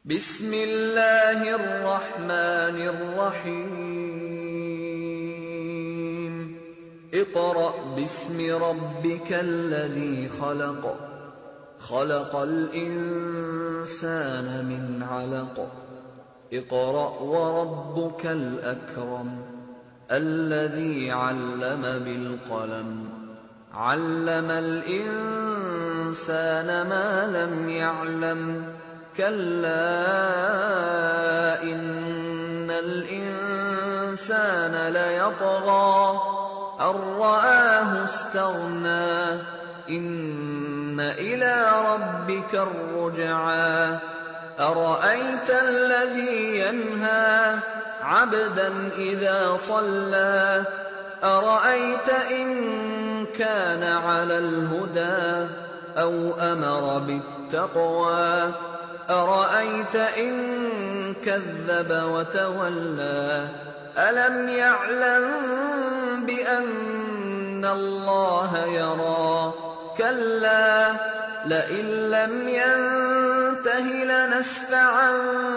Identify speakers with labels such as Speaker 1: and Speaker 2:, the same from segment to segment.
Speaker 1: بسم الله الرحمن الرحيم اقرأ باسم ربك الذي خلق خلق الإنسان من علق اقرأ وربك الأكرم الذي علم بالقلم علم الإنسان ما لم يعلم كلا إن الإنسان ليطغى أن رآه استغنى إن إلى ربك الرجعى أرأيت الذي ينهى عبدا إذا صلى أرأيت إن كان على الهدى أو أمر بالتقوى أرأيت إن كذب وتولى ألم يعلم بأن الله يرى كلا لئن لم ينته لنسفعا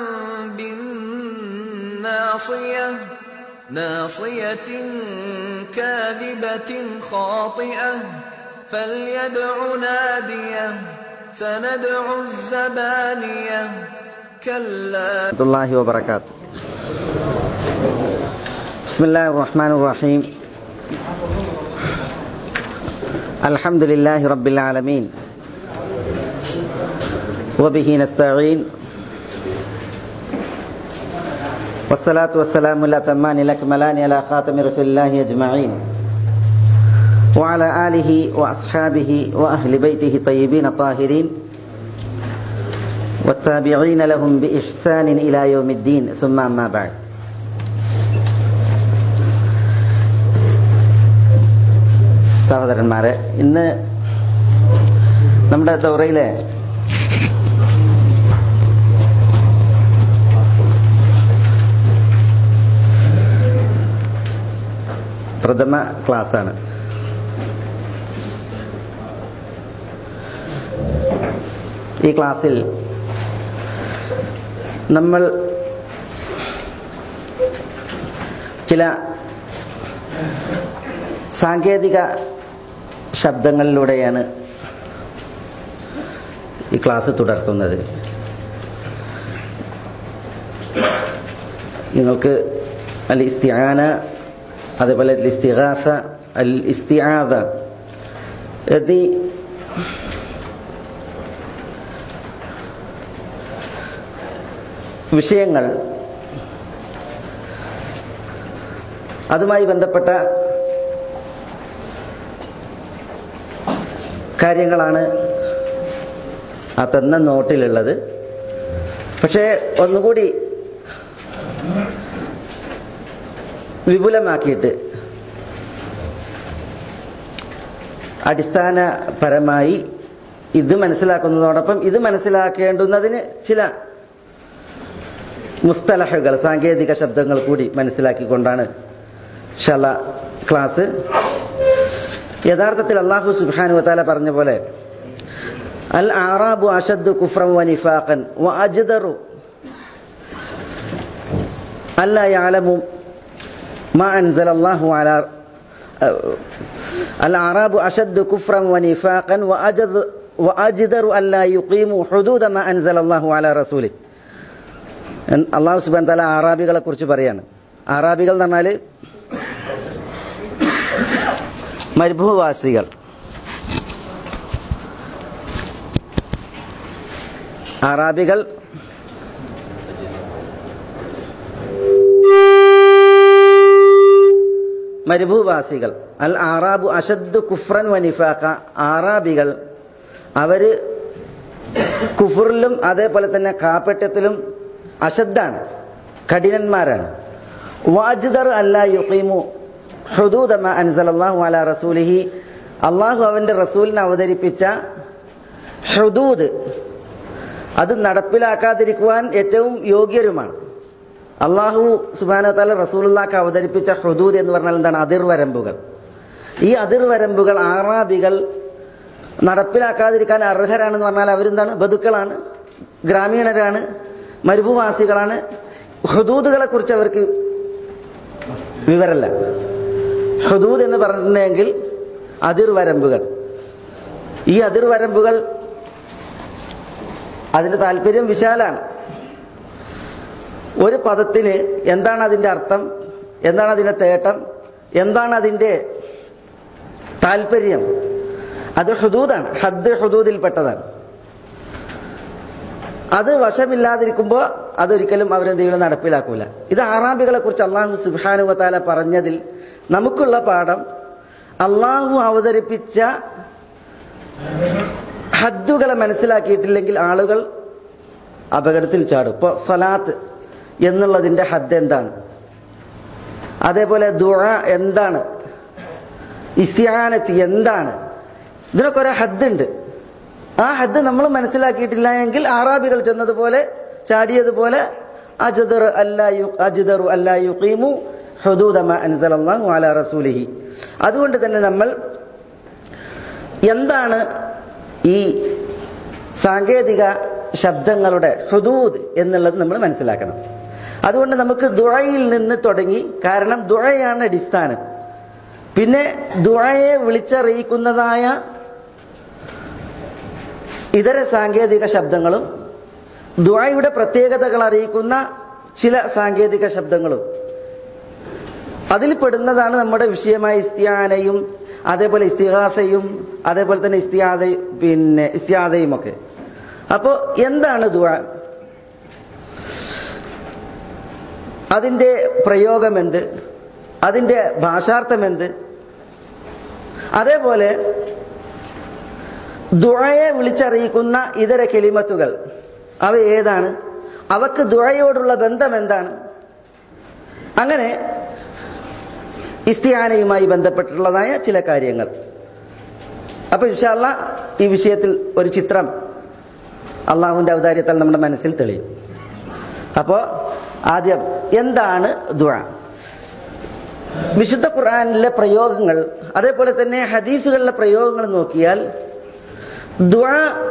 Speaker 1: بالناصية ناصية كاذبة خاطئة فليدع ناديه سندع الزبانية كلا
Speaker 2: ورحمة الله وبركاته بسم الله الرحمن الرحيم الحمد لله رب العالمين وبه نستعين والصلاة والسلام الأتمان الأكملان على خاتم رسول الله أجمعين وعلى آله وأصحابه وأهل بيته الطيبين الطاهرين والتابعين لهم بإحسان إلى يوم الدين ثم أما بعد സഹോദരന്മാരെ ഇന്ന് നമ്മുടെ ദൗറയിലെ പ്രഥമ ക്ലാസ്സാണ് ഈ ക്ലാസ്സിൽ നമ്മൾ ചില സാങ്കേതിക ശബ്ദങ്ങളിലൂടെയാണ് ഈ ക്ലാസ് തുടർത്തുന്നത് നിങ്ങൾക്ക് അൽ ഇസ്തിആന അതേപോലെ അൽ ഇസ്തിഗാസ അൽ ഇസ്തിആദ എന്നീ വിഷയങ്ങൾ അതുമായി ബന്ധപ്പെട്ട കാര്യങ്ങളാണ് ആ തന്ന നോട്ടിലുള്ളത് പക്ഷേ ഒന്നുകൂടി വിപുലമാക്കിയിട്ട് അടിസ്ഥാനപരമായി ഇത് മനസ്സിലാക്കുന്നതോടൊപ്പം ഇത് മനസ്സിലാക്കേണ്ടുന്നതിന് ചില മുസ്തലഹുകൾ സാങ്കേതിക ശബ്ദങ്ങൾ കൂടി മനസ്സിലാക്കിക്കൊണ്ടാണ് ഷല ക്ലാസ് യഥാർത്ഥത്തിൽ അള്ളാഹു സുബാനു വത്താല പറഞ്ഞ പോലെ അൽ ആറാബു അഷദ്ദു കുഫ്രം വനിഫാഖൻ വ അജ്ദറു അല്ല യഅലമു ما أنزل الله على الأعراب أشد كفرا ونفاقا وأجد وأجدر ألا يقيموا حدود ما أنزل الله على رسوله അള്ളാഹു സുബാൻ തല ആറാബികളെ കുറിച്ച് പറയാണ് ആറാബികൾ എന്ന് പറഞ്ഞാൽ മരുഭൂവാസികൾ അറാബികൾ മരുഭൂവാസികൾ അൽ ആറാബു അഷദ് കുഫ്രൻ വനിഫാക്ക ആറാബികൾ അവര് കുഫറിലും അതേപോലെ തന്നെ കാപ്പറ്റ്യത്തിലും അശദ്ധാണ് കഠിനന്മാരാണ് വാജിദർ അല്ല യുഖീമു ഹുദൂദമ അൻസലല്ലാഹു അല റസൂലിഹി അള്ളാഹു അവന്റെ റസൂലിനെ അവതരിപ്പിച്ച ഹുദൂദ് അത് നടപ്പിലാക്കാതിരിക്കുവാൻ ഏറ്റവും യോഗ്യരുമാണ് അള്ളാഹു സുബാന താല റസൂലുള്ളാക്ക് അവതരിപ്പിച്ച ഹുദൂദ് എന്ന് പറഞ്ഞാൽ എന്താണ് അതിർവരമ്പുകൾ ഈ അതിർവരമ്പുകൾ ആറാബികൾ നടപ്പിലാക്കാതിരിക്കാൻ അർഹരാണെന്ന് പറഞ്ഞാൽ അവരെന്താണ് ബതുക്കളാണ് ഗ്രാമീണരാണ് മരുഭൂവാസികളാണ് ഹുദൂദുകളെ കുറിച്ച് അവർക്ക് വിവരമല്ല ഹുദൂദ് എന്ന് പറഞ്ഞിട്ടുണ്ടെങ്കിൽ അതിർവരമ്പുകൾ ഈ അതിർവരമ്പുകൾ അതിന്റെ താല്പര്യം വിശാലാണ് ഒരു പദത്തിന് എന്താണ് അതിന്റെ അർത്ഥം എന്താണ് അതിന്റെ തേട്ടം എന്താണ് അതിന്റെ താല്പര്യം അത് ഹുദൂദാണ് ഹദ് ഹുദൂദിൽപ്പെട്ടതാണ് അത് വശമില്ലാതിരിക്കുമ്പോൾ അതൊരിക്കലും അവരെന്തെങ്കിലും നടപ്പിലാക്കൂല ഇത് ആറാബികളെ കുറിച്ച് അള്ളാഹു സുബാനുവത്താല പറഞ്ഞതിൽ നമുക്കുള്ള പാഠം അള്ളാഹു അവതരിപ്പിച്ച ഹദ്ദുകളെ മനസ്സിലാക്കിയിട്ടില്ലെങ്കിൽ ആളുകൾ അപകടത്തിൽ ചാടും ഇപ്പോൾ സ്വലാത്ത് എന്നുള്ളതിന്റെ ഹദ് എന്താണ് അതേപോലെ ദുഴ എന്താണ് ഇസ്തിയാനത്ത് എന്താണ് ഇതിനൊക്കെ ഒരു ഹദ്ദുണ്ട് ആ ഹദ് നമ്മൾ മനസ്സിലാക്കിയിട്ടില്ല എങ്കിൽ ആറാബികൾ ചെന്നതുപോലെ ചാടിയതുപോലെ അജ്ദർ അല്ലായു അജ്ദറു അല്ലായുഖീമു ഹുദൂദ മാ അൻസലല്ലാഹു അലാ റസൂലിഹി അതുകൊണ്ട് തന്നെ നമ്മൾ എന്താണ് ഈ സാങ്കേതിക ശബ്ദങ്ങളുടെ ഹുദൂദ് എന്നുള്ളത് നമ്മൾ മനസ്സിലാക്കണം അതുകൊണ്ട് നമുക്ക് ദുഴയിൽ നിന്ന് തുടങ്ങി കാരണം ദുഴയാണ് അടിസ്ഥാനം പിന്നെ ദുഴയെ വിളിച്ചറിയിക്കുന്നതായ ഇതര സാങ്കേതിക ശബ്ദങ്ങളും ദുഴയുടെ പ്രത്യേകതകൾ അറിയിക്കുന്ന ചില സാങ്കേതിക ശബ്ദങ്ങളും അതിൽ പെടുന്നതാണ് നമ്മുടെ വിഷയമായ ഇസ്തിയാനയും അതേപോലെ ഇസ്തിഹാസയും അതേപോലെ തന്നെ ഇസ്തിയാദ പിന്നെ ഇസ്തിയാദയും ഒക്കെ അപ്പോൾ എന്താണ് ദുഴ അതിൻ്റെ പ്രയോഗം എന്ത് അതിൻ്റെ ഭാഷാർത്ഥം എന്ത് അതേപോലെ ദുഴയെ വിളിച്ചറിയിക്കുന്ന ഇതര കെളിമത്തുകൾ അവ ഏതാണ് അവക്ക് ദുഴയോടുള്ള ബന്ധം എന്താണ് അങ്ങനെ ഇസ്തിയാനയുമായി ബന്ധപ്പെട്ടിട്ടുള്ളതായ ചില കാര്യങ്ങൾ അപ്പൊ ഇൻഷാല്ല ഈ വിഷയത്തിൽ ഒരു ചിത്രം അള്ളാഹുവിന്റെ ഔദാര്യത്താൽ നമ്മുടെ മനസ്സിൽ തെളിയും അപ്പോൾ ആദ്യം എന്താണ് ദുഴ വിശുദ്ധ ഖുർആനിലെ പ്രയോഗങ്ങൾ അതേപോലെ തന്നെ ഹദീസുകളിലെ പ്രയോഗങ്ങൾ നോക്കിയാൽ ദുഴ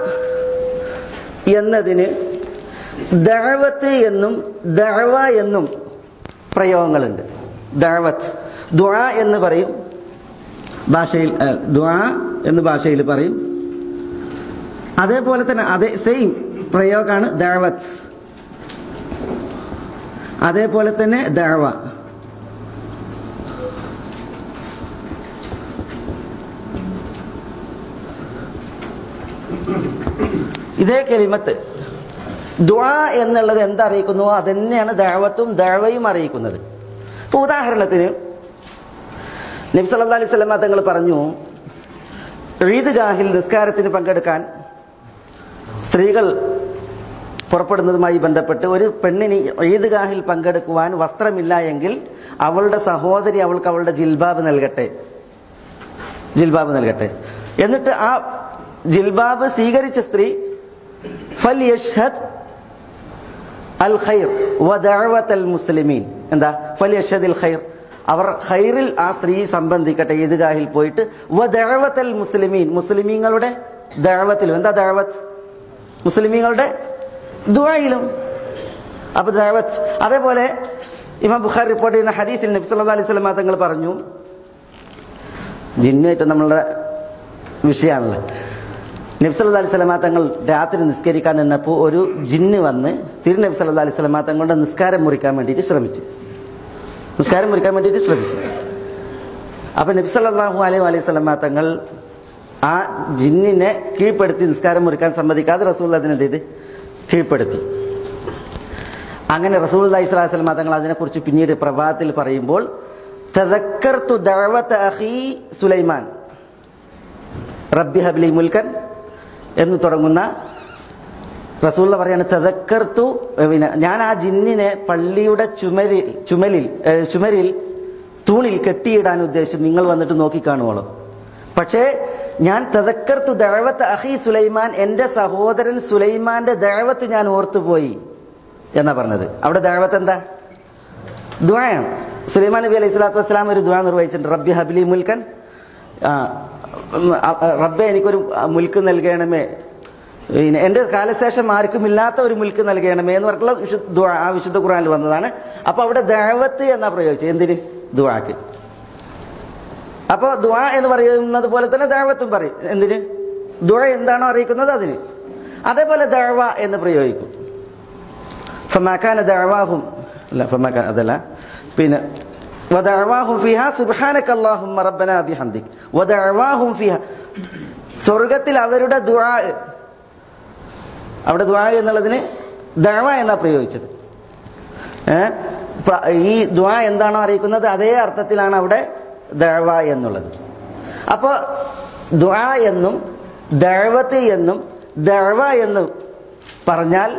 Speaker 2: എന്നതിന് ദഴവത്ത് എന്നും ദഴവ എന്നും പ്രയോഗങ്ങളുണ്ട് ദഴവത്ത് ദുഴ എന്ന് പറയും ഭാഷയിൽ ദുഴ എന്ന് ഭാഷയിൽ പറയും അതേപോലെ തന്നെ അതേ സെയിം പ്രയോഗമാണ് ദഴവത്ത് അതേപോലെ തന്നെ ദഴവ ഇതേ കെലിമത്ത് ദുആ എന്നുള്ളത് എന്തറിയിക്കുന്നുവോ അതന്നെയാണ് ദഴവത്തും ദഴവയും അറിയിക്കുന്നത് ഇപ്പൊ ഉദാഹരണത്തിന് നബി സല്ലാ അലൈഹി സ്വലമ തങ്ങൾ പറഞ്ഞു ഈദ്ഗാഹിൽ നിസ്കാരത്തിന് പങ്കെടുക്കാൻ സ്ത്രീകൾ പുറപ്പെടുന്നതുമായി ബന്ധപ്പെട്ട് ഒരു പെണ്ണിന് ഈദ്ഗാഹിൽ പങ്കെടുക്കുവാൻ വസ്ത്രമില്ല എങ്കിൽ അവളുടെ സഹോദരി അവൾക്ക് അവളുടെ ജിൽബാബ് നൽകട്ടെ ജിൽബാബ് നൽകട്ടെ എന്നിട്ട് ആ ജിൽബാബ് സ്വീകരിച്ച സ്ത്രീ ഫൽ യഷ്ഹദ് അൽ ഖൈർ വദഅവത്ത് അൽ മുസ്ലിമീൻ എന്താ ഫൽ യഷ്ഹദ് അൽ ഖൈർ അവർ ഖൈറിൽ ആ സ്ത്രീ സംബന്ധിക്കട്ടെ ഈദ്ഗാഹിൽ പോയിട്ട് വദഅവത്ത് അൽ മുസ്ലിമീൻ മുസ്ലിമീങ്ങളുടെ ദഅവത്തിലും എന്താ ദഅവത്ത് മുസ്ലിമീങ്ങളുടെ ദുആയിലും അപ്പൊ ദഅവത്ത് അതേപോലെ ഇമാം ബുഖാരി റിപ്പോർട്ട് ചെയ്യുന്ന ഹദീസിൽ നബി സല്ലല്ലാഹു അലൈഹി വസല്ലം തങ്ങൾ പറഞ്ഞു ജിന്നുമായിട്ട് നമ്മളുടെ വിഷയമാണല്ലോ നബി സല്ലല്ലാഹു അലൈഹി വസല്ലം തങ്ങൾ രാത്രി നിസ്കരിക്കാൻ നിന്നപ്പോൾ ഒരു ജിന്ന് വന്ന് തിരുനബി സല്ലല്ലാഹു അലൈഹി വസല്ലം തങ്ങളുടെ നിസ്കാരം മുറിക്കാൻ വേണ്ടിയിട്ട് ശ്രമിച്ചു നിസ്കാരം മുറിക്കാൻ വേണ്ടിയിട്ട് ശ്രമിച്ചു അപ്പൊ നബി സല്ലല്ലാഹു അലൈഹി വസല്ലം തങ്ങൾ ആ ജിന്നിനെ കീഴ്പ്പെടുത്തി നിസ്കാരം മുറിക്കാൻ സമ്മതിക്കാതെ റസൂൽ അതിനെന്ത് ചെയ്ത് കീഴ്പ്പെടുത്തി അങ്ങനെ റസൂൽ അലൈഹി സ്വലാഹു വസ്ലം തങ്ങൾ അതിനെക്കുറിച്ച് പിന്നീട് പ്രഭാതത്തിൽ പറയുമ്പോൾ തദക്കർത്തു ദഅവത അഖീ സുലൈമാൻ റബ്ബി ഹബ്ലി മുൽക്കൻ എന്ന് തുടങ്ങുന്ന റസൂള്ള പറയാണ് തദക്കർത്തു പിന്നെ ഞാൻ ആ ജിന്നിനെ പള്ളിയുടെ ചുമരിൽ ചുമലിൽ ഏ, ചുമരിൽ തൂണിൽ കെട്ടിയിടാൻ ഉദ്ദേശിച്ചു നിങ്ങൾ വന്നിട്ട് നോക്കിക്കാണുവോളൂ പക്ഷേ ഞാൻ തദക്കർത്തു ദഴവത്ത് അഹി സുലൈമാൻ എന്റെ സഹോദരൻ സുലൈമാന്റെ ദഴവത്ത് ഞാൻ ഓർത്തുപോയി എന്നാ പറഞ്ഞത് അവിടെ ദഴവത്ത് എന്താ ദ്വായാണ് സുലൈമാൻ നബി അലൈഹി സ്വലാത്തു വസ്സലാം ഒരു ദ്വാ നിർവഹിച്ചിട്ടുണ്ട് റബ്ബി ഹബിലി മുൽക്കൻ ആ, ഉം, ആ, ആ, റബ്ബെ എനിക്കൊരു മുൽക്ക് നൽകണമേ പിന്നെ എൻ്റെ കാലശേഷം ആർക്കും ഇല്ലാത്ത ഒരു മുൽക്ക് നൽകണമേ എന്ന് പറഞ്ഞിട്ടുള്ള വിശുദ്ധ ദുആ ആ വിശുദ്ധ ഖുറാനിൽ വന്നതാണ് അപ്പൊ അവിടെ ദഴവത്ത് എന്നാ പ്രയോഗിച്ചത് എന്തിന് ദുആക്ക് അപ്പൊ ദുആ എന്ന് പറയുന്നത് പോലെ തന്നെ ദഴവത്തും പറയും എന്തിന് ദുആ എന്താണോ അറിയിക്കുന്നത് അതിന് അതേപോലെ ദഴവ എന്ന് പ്രയോഗിക്കും ഫമാക്കാന ദഴവാഹും അല്ല ഫമാക്കാൻ അതല്ല പിന്നെ വദഅവാഹും ഫിഹ സുബ്ഹാനക അല്ലാഹുമ്മ റബ്ബനാ ബിഹംദിക് വദഅവാഹും ഫിഹ സ്വർഗത്തിൽ അവരുടെ ദുആ അവിടെ ദുആ എന്നുള്ളതിന് ദഅവ എന്നാ പ്രയോഗിച്ചത് ഏ? പ്ര- ഈ ദുആ എന്താണോ അറിയിക്കുന്നത് അതേ അർത്ഥത്തിലാണ് അവിടെ ദഅവ എന്നുള്ളത് അപ്പോൾ ദുആ എന്നും ദഅവത്ത് എന്നും ദഅവ എന്നും പറഞ്ഞാൽ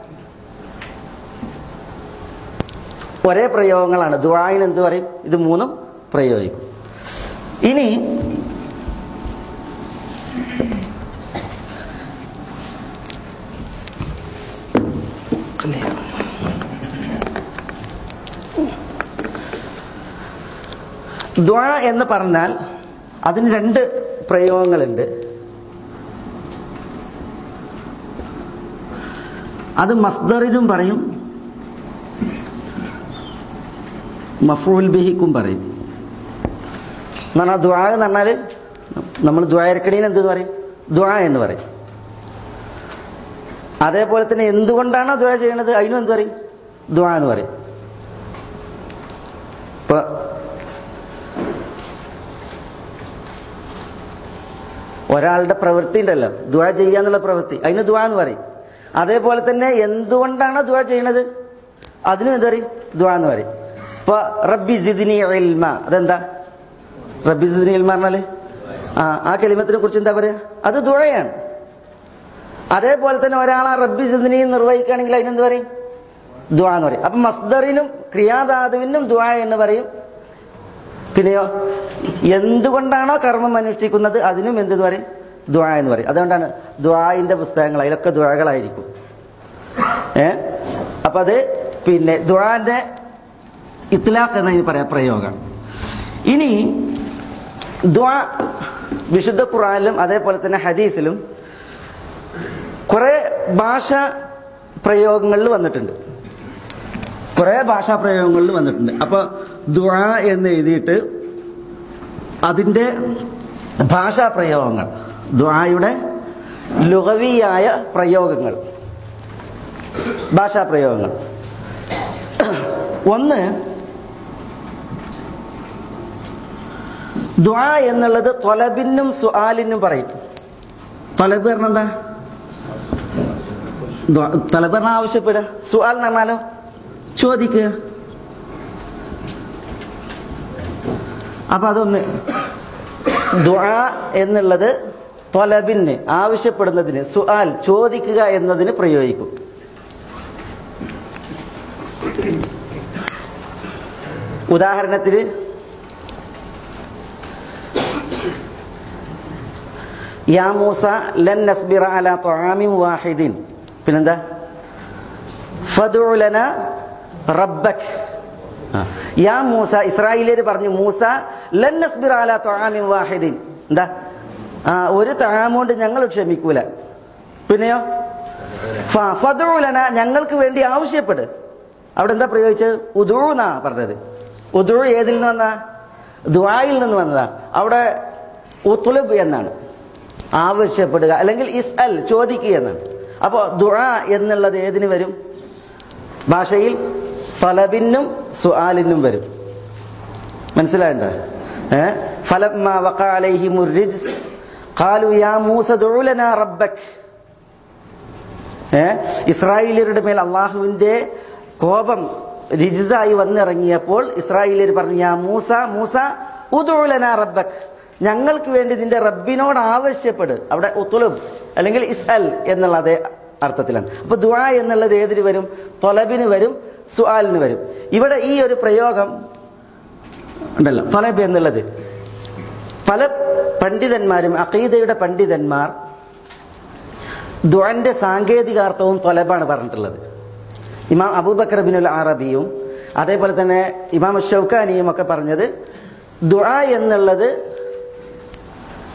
Speaker 2: ഒരേ പ്രയോഗങ്ങളാണ് ദുആയിന് എന്ത് പറയും ഇത് മൂന്നും പ്രയോഗിക്കും ഇനി ദ്വാ എന്ന് പറഞ്ഞാൽ അതിന് രണ്ട് പ്രയോഗങ്ങളുണ്ട് അത് മസ്ദറിനും പറയും മഫൂൽ ബിഹിക്കും പറയും എന്ന് പറഞ്ഞാൽ ദ്വാ എന്ന് പറഞ്ഞാൽ നമ്മൾ ദ്വാരക്കണീന് എന്ത് പറയും ദ്വാ എന്ന് പറയും അതേപോലെ തന്നെ എന്തുകൊണ്ടാണോ ദ്വാ ചെയ്യണത് അതിനും എന്ത് പറയും ദ്വാ എന്ന് പറയും ഇപ്പൊ ഒരാളുടെ പ്രവൃത്തി ഉണ്ടല്ലോ ദ്വാ ചെയ്യാന്നുള്ള പ്രവൃത്തി അതിന് ദ്വാ എന്ന് പറയും അതേപോലെ തന്നെ എന്തുകൊണ്ടാണോ ദ്വാ ചെയ്യണത് അതിനും എന്ത് പറയും ദ്വാ എന്ന് പറയും ഇപ്പൊ റബ്ബി സിദിനി ഇൽമ അതെന്താ റബ്ബി സിദിനി ഇൽമ പറഞ്ഞാല് ആ ആ കലിമത്തിനെ കുറിച്ച് എന്താ പറയാ അത് ദുഴയാണ് അതേപോലെ തന്നെ ഒരാൾ ആ റബ്ബി സിദിനി നിർവഹിക്കുകയാണെങ്കിൽ അതിനെന്ത് പറയും ദ്വാ എന്ന് പറയും അപ്പൊ മസ്ദറിനും ക്രിയാധാതുവിനും ദ്വാ എന്ന് പറയും പിന്നെയോ എന്തുകൊണ്ടാണോ കർമ്മം അനുഷ്ഠിക്കുന്നത് അതിനും എന്തെന്ന് പറയും ദ്വാ എന്ന് പറയും അതുകൊണ്ടാണ് ദ്വായിന്റെ പുസ്തകങ്ങൾ അതിലൊക്കെ ദ്വാകളായിരിക്കും ഏ അപ്പൊ അത് പിന്നെ ദ്വാന്റെ ഇത്ലാഖ് എന്നതിന് പറയാം പ്രയോഗം ഇനി ദ്വാ വിശുദ്ധ ഖുറാനിലും അതേപോലെ തന്നെ ഹദീസിലും കുറെ ഭാഷ പ്രയോഗങ്ങളിൽ വന്നിട്ടുണ്ട് കുറെ ഭാഷാ പ്രയോഗങ്ങളിൽ വന്നിട്ടുണ്ട് അപ്പൊ ദുആ എന്ന് എഴുതിയിട്ട് അതിന്റെ ഭാഷാ പ്രയോഗങ്ങൾ ദുആയുടെ ലുഗവിയായ പ്രയോഗങ്ങൾ ഭാഷാ പ്രയോഗങ്ങൾ ഒന്ന് ദ്വാ എന്നുള്ളത് തൊലബിനും സുആലിനും പറയും തൊലബ് പറഞ്ഞ എന്താ ദ്വാ- തൊലബ് പറഞ്ഞ ആവശ്യപ്പെടുക സുആൽ എന്ന് പറഞ്ഞാലോ ചോദിക്കുക അപ്പൊ അതൊന്ന് ദുആ എന്നുള്ളത് തൊലബിന് ആവശ്യപ്പെടുന്നതിന് സുആൽ ചോദിക്കുക എന്നതിന് പ്രയോഗിക്കും ഉദാഹരണത്തിന് യാ മൂസ ലൻ നസ്ബിറ അല ത്വആമിൻ വാഹിദിൻ പിന്നെന്താ ഫദ്ഉ ലന റബ്ബക് ആ. യാ മൂസ ഇസ്രായേലിയർ പറഞ്ഞു മൂസ ലൻ നസ്ബിറ അല ത്വആമിൻ വാഹിദിൻ എന്താ ആ ഒരു താമോണ്ട് ഞങ്ങൾ ക്ഷമിക്കൂല പിന്നെയോ ഫ- ഫദ്ഉ ലന ഞങ്ങൾക്ക് വേണ്ടി ആവശ്യപ്പെട് അവിടെ എന്താ പ്രയോഗിച്ചത് ഉദൂന്നാ പറഞ്ഞത് ഉദൂ ഏതിൽ നിന്ന് വന്ന ദുആയിൽ നിന്ന് വന്നതാണ് അവിടെ ഉത്തുലബ് എന്നാണ് ആവശ്യപ്പെടുക അല്ലെങ്കിൽ ഇസ് അൽ ചോദിക്കുക എന്നാണ് അപ്പോൾ ദുആ എന്നുള്ളത് ഏതിന് വരും ഭാഷയിൽ തലബിനും സുആലിനും വരും മനസ്സിലായണ്ട ഏ ഫലമ്മ വഖഅ അലൈഹിമുർ റിജ്സ് ഖാലു യാ മൂസ ദുഉ ലനാ റബ്ബക് ഏ ഇസ്രായേലിയരുടെ മേൽ അള്ളാഹുവിന്റെ കോപം രിജിസായി വന്നിറങ്ങിയപ്പോൾ ഇസ്രായേലിയർ പറഞ്ഞു യാ മൂസ മൂസ ഉദുഉ ലനാ റബ്ബക് ഞങ്ങൾക്ക് വേണ്ടി നിന്റെ റബ്ബിനോട് ആവശ്യപ്പെട് അവിടെ ഉത്തുലുബ് അല്ലെങ്കിൽ ഇസ്അൽ എന്നുള്ള അതേ അർത്ഥത്തിലാണ് അപ്പൊ ദുആ എന്നുള്ളത് ഏതിന് വരും തൊലബിന് വരും സുആലിന് വരും ഇവിടെ ഈ ഒരു പ്രയോഗം ഉണ്ടല്ലോ തൊലബ് എന്നുള്ളത് പല പണ്ഡിതന്മാരും അഖീദയുടെ പണ്ഡിതന്മാർ ദുആന്റെ സാങ്കേതികാർത്ഥവും തൊലബാണ് പറഞ്ഞിട്ടുള്ളത് ഇമാം അബൂബക്കർ ബിനുൽ അറബിയും അതേപോലെ തന്നെ ഇമാം ഷൗക്കാനിയും ഒക്കെ പറഞ്ഞത് ദുആ എന്നുള്ളത്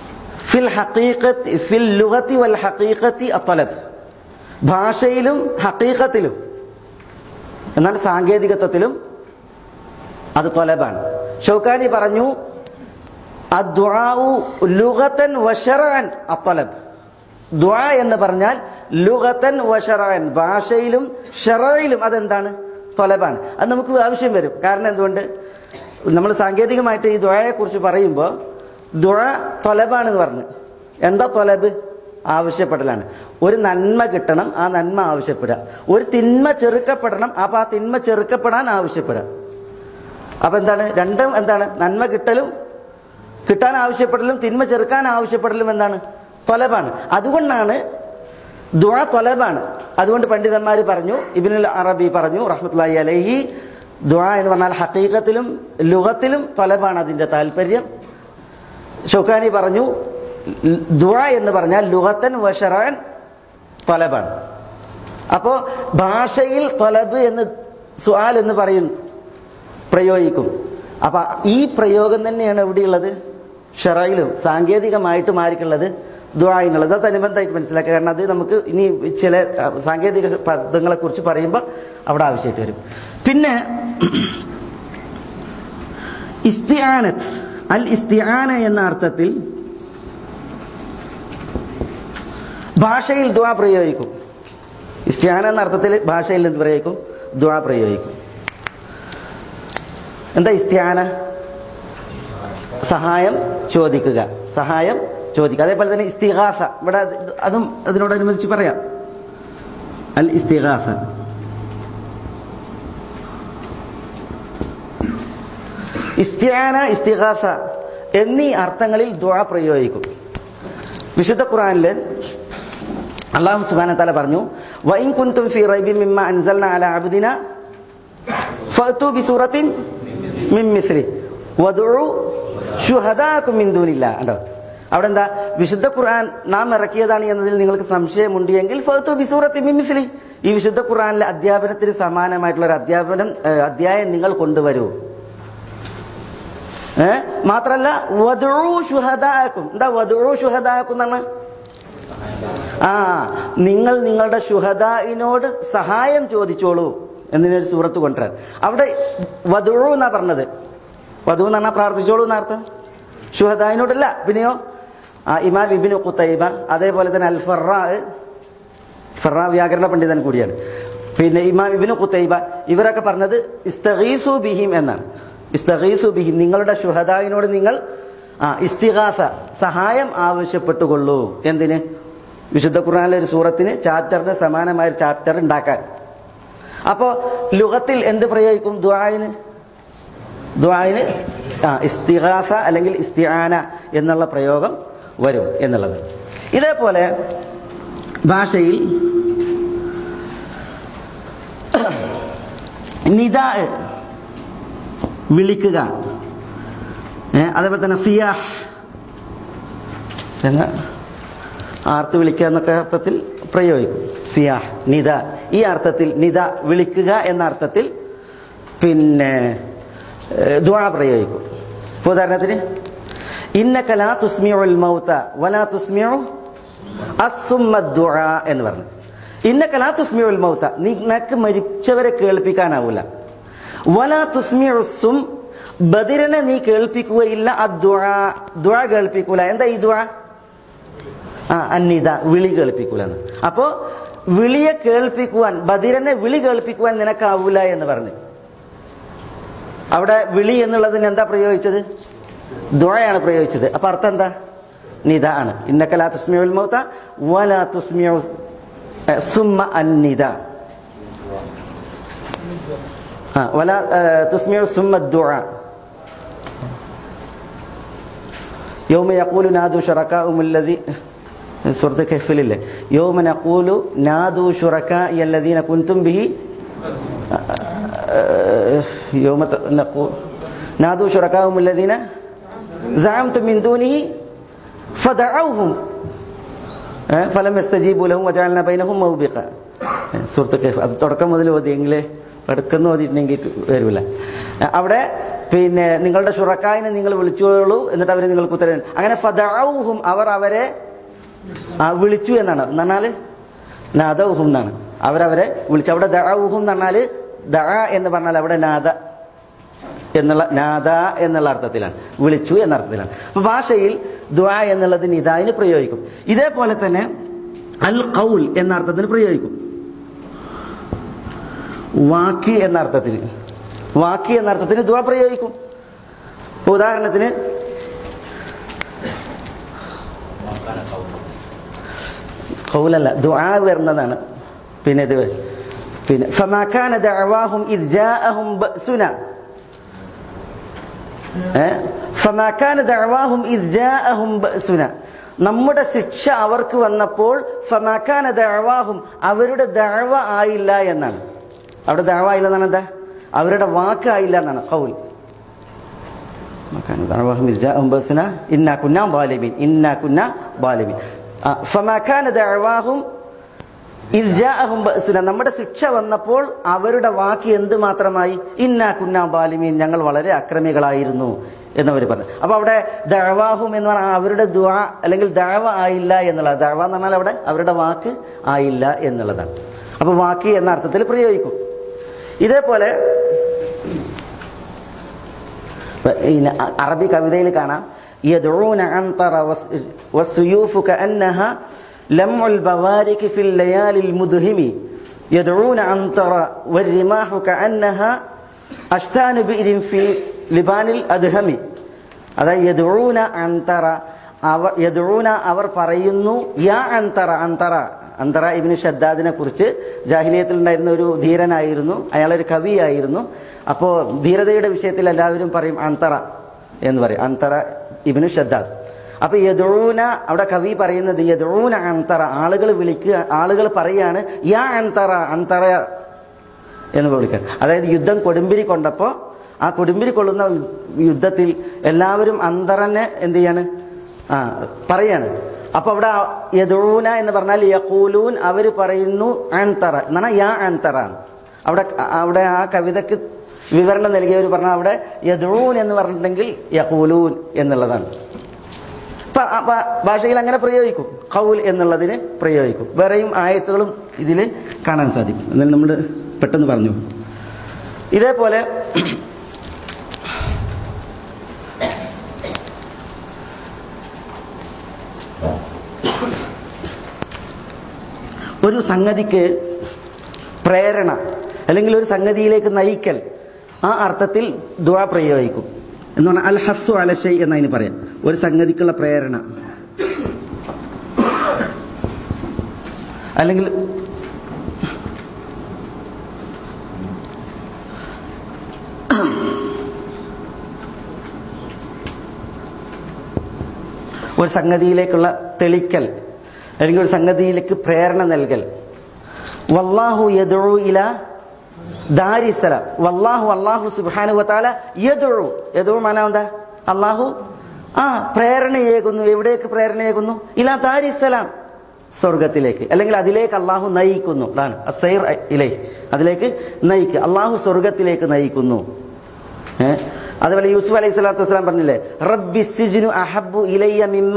Speaker 2: ഫിൽ ഹഖീഖത്തി ഫിൽ ലുഗത്തി വൽ ഹഖീഖത്തി അത്തലബ് ഭാഷയിലും ഹഖീഖത്തിലും എന്നാൽ സാങ്കേതികത്വത്തിലും അത് തൊലബാണ് ഷൗക്കാനി പറഞ്ഞു അദ്ദുആഉ ലുഗത്തൻ വശറഅൻ അത്തലബ് ദുആ എന്ന് പറഞ്ഞാൽ ലുഗത്തൻ വശറഅൻ ഭാഷയിലും ഷറയിലും അതെന്താണ് തൊലബാണ് അത് നമുക്ക് ആവശ്യം വരും കാരണം എന്തുകൊണ്ട് നമ്മൾ സാങ്കേതികമായിട്ട് ഈ ദുആയെ കുറിച്ച് പറയുമ്പോൾ ദുആ തൊലബാണെന്ന് പറഞ്ഞു എന്താ തൊലബ് ആവശ്യപ്പെടലാണ് ഒരു നന്മ കിട്ടണം ആ നന്മ ആവശ്യപ്പെടുക ഒരു തിന്മ ചെറുക്കപ്പെടണം അപ്പൊ ആ തിന്മ ചെറുക്കപ്പെടാൻ ആവശ്യപ്പെടുക അപ്പൊ എന്താണ് രണ്ടും എന്താണ് നന്മ കിട്ടലും കിട്ടാൻ ആവശ്യപ്പെടലും തിന്മ ചെറുക്കാൻ ആവശ്യപ്പെടലും എന്താണ് തൊലബാണ് അതുകൊണ്ടാണ് ദുആ തൊലബാണ് അതുകൊണ്ട് പണ്ഡിതന്മാർ പറഞ്ഞു ഇബിനുൽ അറബി പറഞ്ഞു റഹ്മത്തുള്ളാഹി അലൈഹി ദുആ എന്ന് പറഞ്ഞാൽ ഹക്കീകത്തിലും ലുഗത്തിലും തൊലബാണ് അതിന്റെ താല്പര്യം ഷൗക്കാനി പറഞ്ഞു ദുആ എന്ന് പറഞ്ഞാൽ ലുഗത്തൻ വഷറാൻ തൊലബാണ് അപ്പോ ഭാഷയിൽ തൊലബ് എന്ന് സുആൽ എന്ന് പറയുന്നു പ്രയോഗിക്കും അപ്പൊ ഈ പ്രയോഗം തന്നെയാണ് എവിടെയുള്ളത് ഷറയിലും സാങ്കേതികമായിട്ടും ആർക്കുള്ളത് ദ്വായനുള്ളത് അത് അനുബന്ധമായിട്ട് മനസ്സിലാക്കുക കാരണം അത് നമുക്ക് ഇനി ചില അഹ്, സാങ്കേതിക പദങ്ങളെ കുറിച്ച് പറയുമ്പോൾ അവിടെ ആവശ്യമായിട്ട് വരും പിന്നെ ഇസ്തിആനത്ത് അൽ ഇസ്തിആന എന്ന അർത്ഥത്തിൽ ഭാഷയിൽ ദ്വാ പ്രയോഗിക്കും ഇസ്തിആന എന്ന അർത്ഥത്തിൽ ഭാഷയിൽ എന്ത് പ്രയോഗിക്കും ദ്വാ പ്രയോഗിക്കും എന്താ ഇസ്തിയാന സഹായം ചോദിക്കുക സഹായം ചോദിക്കുക അതേപോലെ തന്നെ ഇസ്തിഹാസ ഇവിടെ അത് അതും അതിനോടനുബന്ധിച്ച് പറയാം അൽ ഇസ്തിഹാസ ഇസ്തിയാന ഇസ്തിഹാസ എന്നീ അർത്ഥങ്ങളിൽ ദ്വാ പ്രയോഗിക്കും വിശുദ്ധ ഖുറാനില് അള്ളാഹു സുബാന തല പറഞ്ഞു വൈൻ കുൻതും ഫി റൈബി മിമ്മ അൻസൽന അല അബ്ദിന ഫഅതു ബിസൂറത്തിൻ മിൻ മിസ്ലി വദഉ ശുഹദാകും മിൻ ദൂനില്ലാ കണ്ടോ അവിടെ എന്താ വിശുദ്ധ ഖുർആൻ നാം ഇറക്കിയതാണ് എന്നതിൽ നിങ്ങൾക്ക് സംശയമുണ്ട് എങ്കിൽ ഫഅതു ബിസൂറത്തിൻ മിൻ മിസ്ലി ഈ വിശുദ്ധ ഖുർആനിലെ അധ്യാപനത്തിന് സമാനമായിട്ടുള്ള ഒരു അധ്യാപനം ഏഹ്, അധ്യായം നിങ്ങൾ കൊണ്ടുവരൂ ഏ മാത്രല്ല വധു ശുഹദാക്കും എന്താ വധു ശുഹദാക്കും എന്നാണ് ആ നിങ്ങൾ നിങ്ങളുടെ ശുഹദായിനോട് സഹായം ചോദിച്ചോളൂ എന്നതിനൊരു സൂറത്ത് കൊണ്ടുവരാൻ അവിടെ വധു എന്നാ പറഞ്ഞത് വധു എന്ന് പറഞ്ഞാൽ പ്രാർത്ഥിച്ചോളൂ എന്നർത്ഥം ശുഹദായിനോടല്ല പിന്നെയോ ആ ഇമാം ഇബിന് കുത്തൈബ അതേപോലെ തന്നെ അൽ ഫറാ ഫറ വ്യാകരണ പണ്ഡിതൻ കൂടിയാണ് പിന്നെ ഇമാം ഇബിന് കുത്തൈബ ഇവരൊക്കെ പറഞ്ഞത് ഇസ്തഗീസു ബിഹിം എന്നാണ് ഇസ്തഗീസു ബിഹിം നിങ്ങളുടെ ശുഹദായിനോട് നിങ്ങൾ ആ ഇസ്തിഹാസ സഹായം ആവശ്യപ്പെട്ടുകൊള്ളൂ എന്തിന് വിശുദ്ധ ഖുർആനിലെ ഒരു സൂറത്തിന് ചാപ്റ്ററിന് സമാനമായ ഒരു ചാപ്റ്റർ ഉണ്ടാക്കാൻ അപ്പോ ലുഗത്തിൽ എന്ത് പ്രയോഗിക്കും ദ്വായിന് ദ്വായിന് ആ ഇസ്തിഹാസ അല്ലെങ്കിൽ ഇസ്തിആന എന്നുള്ള പ്രയോഗം വരും എന്നുള്ളത് ഇതേപോലെ ഭാഷയിൽ നിദാ വിളിക്കുക ഏ, അതേപോലെ തന്നെ സിയാഹ് ചെങ്ങ ആർത്ത് വിളിക്കുക എന്നൊക്കെ അർത്ഥത്തിൽ പ്രയോഗിക്കും സിയാഹ് നിദ ഈ അർത്ഥത്തിൽ നിദ വിളിക്കുക എന്ന അർത്ഥത്തിൽ പിന്നെ ദ്വാ പ്രയോഗിക്കും ഇപ്പൊ ഉദാഹരണത്തിന് ഇന്നക ലാ തുസ്മിഉൽ മൗത വലാ തുസ്മിഉ അസ്സുമ്മ ദുആ എന്ന് പറഞ്ഞു ഇന്നക ലാ തുസ്മിഉൽ മൗത നിനക്ക് മരിച്ചവരെ കേൾപ്പിക്കാനാവൂല വലാ തുസ്മിഉ സും ബദിരനെ നീ കേൾപ്പിക്കുകയില്ല അദ്ദുആ ദുആ കേൾപ്പിക്കൂല എന്താ ഈ ദുആ ആ അന്നിത വിളി കേൾപ്പിക്കൂല എന്ന് അപ്പോ വിളിയെ കേൾപ്പിക്കുവാൻ ബദിരനെ വിളി കേൾപ്പിക്കുവാൻ നിനക്കാവൂല എന്ന് പറഞ്ഞു അവിടെ വിളി എന്നുള്ളതിന് എന്താ പ്രയോഗിച്ചത് ദ്വയാണ് പ്രയോഗിച്ചത് അപ്പൊ അർത്ഥം എന്താ നിത ആണ് ഇന്നക്കലാ തുസ്മിയുൽ മൗത വലാ തുസ്മിയു ഏ, സുമ്മ അന്നിത ആ വലാ ഏ, തുസ്മിയു സുമ്മ ദുആ യൗമ യഖൂലു നാദു ശുറക്കാഉം الذي സൂറത്ത് കഹ്ഫിലില്ലേ യൗമ നഖൂലു നാദു ശുറക്കാഇ الذين كنتم به يوم نقول نادوا شركاءهم الذين زعمتم من دونه فدعوهم فلم يستجيبوا لهم وجعلنا بينهم موبقا സുഹൃത്തുക്കെ അത് തുടക്കം മുതൽ ഓതിയെങ്കിലേ പടുക്കുന്ന ഓതിയിട്ടുണ്ടെങ്കിൽ വരില്ല അവിടെ പിന്നെ നിങ്ങളുടെ ഷുറക്കായിനെ നിങ്ങൾ വിളിച്ചോളൂ എന്നിട്ട് അവരെ നിങ്ങൾക്ക് ഉത്തരം അങ്ങനെ ഫദഊഹും അവർ അവരെ ആ, വിളിച്ചു എന്നാണ് എന്ന് പറഞ്ഞാല് നാദൗഹും എന്നാണ് അവരവരെ വിളിച്ചു അവിടെ ദഊഹും എന്ന് പറഞ്ഞാല് ദഅ എന്ന് പറഞ്ഞാൽ അവിടെ നാദ എന്നുള്ള നാദ എന്നുള്ള അർത്ഥത്തിലാണ് വിളിച്ചു എന്ന അർത്ഥത്തിലാണ് അപ്പൊ ഭാഷയിൽ ദ്വാ എന്നുള്ളത് നിദായിന് പ്രയോഗിക്കും ഇതേപോലെ തന്നെ അൽ ഖൗൽ എന്ന അർത്ഥത്തിന് പ്രയോഗിക്കും വാക്ക് എന്ന അർത്ഥത്തിന് വാക്ക് എന്ന അർത്ഥത്തിന് ദ്വാ പ്രയോഗിക്കും ഇപ്പൊ ഉദാഹരണത്തിന് ഖൗലല്ല ദുആ വരുന്നതാണ് പിന്നെ ഇത് പിന്നെ ഫമാകാന ദഅവാഹും ഇദ് ജാഅഹും ബഅസുന ഏ? ഫമാകാന ദഅവാഹും ഇദ് ജാഅഹും ബഅസുന നമ്മുടെ ശിക്ഷ അവർക്ക് വന്നപ്പോൾ ഫമാകാന ദഅവാഹും അവരുടെ ദഅവ ആയില്ല എന്നാണ് അവിടെ ദഅവ ആയില്ല എന്നാണ് എന്താ അവരുടെ വാക്ക് ആയില്ല എന്നാണ് ഖൗൽ മക്കാന ദഅവാഹും ഇദ് ജാഅഹും ബഅസുന ഇന്നാ കുന്നാ ളാലിമീൻ ഇന്നാ കുന്നാ ളാലിമീൻ ആ, ഫമാകാന ദഅവാഹും ഇദ് ജാഅഹും ബഅസുന നമ്മുടെ ശിക്ഷ വന്നപ്പോൾ അവരുടെ വാക്ക് എന്ത് മാത്രമായി ഇന്നാ കുന്നാ ബാലിമീൻ ഞങ്ങൾ വളരെ അക്രമികളായിരുന്നു എന്നവർ പറഞ്ഞു അപ്പൊ അവിടെ ദഴവാഹും എന്ന് പറഞ്ഞാൽ അവരുടെ ദുആ അല്ലെങ്കിൽ ദഴവ ആയില്ല എന്നുള്ളത് ദഴവ എന്ന് പറഞ്ഞാൽ അവിടെ അവരുടെ വാക്ക് ആയില്ല എന്നുള്ളതാണ് അപ്പൊ വാക്ക് എന്ന അർത്ഥത്തിൽ പ്രയോഗിക്കും ഇതേപോലെ പിന്നെ അറബി കവിതയിൽ കാണാം يدعون عنطر وس- والسيوف كأنها لمع البوارك في الليالي المدهم يدعون عنطر والرماح كأنها أشتان بئر في لبان الأدهم അതായത് യദൂന അന്തറ അവർ യദൂന അവർ പറയുന്നു യാ അന്തറ അന്തറ അന്തറ ഇബിന് ഷദ്ദാദിനെ കുറിച്ച് ജാഹിലിയത്തിൽ ഉണ്ടായിരുന്ന ഒരു ധീരനായിരുന്നു അയാളൊരു കവിയായിരുന്നു അപ്പോൾ ധീരതയുടെ വിഷയത്തിൽ എല്ലാവരും പറയും അന്തറ എന്ന് പറയും അന്തറ ഇബിന് ഷദ്ദാദ് അപ്പൊ യദൂന അവിടെ കവി പറയുന്നത് യദൂന അന്തറ ആളുകൾ വിളിക്കുക ആളുകൾ പറയാണ് യാ അന്തറ അന്തറ എന്ന് വിളിക്കുക അതായത് യുദ്ധം കൊടുമ്പിരി കൊണ്ടപ്പോ ആ കൊടുമ്പിരി കൊള്ളുന്ന യുദ്ധത്തിൽ എല്ലാവരും അന്തറനെ എന്ത് ചെയ്യാണ് ആ പറയാണ് അപ്പൊ അവിടെ യദൂന എന്ന് പറഞ്ഞാൽ യഖൂലൂൻ അവർ പറയുന്നു അന്തറ എന്നാണ് യാ അന്തറ അവിടെ അവിടെ ആ കവിതക്ക് വിവരണം നൽകിയവർ പറഞ്ഞാൽ അവിടെ യദൂൻ എന്ന് പറഞ്ഞിട്ടുണ്ടെങ്കിൽ യഖൂലൂൻ എന്നുള്ളതാണ് അപ്പൊ ആ ഭാ- ഭാഷയിൽ അങ്ങനെ പ്രയോഗിക്കും കൗൽ എന്നുള്ളതിന് പ്രയോഗിക്കും വേറെയും ആയത്തുകളും ഇതിൽ കാണാൻ സാധിക്കും എന്നാലും നമ്മൾ പെട്ടെന്ന് പറഞ്ഞു ഇതേപോലെ ഒരു സംഗതിക്ക് പ്രേരണ അല്ലെങ്കിൽ ഒരു സംഗതിയിലേക്ക് നയിക്കൽ ആ അർത്ഥത്തിൽ ദുആ പ്രയോഗിക്കും എന്ന് പറഞ്ഞാൽ അൽ ഹസ്സു അലഷൈ എന്നതിന് പറയാം ഒരു സംഗതിക്കുള്ള പ്രേരണ അല്ലെങ്കിൽ ഒരു സംഗതിയിലേക്കുള്ള തെളിക്കൽ അല്ലെങ്കിൽ ഒരു സംഗതിയിലേക്ക് പ്രേരണ നൽകൽ വല്ലാഹു യദുഉ ഇല ദാരിസലാം വല്ലാഹു അല്ലാഹു സുബ്ഹാനഹു വതആല യദുഉ യദുഉ മാന എന്താ അല്ലാഹു ആ പ്രേരണയേകുന്നു എവിടേക്ക് പ്രേരണയേകുന്നു ഇല ദാരിസലാം സ്വർഗത്തിലേക്ക് അല്ലെങ്കിൽ അതിലേക്ക് അള്ളാഹു നയിക്കുന്നു അതാണ് അസൈർ ഇലേ അതിലേക്ക് നയിക്കുക അള്ളാഹു സ്വർഗത്തിലേക്ക് നയിക്കുന്നു ഏഹ് അതുപോലെ യൂസുഫ് അലൈഹി സ്വലാത്തു വസ്സലാം പറഞ്ഞില്ലേ റബ്ബി സിജ്നു അഹബ്ബു ഇലയ്യ മിമ്മ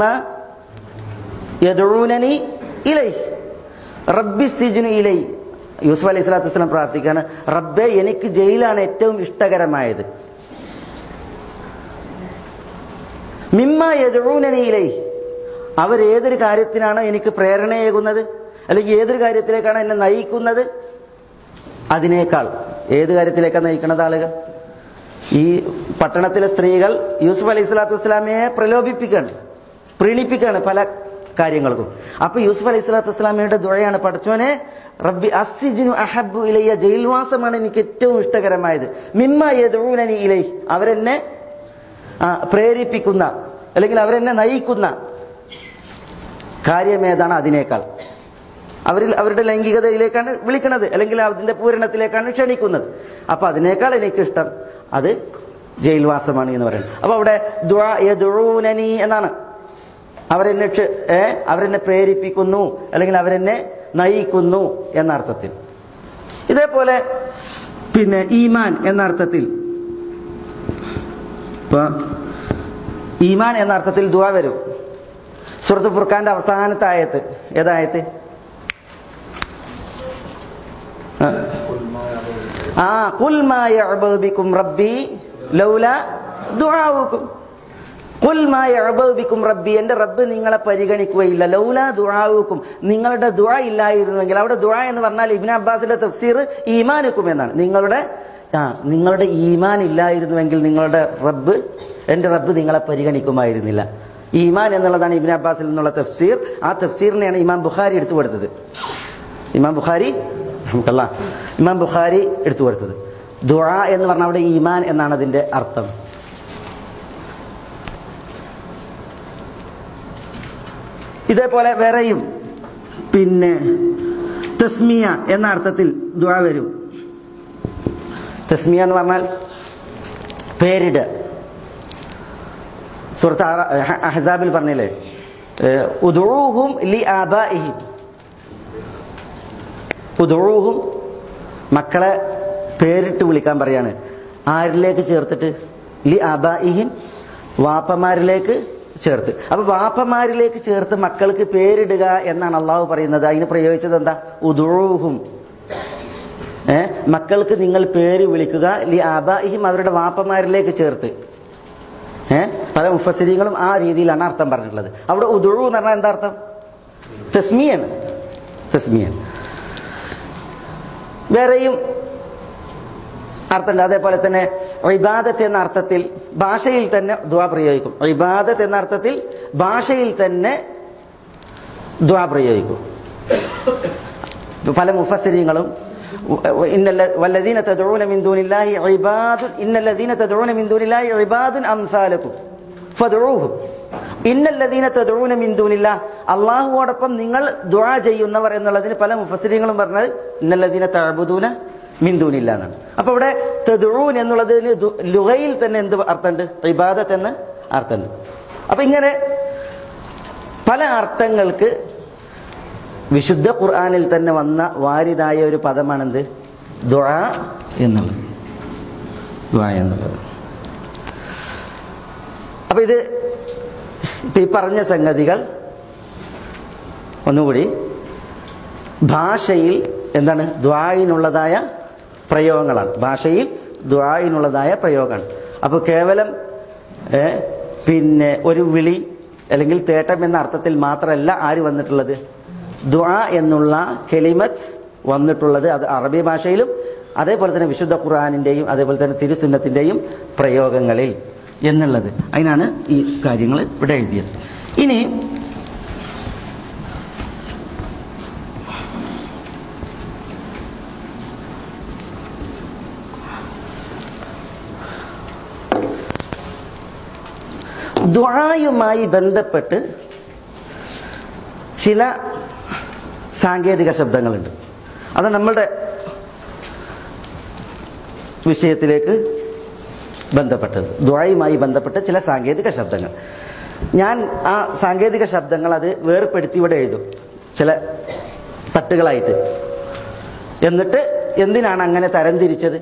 Speaker 2: യദഊനനി ഇലൈ റബ്ബി സിജ്നു ഇലൈ യൂസുഫ് അലൈഹി സ്വലാത്തു വസ്സലാം പ്രാർത്ഥിക്കാണ് റബ്ബെ എനിക്ക് ജയിലാണ് ഏറ്റവും ഇഷ്ടകരമായത് മിമ്മ യദഊനനി ഇലൈ അവർ ഏതൊരു കാര്യത്തിനാണ് എനിക്ക് പ്രേരണയേകുന്നത് അല്ലെങ്കിൽ ഏതൊരു കാര്യത്തിലേക്കാണ് എന്നെ നയിക്കുന്നത് അതിനേക്കാൾ ഏത് കാര്യത്തിലേക്കാണ് നയിക്കുന്നത് ആളുകൾ ഈ പട്ടണത്തിലെ സ്ത്രീകൾ യൂസുഫ് അലൈഹി സ്വലാത്തു വസ്സലാമയെ പ്രലോഭിപ്പിക്കുകയാണ് പ്രീണിപ്പിക്കുകയാണ് പല കാര്യങ്ങൾക്കും അപ്പൊ യൂസുഫ് അലൈഹി സ്വലാത്തു വസ്സലാമയുടെ ദുഴയാണ് പഠിച്ചോനെ റബ്ബി അസിജിനു അഹബു ഇലയ്യ ജയിൽവാസമാണ് എനിക്ക് ഏറ്റവും ഇഷ്ടകരമായത് മിമ്മ യദൂനനി ഇലൈ അവരെന്നെ ആ, പ്രേരിപ്പിക്കുന്ന അല്ലെങ്കിൽ അവരെന്നെ നയിക്കുന്ന കാര്യമേതാണ് അതിനേക്കാൾ അവരിൽ അവരുടെ ലൈംഗികതയിലേക്കാണ് വിളിക്കുന്നത് അല്ലെങ്കിൽ അതിന്റെ പൂരണത്തിലേക്കാണ് ക്ഷണിക്കുന്നത് അപ്പൊ അതിനേക്കാൾ എനിക്കിഷ്ടം അത് ജയിൽവാസമാണ് എന്ന് പറയുന്നത് അപ്പൊ അവിടെ ദുആ യദുഊനനി എന്നാണ് അവരെന്നെ ക്ഷ- ഏ അവരെന്നെ പ്രേരിപ്പിക്കുന്നു അല്ലെങ്കിൽ അവരെന്നെ നയിക്കുന്നു എന്ന അർത്ഥത്തിൽ ഇതേപോലെ പിന്നെ ഈമാൻ എന്ന അർത്ഥത്തിൽ ഇപ്പൊ ഈമാൻ എന്ന അർത്ഥത്തിൽ ദുആ വരും സുഹൃത്ത് ഫുർഖാന്റെ അവസാനത്തെ ആയത്ത് ഏതായത്ത് ആ. ആ ഖുൽ മാ യഅബദു ബിക്കും റബ്ബി ലൗല ദുആവുക്കും ഖുൽ മാ യഅബദു ബിക്കും റബ്ബി എന്റെ റബ്ബ് നിങ്ങളെ പരിഗണിക്കുകയില്ല ലൗല ദുആവുക്കും നിങ്ങളുടെ ദുആ ഇല്ലായിരുന്നുവെങ്കിൽ അവിടെ ദുആ എന്ന് പറഞ്ഞാൽ ഇബ്നു അബ്ബാസിന്റെ തഫ്സീർ ഈമാനുക്കും എന്നാണ് നിങ്ങളുടെ ആ നിങ്ങളുടെ ഈമാൻ ഇല്ലായിരുന്നുവെങ്കിൽ നിങ്ങളുടെ റബ്ബ് എന്റെ റബ്ബ് നിങ്ങളെ പരിഗണിക്കുമായിരുന്നില്ല ഈമാൻ എന്നുള്ളതാണ് ഇബ്നു അബ്ബാസിൽ നിന്നുള്ള തഫ്സീർ ആ തഫ്സീറിനെയാണ് ഇമാം ബുഖാരി എടുത്തു കൊടുത്തത് ഇമാം ബുഖാരി റഹ്മത്തുള്ള ഇമാം ബുഖാരി എടുത്തു കൊടുത്തത് ദുആ എന്ന് പറഞ്ഞാൽ അവിടെ ഈമാൻ എന്നാണ് അതിന്റെ അർത്ഥം ഇതേപോലെ വേറെയും പിന്നെ തസ്മിയ എന്ന അർത്ഥത്തിൽ ദുആ വരും തസ്മിയ എന്ന് പറഞ്ഞാൽ പേരിട് സുഹൃത്ത് അഹ്സാബിൽ പറഞ്ഞില്ലേ ഉദുഹും ലി ആബാഇഹിം ഉദുഹും മക്കളെ പേരിട്ട് വിളിക്കാൻ പറയാണ് ആരിലേക്ക് ചേർത്തിട്ട് ലി അബാഇഹിം വാപ്പമാരിലേക്ക് ചേർത്ത് അപ്പൊ വാപ്പമാരിലേക്ക് ചേർത്ത് മക്കൾക്ക് പേരിടുക എന്നാണ് അള്ളാഹു പറയുന്നത് അതിന് പ്രയോഗിച്ചത് എന്താ ഉദുഹും ഏ മക്കൾക്ക് നിങ്ങൾ പേര് വിളിക്കുക ലി അബാഇഹിം അവരുടെ വാപ്പമാരിലേക്ക് ചേർത്ത് ഏ പല മുഫസിരിങ്ങളും ആ രീതിയിലാണ് അർത്ഥം പറഞ്ഞിട്ടുള്ളത് അവിടെ ഉദുഴു എന്ന് പറഞ്ഞാൽ എന്താ അർത്ഥം തസ്മിയാണ് തസ്മിയാണ് വേറെയും അർത്ഥമുണ്ട് അതേപോലെ തന്നെ ഇബാദത്ത് എന്ന അർത്ഥത്തിൽ ഭാഷയിൽ തന്നെ ദ്വാ പ്രയോഗിക്കും ഇബാദത്ത് എന്ന അർത്ഥത്തിൽ ഭാഷയിൽ തന്നെ ദ്വാ പ്രയോഗിക്കും പല മുഫസരിങ്ങളും والذين تدعون من دون الله عباد إن الذين تدعون من دون الله عباد أمثالكم فادعوهم إن الذين تدعون من دون الله അള്ളാഹുവോടൊപ്പം നിങ്ങൾ ദുആ ചെയ്യുന്നവർ എന്നുള്ളതിന് പല മുഫസരിങ്ങളും പറഞ്ഞത് ഇന്നല്ലദീന തഅബുദൂന മിൻ ദൂനില്ല എന്നാണ് അപ്പൊ ഇവിടെ തദ്ഊൻ എന്നുള്ളതിന് ലുഗയിൽ തന്നെ എന്ത് അർത്ഥമുണ്ട് ഇബാദത്ത് എന്ന് അർത്ഥമുണ്ട് അപ്പൊ ഇങ്ങനെ പല അർത്ഥങ്ങൾക്ക് വിശുദ്ധ ഖുർആനിൽ തന്നെ വന്ന വാരിതായ ഒരു പദമാണെന്ത് ദുആ എന്നുള്ളത് ദുആ എന്നുള്ളത് അപ്പൊ ഇത് ഇപ്പൊ ഈ പറഞ്ഞ സംഗതികൾ ഒന്നുകൂടി ഭാഷയിൽ എന്താണ് ദ്വായിനുള്ളതായ പ്രയോഗങ്ങളാണ് ഭാഷയിൽ ദ്വായിനുള്ളതായ പ്രയോഗമാണ് അപ്പോൾ കേവലം ഏ, പിന്നെ ഒരു വിളി അല്ലെങ്കിൽ തേട്ടം എന്ന അർത്ഥത്തിൽ മാത്രമല്ല ആര് വന്നിട്ടുള്ളത് ദ്വാ എന്നുള്ള കെലിമത്ത് വന്നിട്ടുള്ളത് അത് അറബി ഭാഷയിലും അതേപോലെ തന്നെ വിശുദ്ധ ഖുർആാനിൻ്റെയും അതേപോലെ തന്നെ തിരുസുന്നത്തിൻ്റെയും പ്രയോഗങ്ങളിൽ എന്നുള്ളത് അതിനാണ് ഈ കാര്യങ്ങൾ ഇവിടെ എഴുതിയത് ഇനി ദ്വായുമായി ബന്ധപ്പെട്ട് ചില സാങ്കേതിക ശബ്ദങ്ങളുണ്ട് അത് നമ്മളുടെ വിഷയത്തിലേക്ക് ബന്ധപ്പെട്ടത് ദ്വായുമായി ബന്ധപ്പെട്ട ചില സാങ്കേതിക ശബ്ദങ്ങൾ ഞാൻ ആ സാങ്കേതിക ശബ്ദങ്ങൾ അത് വേർപ്പെടുത്തി ഇവിടെ എഴുതും ചില തട്ടുകളായിട്ട് എന്നിട്ട് എന്തിനാണ് അങ്ങനെ തരംതിരിച്ചത്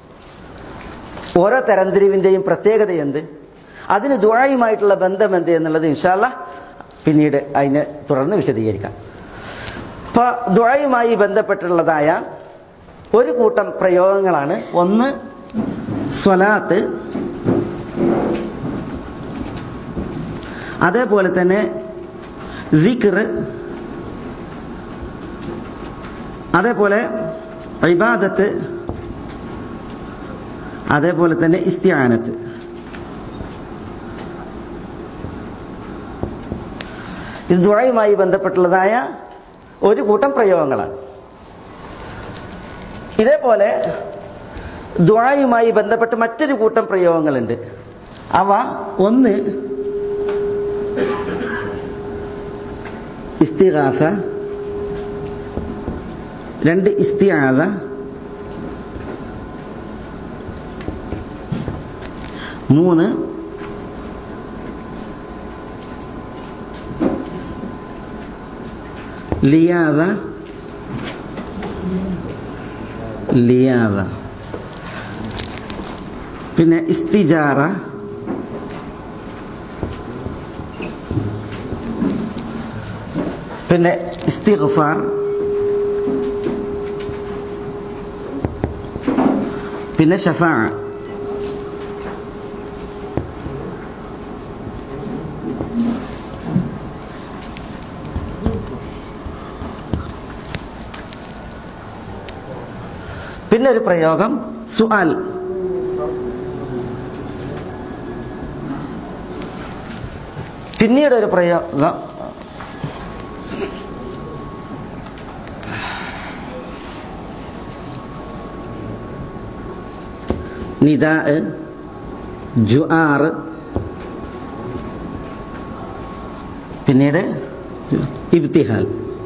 Speaker 2: ഓരോ തരംതിരിവിൻ്റെയും പ്രത്യേകത എന്ത് അതിന് ദ്വായുമായിട്ടുള്ള ബന്ധം എന്ത് എന്നുള്ളത് ഇൻഷാല്ല പിന്നീട് അതിനെ തുടർന്ന് വിശദീകരിക്കാം അപ്പൊ ദ്വായുമായി ബന്ധപ്പെട്ടുള്ളതായ ഒരു കൂട്ടം പ്രയോഗങ്ങളാണ് ഒന്ന് സ്വലാത്ത് അതേപോലെ തന്നെ വിക്ർ അതേപോലെ ഇബാദത്ത് അതേപോലെ തന്നെ ഇസ്തിയാനത്ത് ഇത് ദുഴയുമായി ബന്ധപ്പെട്ടുള്ളതായ ഒരു കൂട്ടം പ്രയോഗങ്ങളാണ് ഇതേപോലെ ദുഴയുമായി ബന്ധപ്പെട്ട് മറ്റൊരു കൂട്ടം പ്രയോഗങ്ങളുണ്ട് അവ ഒന്ന് ഇസ്തിഗാസ രണ്ട് ഇസ്തിയാദ മൂന്ന് ലിയാദ ലിയാദ പിന്നെ ഇസ്തിജാറ പിന്നെ ഇസ്തിഗ്ഫാർ പിന്നെ ഷഫാ പിന്നെ ഒരു പ്രയോഗം സുആൽ പിന്നീട് ഒരു പ്രയോഗം നിദാ ജുആർ പിന്നീട് ഇബ്തിഹാൽ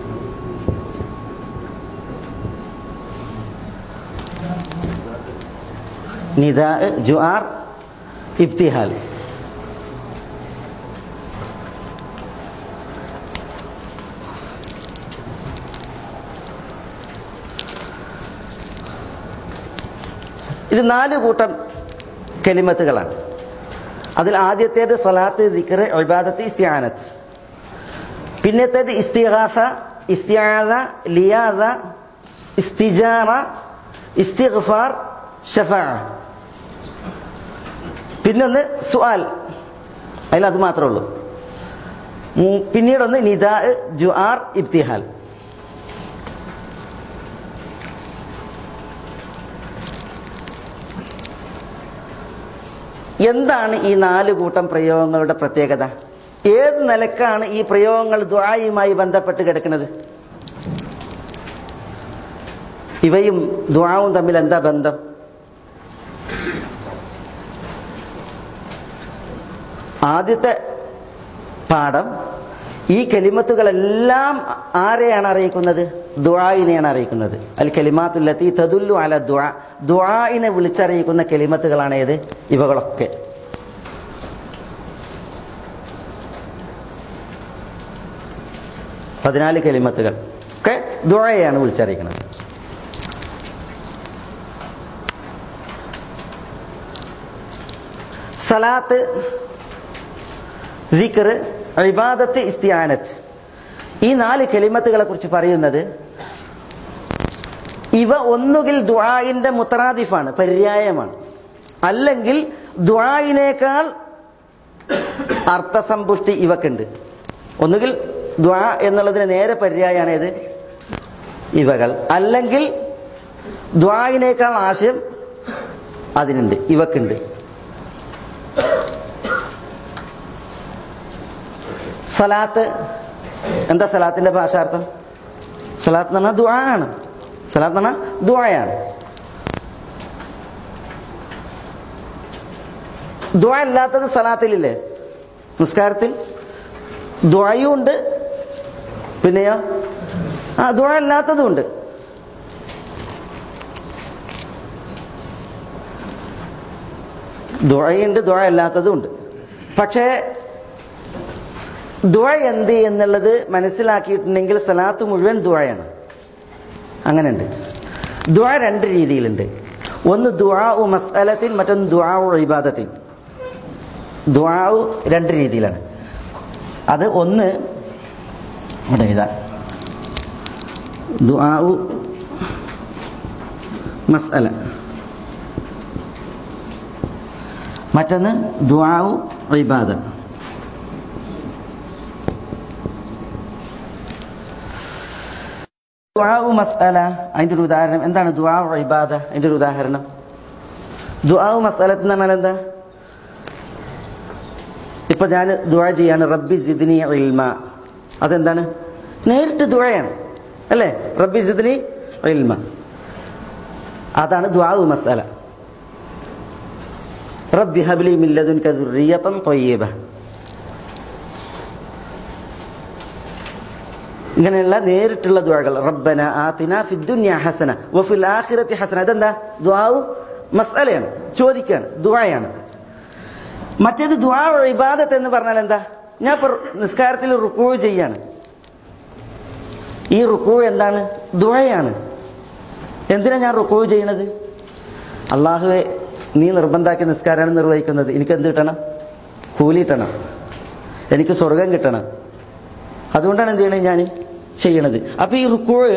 Speaker 2: നിദാ ജുആർ ഇബ്തിഹാൽ ഇത് നാല് കൂട്ടം കലിമത്തുകളാണ് അതിൽ ആദ്യത്തേത് സലാത്ത് ദിക്ർ ഇബാദത്ത് ഇസ്തിയാനത്ത് പിന്നത്തേത് ഇസ്തിഹാസ ഇസ്തിയാദ ലിയാദ ഇസ്തിജാറ ഇസ്തിഗ്ഫാർ ഷഫാ പിന്നൊന്ന് സുആൽ അതിൽ അത് മാത്രമേ ഉള്ളൂ മൂ- പിന്നീടൊന്ന് നിദാ ജുആർ ഇബ്തിഹാൽ എന്താണ് ഈ നാല് കൂട്ടം പ്രയോഗങ്ങളുടെ പ്രത്യേകത ഏത് നിലക്കാണ് ഈ പ്രയോഗങ്ങൾ ദ്വായുമായി ബന്ധപ്പെട്ട് കിടക്കുന്നത് ഇവയും ദ്വാവും തമ്മിൽ എന്താ ബന്ധം ആദ്യത്തെ പാഠം ഈ കലിമത്തുകളെല്ലാം ആരെയാണ് അറിയിക്കുന്നത് ദുആയിനെയാണ് അറിയിക്കുന്നത് അൽ കലിമാത്തുല്ലത്തി തദുല്ലു അല ദുആ ദുആയിനെ വിളിച്ചറിയിക്കുന്ന കലിമത്തുകളാണ് ഏത് ഇവകളൊക്കെ പതിനാല് കലിമത്തുകൾ ഒക്കെ ദുആയെയാണ് വിളിച്ചറിയിക്കുന്നത് സലാത്ത് ദിക്ർ ഇബാദത്ത് ഇസ്തിയാനത്ത് ഈ നാല് കലിമത്തുകളെ കുറിച്ച് പറയുന്നത് ഇവ ഒന്നുകിൽ ദുആഇന്റെ മുത്തറാദിഫാണ് പര്യായമാണ് അല്ലെങ്കിൽ ദുആഇനേക്കാൾ അർത്ഥസമ്പുഷ്ടി ഇവക്കുണ്ട് ഒന്നുകിൽ ദ്വാ എന്നുള്ളതിന് നേരെ പര്യായമാണ് ഏത് ഇവകൾ അല്ലെങ്കിൽ ദ്വായിനേക്കാൾ ആശയം അതിനുണ്ട് ഇവക്കുണ്ട് സലാത്ത് എന്താ സലാത്തിന്റെ ഭാഷാർത്ഥം സലാത്ത് എന്ന് പറഞ്ഞാൽ ദുആ ആണ് സലാത്ത് എന്ന് പറഞ്ഞാൽ ദുആയാണ് ദുആ അല്ലാത്തത് സലാത്തിലില്ലേ നിസ്കാരത്തിൽ ദുആയും ഉണ്ട് പിന്നെയോ ആ ദുആ അല്ലാത്തതും ഉണ്ട് ദുആയുണ്ട് ദുആ അല്ലാത്തതും ഉണ്ട് പക്ഷേ ദുആ എന്ത് എന്നുള്ളത് മനസ്സിലാക്കിയിട്ടുണ്ടെങ്കിൽ സലാത്ത് മുഴുവൻ ദുആയാണ് അങ്ങനെയുണ്ട് ദുആ രണ്ട് രീതിയിലുണ്ട് ഒന്ന് ദുആ മസ്അലത്തിൻ മറ്റൊന്ന് ദുആ ഇബാദത്തിൻ ദുആ രണ്ട് രീതിയിലാണ് അത് ഒന്ന് ഇവിടെ എഴുതാ ദുആ മസ്അല മറ്റൊന്ന് ദുആ ഇബാദ ദുആ മസ്അല അതിന്റെ ഒരു ഉദാഹരണം എന്താണ് ദുആ ഇബാദ അതിന്റെ ഒരു ഉദാഹരണം ദുആ മസ്അലത്ത് എന്ന് പറഞ്ഞാൽ എന്താ ഇപ്പൊ ഞാൻ ദുആ ചെയ്യാണ് റബ്ബി സിദ്നി ഇൽമ അതെന്താണ് നേരിട്ട് ദുആയാണ് അല്ലേ റബ്ബി സിദ്നി ഇൽമ അതാണ് ദുആ മസ്അല റബ്ബി ഹബ്ലി മിൻ ലദുൻക ദുർരിയതൻ ത്വയ്യിബ ഇങ്ങനെയുള്ള നേരിട്ടുള്ള ദുആകൾ റബ്ബന ആതിന ഫിദ്ദുനിയ ഹസന വഫിൽ ആഖിറതി ഹസന അതെന്താ ദുആഉ മസ്അലയാണ് ചോദിക്കാണ് ദുആയാണ് മറ്റേത് ദുആ ഇബാദത്ത് എന്ന് പറഞ്ഞാൽ എന്താ ഞാൻ ഇപ്പൊ നിസ്കാരത്തിൽ റുക്കൂ ചെയ്യാണ് ഈ റുക്കൂ എന്താണ് ദുആയാണ് എന്തിനാ ഞാൻ റുക്കൂ ചെയ്യണത് അള്ളാഹുവെ നീ നിർബന്ധാക്കിയ നിസ്കാരമാണ് നിർവഹിക്കുന്നത് എനിക്ക് എന്ത് കിട്ടണം കൂലി കിട്ടണം എനിക്ക് സ്വർഗം കിട്ടണം അതുകൊണ്ടാണ് എന്ത് ചെയ്യണത് ഞാൻ ചെയ്യണത് അപ്പൊ ഈ റുക്കോഴ്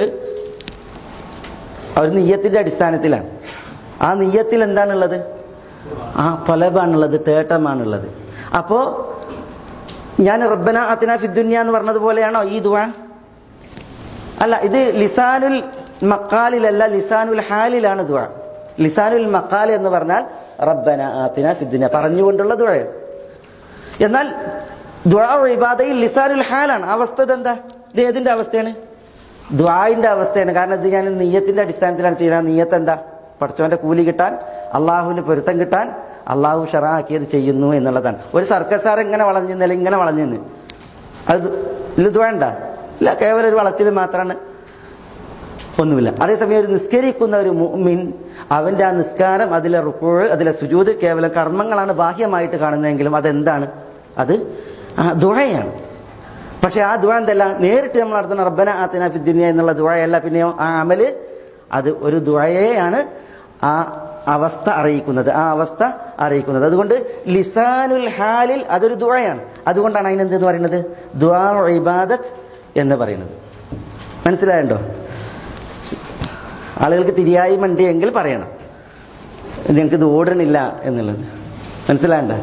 Speaker 2: അവർ നെയ്യത്തിന്റെ അടിസ്ഥാനത്തിലാണ് ആ നെയ്യത്തിൽ എന്താണുള്ളത് ആ ഫലബാണുള്ളത് തേട്ടമാണുള്ളത് അപ്പോ ഞാൻ റബ്ബന അത്തിന ഫിദ്ദുന്യ എന്ന് പറഞ്ഞതുപോലെയാണോ ഈ ദുആ അല്ല ഇത് ലിസാനുൽ മക്കാലിലല്ല ലിസാനുൽ ഹാലിലാണ് ദുആ ലിസാനുൽ മക്കാൽ എന്ന് പറഞ്ഞാൽ റബ്ബന ആത്തിന ഫിദ്ദുന്യ പറഞ്ഞുകൊണ്ടുള്ള ദുആ എന്നാൽ ദുആ ഇബാദയിൽ ലിസാനുൽ ഹാലാണ് അവസ്ഥ ഇതെന്താ ഇത് ഏതിന്റെ അവസ്ഥയാണ് ദ്വായിന്റെ അവസ്ഥയാണ് കാരണം ഇത് ഞാൻ നീയത്തിന്റെ അടിസ്ഥാനത്തിലാണ് ചെയ്യുന്നത് നീയത്ത് എന്താ പഠിച്ചവന്റെ കൂലി കിട്ടാൻ അള്ളാഹുവിന് പൊരുത്തം കിട്ടാൻ അള്ളാഹു ഷറാക്കിയത് ചെയ്യുന്നു എന്നുള്ളതാണ് ഒരു സർക്കസാർ ഇങ്ങനെ വളഞ്ഞു നിന്നില്ല ഇങ്ങനെ വളഞ്ഞു നിന്ന് അത് ഇല്ല ദ്വാണ്ട ഇല്ല കേവലം ഒരു വളച്ചിൽ മാത്രമാണ് ഒന്നുമില്ല അതേസമയം ഒരു നിസ്കരിക്കുന്ന ഒരു മുഅ്മിൻ അവന്റെ ആ നിസ്കാരം അതിലെ റുക്കോഴ് അതിലെ സുജൂത് കേവലം കർമ്മങ്ങളാണ് ബാഹ്യമായിട്ട് കാണുന്നതെങ്കിലും അതെന്താണ് അത് ആ ദുഴയാണ് പക്ഷെ ആ ദുഴ എന്തല്ല നേരിട്ട് നമ്മൾ നടത്തുന്ന റബ്ബന ആത്തിന ഫിദ്ദുനിയ എന്നുള്ള ദുഴയല്ല പിന്നെയോ ആ അമല് അത് ഒരു ദുഴയെയാണ് ആ അവസ്ഥ അറിയിക്കുന്നത് ആ അവസ്ഥ അറിയിക്കുന്നത് അതുകൊണ്ട് ലിസാനുൽ ഹാലിൽ അതൊരു ദുഴയാണ് അതുകൊണ്ടാണ് അതിനെന്തെന്ന് പറയുന്നത് ദുആ ഇബാദത്ത് എന്ന് പറയുന്നത് മനസ്സിലായല്ലോ ആളുകൾക്ക് തിരിയായി മണ്ടിയെങ്കിൽ പറയണം ഞങ്ങൾക്ക് ഇത് ഓടണില്ല എന്നുള്ളത് മനസ്സിലായണ്ട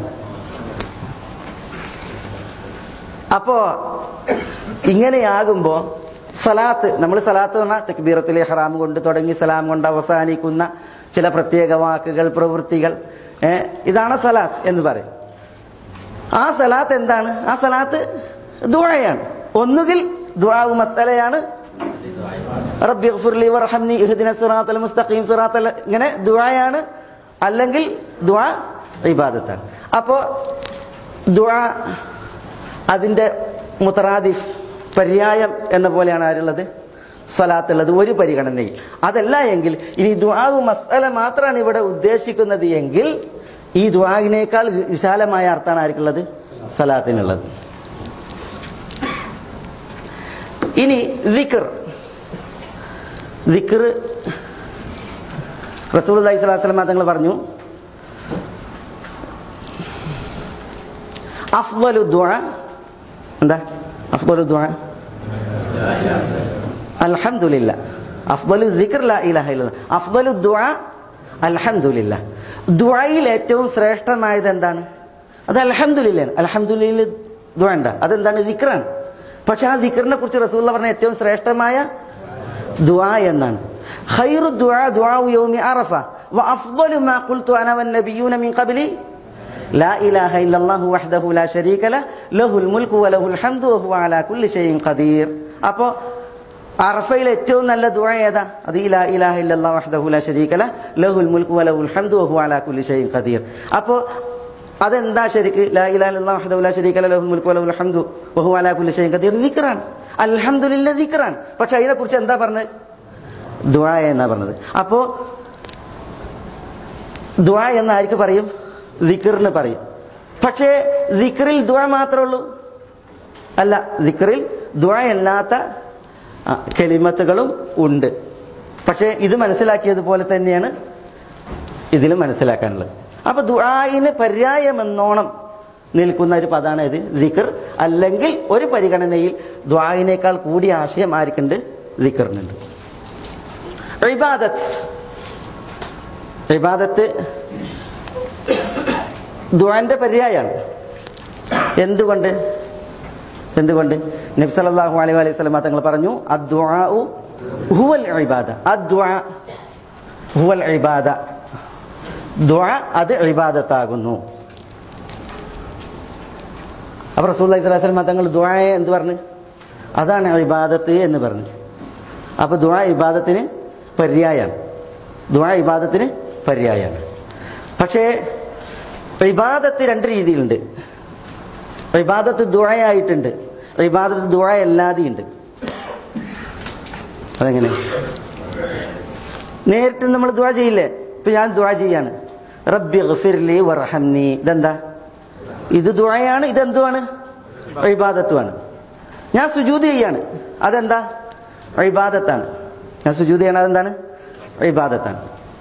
Speaker 2: അപ്പോ ഇങ്ങനെയാകുമ്പോ സലാത്ത് നമ്മൾ സലാത്ത് പറഞ്ഞാൽ തെക്ബീറത്തിലെ ഹറാം കൊണ്ട് തുടങ്ങി സലാം കൊണ്ട് അവസാനിക്കുന്ന ചില പ്രത്യേക വാക്കുകൾ പ്രവൃത്തികൾ ഏ, ഇതാണ് സലാത്ത് എന്ന് പറയും ആ സലാത്ത് എന്താണ് ആ സലാത്ത് ദുഴയാണ് ഒന്നുകിൽ ദുആവ് മസലയാണ് റബ്ബി ഗ്ഫിർലി വർഹംനി ഇഹ്ദിന സിറാത്തൽ മുസ്തഖീം സിറാത്തൽ ഇങ്ങനെ ദുആയാണ് അല്ലെങ്കിൽ ദുആ ഇബാദത്താണ് അപ്പോ ദുആ അതിന്റെ മുത്തറാദിഫ് പര്യായം എന്ന പോലെയാണ് ആരുള്ളത് സലാത്തുള്ളത് ഒരു പരിഗണനയിൽ അതല്ല എങ്കിൽ ഇനി ദുആവ് മസല മാത്രമാണ് ഇവിടെ ഉദ്ദേശിക്കുന്നത് എങ്കിൽ ഈ ദുആവിനേക്കാൾ വിശാലമായ അർത്ഥമാണ് ആർക്കുള്ളത് സലാത്തിനുള്ളത് ഇനി ദിക്ർ ദിക്ർ റസൂൽ അലൈഹി സ്വലാത്തു വസ്സലാം തങ്ങൾ പറഞ്ഞു അഫ്വലു ദുആ എന്താ അഫ്വലു ദുആ അൽഹംദുലില്ലാ അഫ്വലു ദിക്ർ ലാ ഇലാഹ ഇല്ലല്ലാഹ് അഫ്വലു ദുആ അൽഹംദുലില്ലാ ദുആയിൽ ഏറ്റവും ശ്രേഷ്ഠമായത് എന്താണ് അത് അൽഹംദുലില്ലാ അൽഹംദുലില്ല ദുആ ഉണ്ട് അതെന്താണ് ദിക്റാണ് പക്ഷെ ആ ദിക്റിനെ കുറിച്ച് റസൂൽ പറഞ്ഞ ഏറ്റവും ശ്രേഷ്ഠമായ ദുആ എന്നാണ് ഖൈറു ദുആ ദുആ യൗമി അറഫ വഅഫ്ളു മാ ഖുൽതു അന വന്നബിയ്യൂന മിൻ ഖബ്ലി لا إله إلا الله وحده لا شريك له له الملك وله الحمد وهو على كل شيء قدير അപ്പോൾ അറഫയിൽ ഏറ്റവും നല്ല ദുആ ഏതാ അത് ഈ ലാ ഇലാഹ ഇല്ലല്ലാഹു വഹ്ദഹു ലാ ശരീക ലഹ് ലഹുൽ മുൽക്കു വലഹുൽ ഹംദു വഹു അലാ കുല്ലി ഷൈഇൻ ഖദീർ അപ്പോൾ അതെന്താ ശരിക്ക് ലാ ഇലാഹ ഇല്ലല്ലാഹു വഹ്ദഹു ലാ ശരീക ലഹ് ലഹുൽ മുൽക്കു വലഹുൽ ഹംദു വഹു അലാ കുല്ലി ഷൈഇൻ ഖദീർ ദിക്റാണ് അൽഹംദുലില്ലാ ദിക്റാണ് പക്ഷെ അതിനെക്കുറിച്ച് എന്താ പറഞ്ഞത് ദുആ എന്നാ പറഞ്ഞത് അപ്പോ ദുആ എന്ന് ആർക്ക് പറയും ദിക്റിന് പറയും പക്ഷേ ദിക്റിൽ ദുആ മാത്രമേ ഉള്ളൂ അല്ല ദിക്റിൽ ദുആ അല്ലാത്ത ആ, കെളിമത്തുകളും ഉണ്ട് പക്ഷേ ഇത് മനസ്സിലാക്കിയതുപോലെ തന്നെയാണ് ഇതിലും മനസ്സിലാക്കാനുള്ളത് അപ്പൊ ദുആയിന് പര്യായമെന്നോണം നിൽക്കുന്ന ഒരു പദമാണ് ഇത് ദിക്ർ അല്ലെങ്കിൽ ഒരു പരിഗണനയിൽ ദ്വായിനേക്കാൾ കൂടിയ ആശയം ആർക്കുണ്ട് ദിക്റിനുണ്ട് ഇബാദത്ത് ഇബാദത്ത് ദുആന്റെ പര്യായാണ് എന്തുകൊണ്ട് എന്തുകൊണ്ട് നബി സല്ലല്ലാഹു അലൈഹി വസല്ലം സ്വലമ തങ്ങൾ പറഞ്ഞു അദ്ദുആഉ ഹുവൽ ഇബാദ അദ്ദുആ ഹുവൽ ഇബാദ ദുആ അത് ഇബാദത്താകുന്നു അപ്പൊ റസൂലുള്ളാഹി സ്വല്ലല്ലാഹു അലൈഹി വസല്ലം തങ്ങൾ ദുആയെ എന്ത് പറഞ്ഞു അതാണ് ഇബാദത്ത് എന്ന് പറഞ്ഞു അപ്പൊ ദുആ ഇബാദത്തിന് പര്യായാണ് ദുആ ഇബാദത്തിന് പര്യായാണ് പക്ഷേ ഇബാദത്ത് രണ്ട് രീതിയിലുണ്ട് ഇബാദത്ത് ദുഴയായിട്ടുണ്ട് ഇബാദത്ത് ദുഴ അല്ലാതെയുണ്ട് അതെങ്ങനെ നേരിട്ട് നമ്മൾ ദുഴ ചെയ്യില്ലേ ഇപ്പൊ ഞാൻ ദുഴ ചെയ്യാണ് റബ്ബി ഗഫിർലി വർഹംനി ഇതെന്താ ഇത് ദുഴയാണ് ഇതെന്തുവാണ് ഇബാദത്തുമാണ് ഞാൻ സുജൂത് ചെയ്യാണ് അതെന്താ ഇബാദത്താണ് ഞാൻ സുജൂത് ചെയ്യണത് എന്താണ് ഇബാദത്താണ്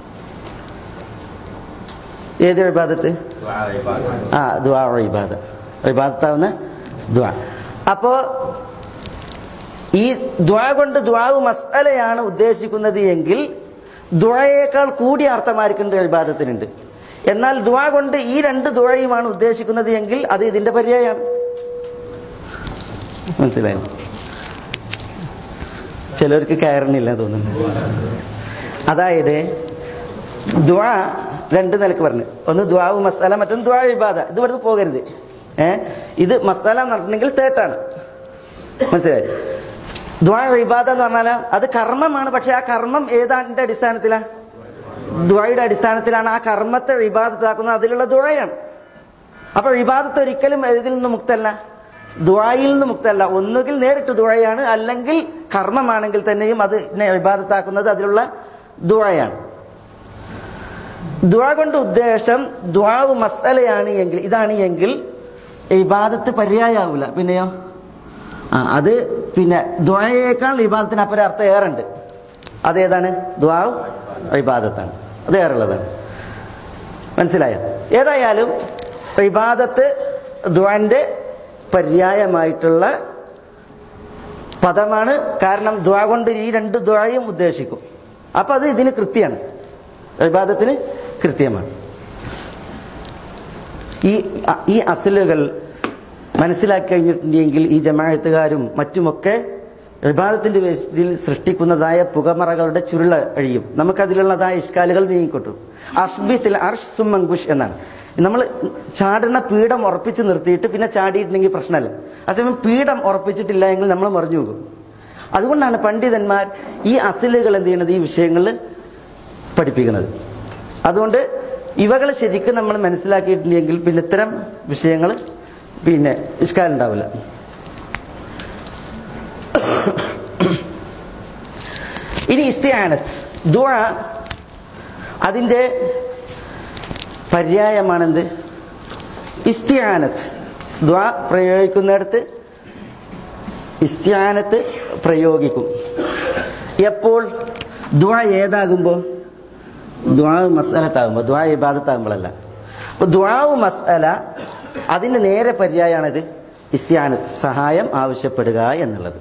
Speaker 2: ഏത് ഇബാദത്ത് ആ ദുആ ഇബാദ ഇബാദത്താവുന്ന ദുആ അപ്പോ ഈ ദ്വാ കൊണ്ട് ദ്വാവ് മസ്അലയാണ് ഉദ്ദേശിക്കുന്നത് എങ്കിൽ ദ്വയേക്കാൾ കൂടിയ അർത്ഥമായിരിക്കേണ്ട വിവാദത്തിനുണ്ട് എന്നാൽ ദ്വാ കൊണ്ട് ഈ രണ്ട് ദ്വയുമാണ് ഉദ്ദേശിക്കുന്നത് എങ്കിൽ അത് ഇതിന്റെ പര്യായമാണ് മനസ്സിലായോ ചിലർക്ക് കയറണില്ല തോന്നുന്നു അതായത് ദ്വാ രണ്ട് നിലക്ക് പറഞ്ഞു ഒന്ന് ദ്വാവ് മസാല മറ്റൊന്ന് ദ്വാ വിവാദ ഇത് ഇവിടുന്ന് പോകരുത് ഏ ഇത് മസാല എന്ന് പറഞ്ഞിട്ടുണ്ടെങ്കിൽ തേട്ടാണ് മനസ്സിലായി ദ്വാ വിവാദ എന്ന് പറഞ്ഞാൽ അത് കർമ്മമാണ് പക്ഷെ ആ കർമ്മം ഏതാണ്ടിന്റെ അടിസ്ഥാനത്തിലാ ദ്വയുടെ അടിസ്ഥാനത്തിലാണ് ആ കർമ്മത്തെ വിവാദത്താക്കുന്നത് അതിലുള്ള ദ്വയാണ് അപ്പൊ വിവാദത്ത് ഒരിക്കലും ഇതിൽ നിന്ന് മുക്തല്ല ദ്വായിൽ നിന്ന് മുക്തല്ല ഒന്നുകിൽ നേരിട്ട് ദ്വയാണ് അല്ലെങ്കിൽ കർമ്മമാണെങ്കിൽ തന്നെയും അത് വിവാദത്താക്കുന്നത് അതിലുള്ള ദ്വയാണ് ദ്വാ കൊണ്ട് ഉദ്ദേശം ദ്വാവ് മസലയാണ് എങ്കിൽ ഇതാണ് എങ്കിൽ ഇബാദത്ത് പര്യായാവൂല പിന്നെയോ ആ അത് പിന്നെ ദ്വയേക്കാൾ ഇബാദത്തിന് അപ്പുറം അർത്ഥം ഏറുണ്ട് അതേതാണ് ദ്വാവ് ഇബാദത്താണ് അത് ഏറുള്ളതാണ് മനസ്സിലായോ ഏതായാലും ഇബാദത്ത് ദ്വാന്റെ പര്യായമായിട്ടുള്ള പദമാണ് കാരണം ദ്വാ കൊണ്ട് ഈ രണ്ട് ദ്വായും ഉദ്ദേശിക്കും അപ്പൊ അത് ഇതിന് കൃത്യമാണ് വിവാദത്തിന് കൃത്യമാണ് ഈ ഈ അസലുകൾ മനസ്സിലാക്കി കഴിഞ്ഞിട്ടുണ്ടെങ്കിൽ ഈ ജമാഅത്തുകാരും മറ്റുമൊക്കെ വിവാദത്തിന്റെ പേരിൽ സൃഷ്ടിക്കുന്നതായ പുകമറകളുടെ ചുരുള അഴിയും നമുക്കതിലുള്ളതായ ഇഷ്കാലുകൾ നീങ്ങിക്കൊട്ടും അസ്ബിത്തിൽ അർഷ് സുമങ്കുഷ് എന്നാണ് നമ്മൾ ചാടുന്ന പീഠം ഉറപ്പിച്ച് നിർത്തിയിട്ട് പിന്നെ ചാടിയിട്ടുണ്ടെങ്കിൽ പ്രശ്നമല്ല അതേസമയം പീഠം ഉറപ്പിച്ചിട്ടില്ല എങ്കിൽ നമ്മൾ മറിഞ്ഞു പോകും അതുകൊണ്ടാണ് പണ്ഡിതന്മാർ ഈ അസിലുകൾ എന്ത് ചെയ്യുന്നത് ഈ വിഷയങ്ങളിൽ പഠിപ്പിക്കുന്നത് അതുകൊണ്ട് ഇവകൾ ശരിക്കും നമ്മൾ മനസ്സിലാക്കിയിട്ടുണ്ടെങ്കിൽ പിന്നെ ഇത്തരം വിഷയങ്ങൾ പിന്നെ ഇഷ്കാലുണ്ടാവില്ല ഇനി ഇസ്തിയാനത്ത് ദുആ അതിൻ്റെ പര്യായമാണെന്ത് ഇസ്തിയാനത്ത് ദ്വാ പ്രയോഗിക്കുന്നിടത്ത് ഇസ്തിയാനത്ത് പ്രയോഗിക്കും എപ്പോൾ ദ്വാ ഏതാകുമ്പോൾ ദ്വാവ് മസലത്താകുമ്പോൾ ദ്വാ ഇബാദത്താകുമ്പോഴല്ല അപ്പൊ ദ്വാവ് മസല അതിന് നേരെ പര്യായമാണിത് ഇസ്തിയാനത്ത് സഹായം ആവശ്യപ്പെടുക എന്നുള്ളത്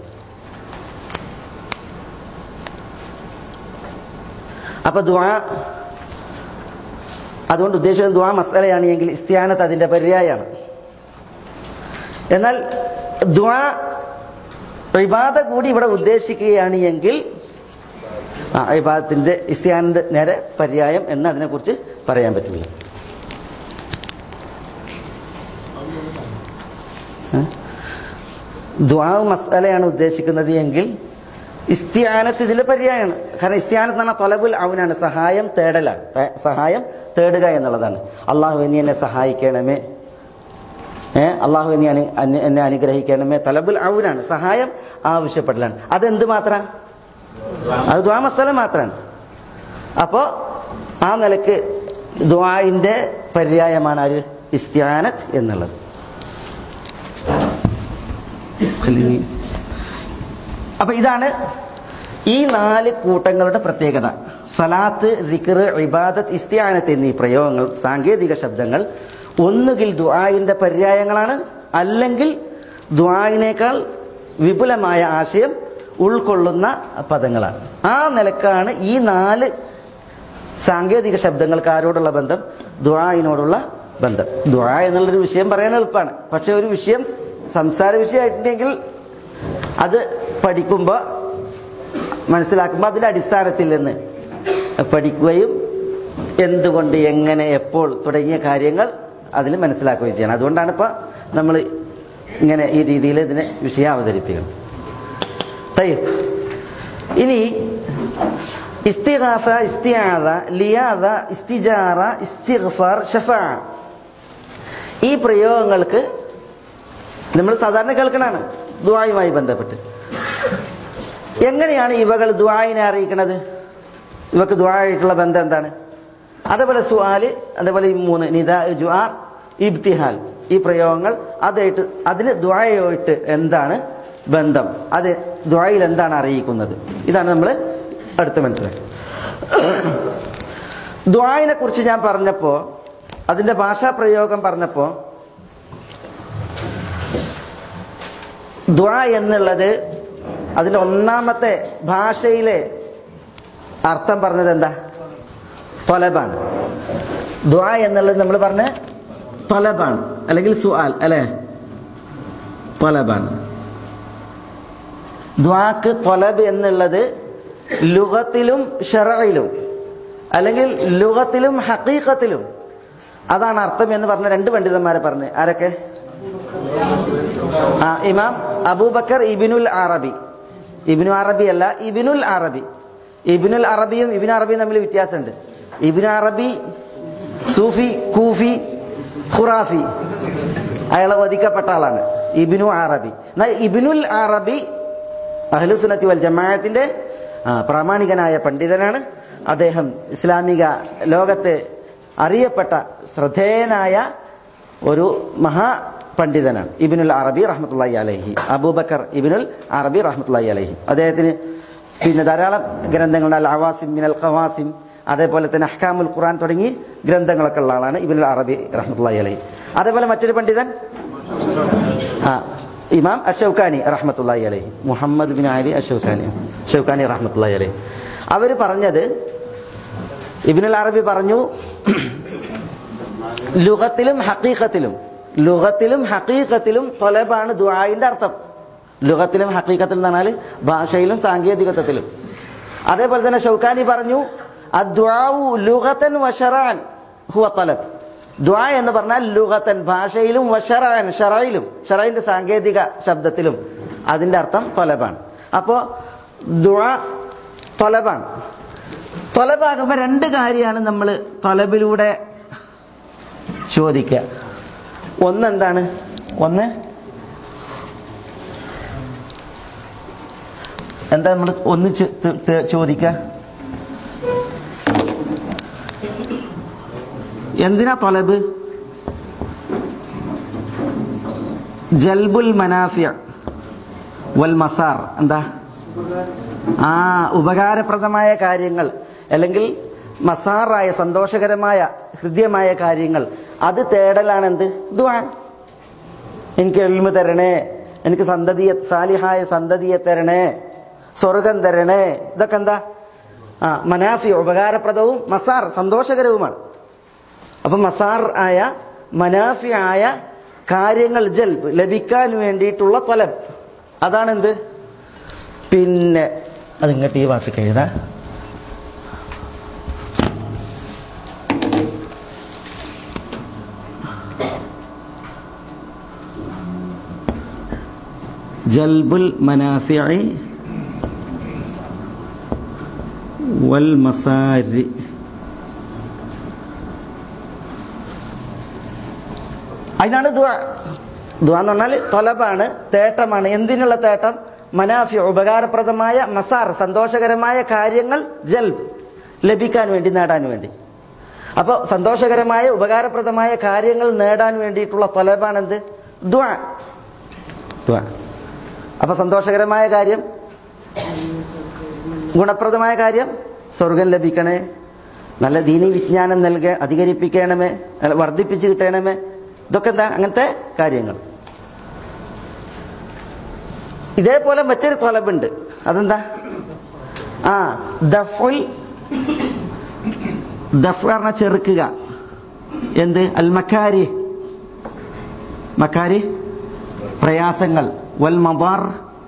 Speaker 2: അപ്പൊ ദ്വാ അതുകൊണ്ട് ഉദ്ദേശിച്ചത് ദ്വാ മസലയാണ് എങ്കിൽ ഇസ്തിയാനത്ത് അതിന്റെ പര്യായമാണ് എന്നാൽ ദ്വാ ഇബാദ കൂടി ഇവിടെ ഉദ്ദേശിക്കുകയാണ് എങ്കിൽ ആ ഇബാദത്തിന്റെ ഇസ്തിയാനന്റെ നേരെ പര്യായം എന്ന് അതിനെക്കുറിച്ച് പറയാൻ പറ്റില്ല ദ്വാവ് മസലയാണ് ഉദ്ദേശിക്കുന്നത് എങ്കിൽ ഇസ്തിയാനത്ത് ഇതിന്റെ പര്യായമാണ് കാരണം ഇസ്തിയാനത്ത് എന്ന് പറഞ്ഞാൽ തൊലബുൽ അവനാണ് സഹായം തേടലാണ് ത- സഹായം തേടുക എന്നുള്ളതാണ് അള്ളാഹു നീ എന്നെ സഹായിക്കണമേ ഏ അള്ളാഹു നീ അനു അന്- എന്നെ അനുഗ്രഹിക്കണമേ തലബുൽ ഔനാണ് സഹായം ആവശ്യപ്പെടലാണ് അതെന്ത് മാത്ര അത് ദ്വാ മസല മാത്രമാണ് അപ്പോ ആ നിലക്ക് ദ്വായിന്റെ പര്യായമാണ് ആര് ഇസ്തിയാനത്ത് എന്നുള്ളത് അപ്പൊ ഇതാണ് ഈ നാല് കൂട്ടങ്ങളുടെ പ്രത്യേകത സലാത്ത് ദിക്ർ ഇബാദത്ത് ഇസ്തിയാനത്ത് എന്നീ പ്രയോഗങ്ങൾ സാങ്കേതിക ശബ്ദങ്ങൾ ഒന്നുകിൽ ദുആയിന്റെ പര്യായങ്ങളാണ് അല്ലെങ്കിൽ ദുആയിനേക്കാൾ വിപുലമായ ആശയം ഉൾക്കൊള്ളുന്ന പദങ്ങളാണ് ആ നിലക്കാണ് ഈ നാല് സാങ്കേതിക ശബ്ദങ്ങൾക്ക് ആരോടുള്ള ബന്ധം ദുആയിനോടുള്ള ബന്ധം ദുആ എന്നുള്ളൊരു വിഷയം പറയാൻ എളുപ്പമാണ് പക്ഷെ ഒരു വിഷയം സംസാര വിഷയമായിട്ടുണ്ടെങ്കിൽ അത് പഠിക്കുമ്പോൾ മനസ്സിലാക്കുമ്പോൾ അതിന്റെ അടിസ്ഥാനത്തിൽ നിന്ന് പഠിക്കുകയും എന്തുകൊണ്ട് എങ്ങനെ എപ്പോൾ തുടങ്ങിയ കാര്യങ്ങൾ അതിൽ മനസ്സിലാക്കുകയും ചെയ്യണം അതുകൊണ്ടാണ് ഇപ്പോൾ നമ്മൾ ഇങ്ങനെ ഈ രീതിയിൽ ഇതിനെ വിഷയം അവതരിപ്പിക്കുന്നത് തയ്യം ഇനി ഇസ്തിഗാസ ഇസ്തിയാദ ലിയാദ ഇസ്തിജാറ ഇസ്തിഗ്ഫാർ ഷഫാ ഈ പ്രയോഗങ്ങൾക്ക് നമ്മൾ സാധാരണ കേൾക്കണാണ് ദുആയുമായി ബന്ധപ്പെട്ട് എങ്ങനെയാണ് ഇവകൾ ദുആയിനെ അറിയിക്കുന്നത് ഇവക്ക് ദുആയിട്ടുള്ള ബന്ധം എന്താണ് അതേപോലെ സുആല് അതേപോലെ ഈ മൂന്ന് നിദ ജുആർ ഇബ്തിഹാൽ ഈ പ്രയോഗങ്ങൾ അതായിട്ട് അതിന് ദുആയുമായിട്ട് എന്താണ് ബന്ധം അത് ദുആയിൽ എന്താണ് അറിയിക്കുന്നത് ഇതാണ് നമ്മൾ അടുത്ത് മനസ്സിലാക്കുക ദുആയിനെ കുറിച്ച് ഞാൻ പറഞ്ഞപ്പോ അതിന്റെ ഭാഷാ പ്രയോഗം പറഞ്ഞപ്പോ ദുആ എന്നുള്ളത് അതിന്റെ ഒന്നാമത്തെ ഭാഷയിലെ അർത്ഥം പറഞ്ഞത് എന്താ തൊലബാണ് ദ്വാ എന്നുള്ളത് നമ്മൾ പറഞ്ഞ തൊലബാണ് അല്ലെങ്കിൽ സുആൽ അല്ലെ തൊലബാണ് ദ്വാക്ക് തൊലബ് എന്നുള്ളത് ലുഗത്തിലും ഷറയിലും അല്ലെങ്കിൽ ലുഗത്തിലും ഹക്കീക്കത്തിലും അതാണ് അർത്ഥം എന്ന് പറഞ്ഞ രണ്ട് പണ്ഡിതന്മാരെ പറഞ്ഞ് ആരൊക്കെ ആ ഇമാം അബൂബക്കർ ഇബിനുൽ അറബി ഇബിനു അറബി അല്ല ഇബിനുൽ അറബി ഇബിനുൽ അറബിയും ഇബിൻ അറബിയും തമ്മിൽ വ്യത്യാസമുണ്ട് ഇബിനു അറബി സൂഫി കൂഫി ഖുറാഫി അയാളെ വധിക്കപ്പെട്ട ആളാണ് ഇബിനു അറബി എന്നാൽ ഇബിനുൽ അറബി അഹ്ലുസുന്നത്തി വൽ ജമാഅത്തിന്റെ ആ, പ്രാമാണികനായ പണ്ഡിതനാണ് അദ്ദേഹം ഇസ്ലാമിക ലോകത്തെ അറിയപ്പെട്ട ശ്രദ്ധേയനായ ഒരു മഹാ പണ്ഡിതനാണ് ഇബിനുൽ അറബി റഹ്മത്തുള്ളി അലഹി അബൂബക്കർ ഇബിനുൽ അറബി റഹ്മത്തുള്ളി അലഹി അദ്ദേഹത്തിന് പിന്നെ ധാരാളം ഗ്രന്ഥങ്ങളുണ്ട് അൽ അവാസിം മിനൽ ഖവാസിം അതേപോലെ തന്നെ അഹ്കാമുൽ ഖുർആൻ തുടങ്ങി ഗ്രന്ഥങ്ങളൊക്കെ ഉള്ള ആളാണ് ഇബിനുൽ അറബി റഹ്മത്തുള്ളി അലഹി അതേപോലെ മറ്റൊരു പണ്ഡിതൻ ആ ഇമാം അഷൗഖാനി റഹ്മത്തുള്ളി അലഹി മുഹമ്മദ് ബിൻ അലി അഷൗഖാനി ഷൗഖാനി റഹ്മത്തുള്ളി അലഹി അവർ പറഞ്ഞത് ഇബിനുൽ അറബി പറഞ്ഞു ലുഗത്തിലും ഹക്കീക്കത്തിലും ലുഗത്തിലും ഹക്കീക്കത്തിലും തൊലബാണ് ദുആയിന്റെ അർത്ഥം ലുഗത്തിലും ഹക്കീക്കത്തിലും എന്ന് പറഞ്ഞാൽ ഭാഷയിലും സാങ്കേതികത്വത്തിലും അതേപോലെ തന്നെ ഷൗക്കാനി പറഞ്ഞു അദ്വാവു ലുഗത്തൻ വഷറാൻ ഹുവ തലബ് ദ്വാ എന്ന് പറഞ്ഞാൽ ലുഗത്തൻ ഭാഷയിലും വഷറാൻ ഷറയിലും ഷറയിന്റെ സാങ്കേതിക ശബ്ദത്തിലും അതിന്റെ അർത്ഥം തൊലബാണ് അപ്പോ ദ്വാ തൊലബാണ് തൊലബാകുമ്പോൾ രണ്ട് കാര്യമാണ് നമ്മൾ തൊലബിലൂടെ ചോദിക്കുക ഒന്ന് എന്താണ് ഒന്ന് എന്താ നമ്മൾ ഒന്ന് ചെ- ത- ത- ചോദിക്കുക എന്തിനാ തൊലബ് ജൽബുൽ മനാഫിയ വൽ മസാർ എന്താ ആ ഉപകാരപ്രദമായ കാര്യങ്ങൾ അല്ലെങ്കിൽ മസാറായ സന്തോഷകരമായ ഹൃദ്യമായ കാര്യങ്ങൾ അത് തേടലാണ് എന്ത് ദ്വാ എനിക്ക് എൽമ തരണേ എനിക്ക് സന്തതിയെ സാലിഹായ സന്തതിയെ തരണേ സ്വർഗം തരണേ ഇതൊക്കെ എന്താ ആ മനാഫി ഉപകാരപ്രദവും മസാർ സന്തോഷകരവുമാണ് അപ്പൊ മസാർ ആയ മനാഫി ആയ കാര്യങ്ങൾ ജൽബ് ലഭിക്കാൻ വേണ്ടിയിട്ടുള്ള തൊലബ് അതാണ് എന്ത് പിന്നെ അതിങ്ങോട്ട് ഈ വാസിക്ക് എഴുതാ ജൽബുൽ മനാഫിഇ വൽ മസാരി അതിനാണ് ദുആ ദുആ എന്ന് പറഞ്ഞാൽ തൊലബാണ് തേട്ടമാണ് എന്തിനുള്ള തേട്ടം മനാഫി ഉപകാരപ്രദമായ മസാർ സന്തോഷകരമായ കാര്യങ്ങൾ ജൽബ് ലഭിക്കാൻ വേണ്ടി നേടാൻ വേണ്ടി അപ്പോൾ സന്തോഷകരമായ ഉപകാരപ്രദമായ കാര്യങ്ങൾ നേടാൻ വേണ്ടിയിട്ടുള്ള തൊലബാണ് എന്ത് ദുആ ദുആ അപ്പൊ സന്തോഷകരമായ കാര്യം ഗുണപ്രദമായ കാര്യം സ്വർഗം ലഭിക്കണേ നല്ല ദീനി വിജ്ഞാനം നൽക അധികരിപ്പിക്കണമേ അല്ല, വർദ്ധിപ്പിച്ച് കിട്ടണമേ ഇതൊക്കെ എന്താ അങ്ങനത്തെ കാര്യങ്ങൾ ഇതേപോലെ മറ്റൊരു തൊലബുണ്ട് അതെന്താ ആ ദഫുൽ ദഫ് പറഞ്ഞ ചെറുക്കുക എന്ത് അൽ മക്കാരി മക്കാരി പ്രയാസങ്ങൾ വൽ മദാർ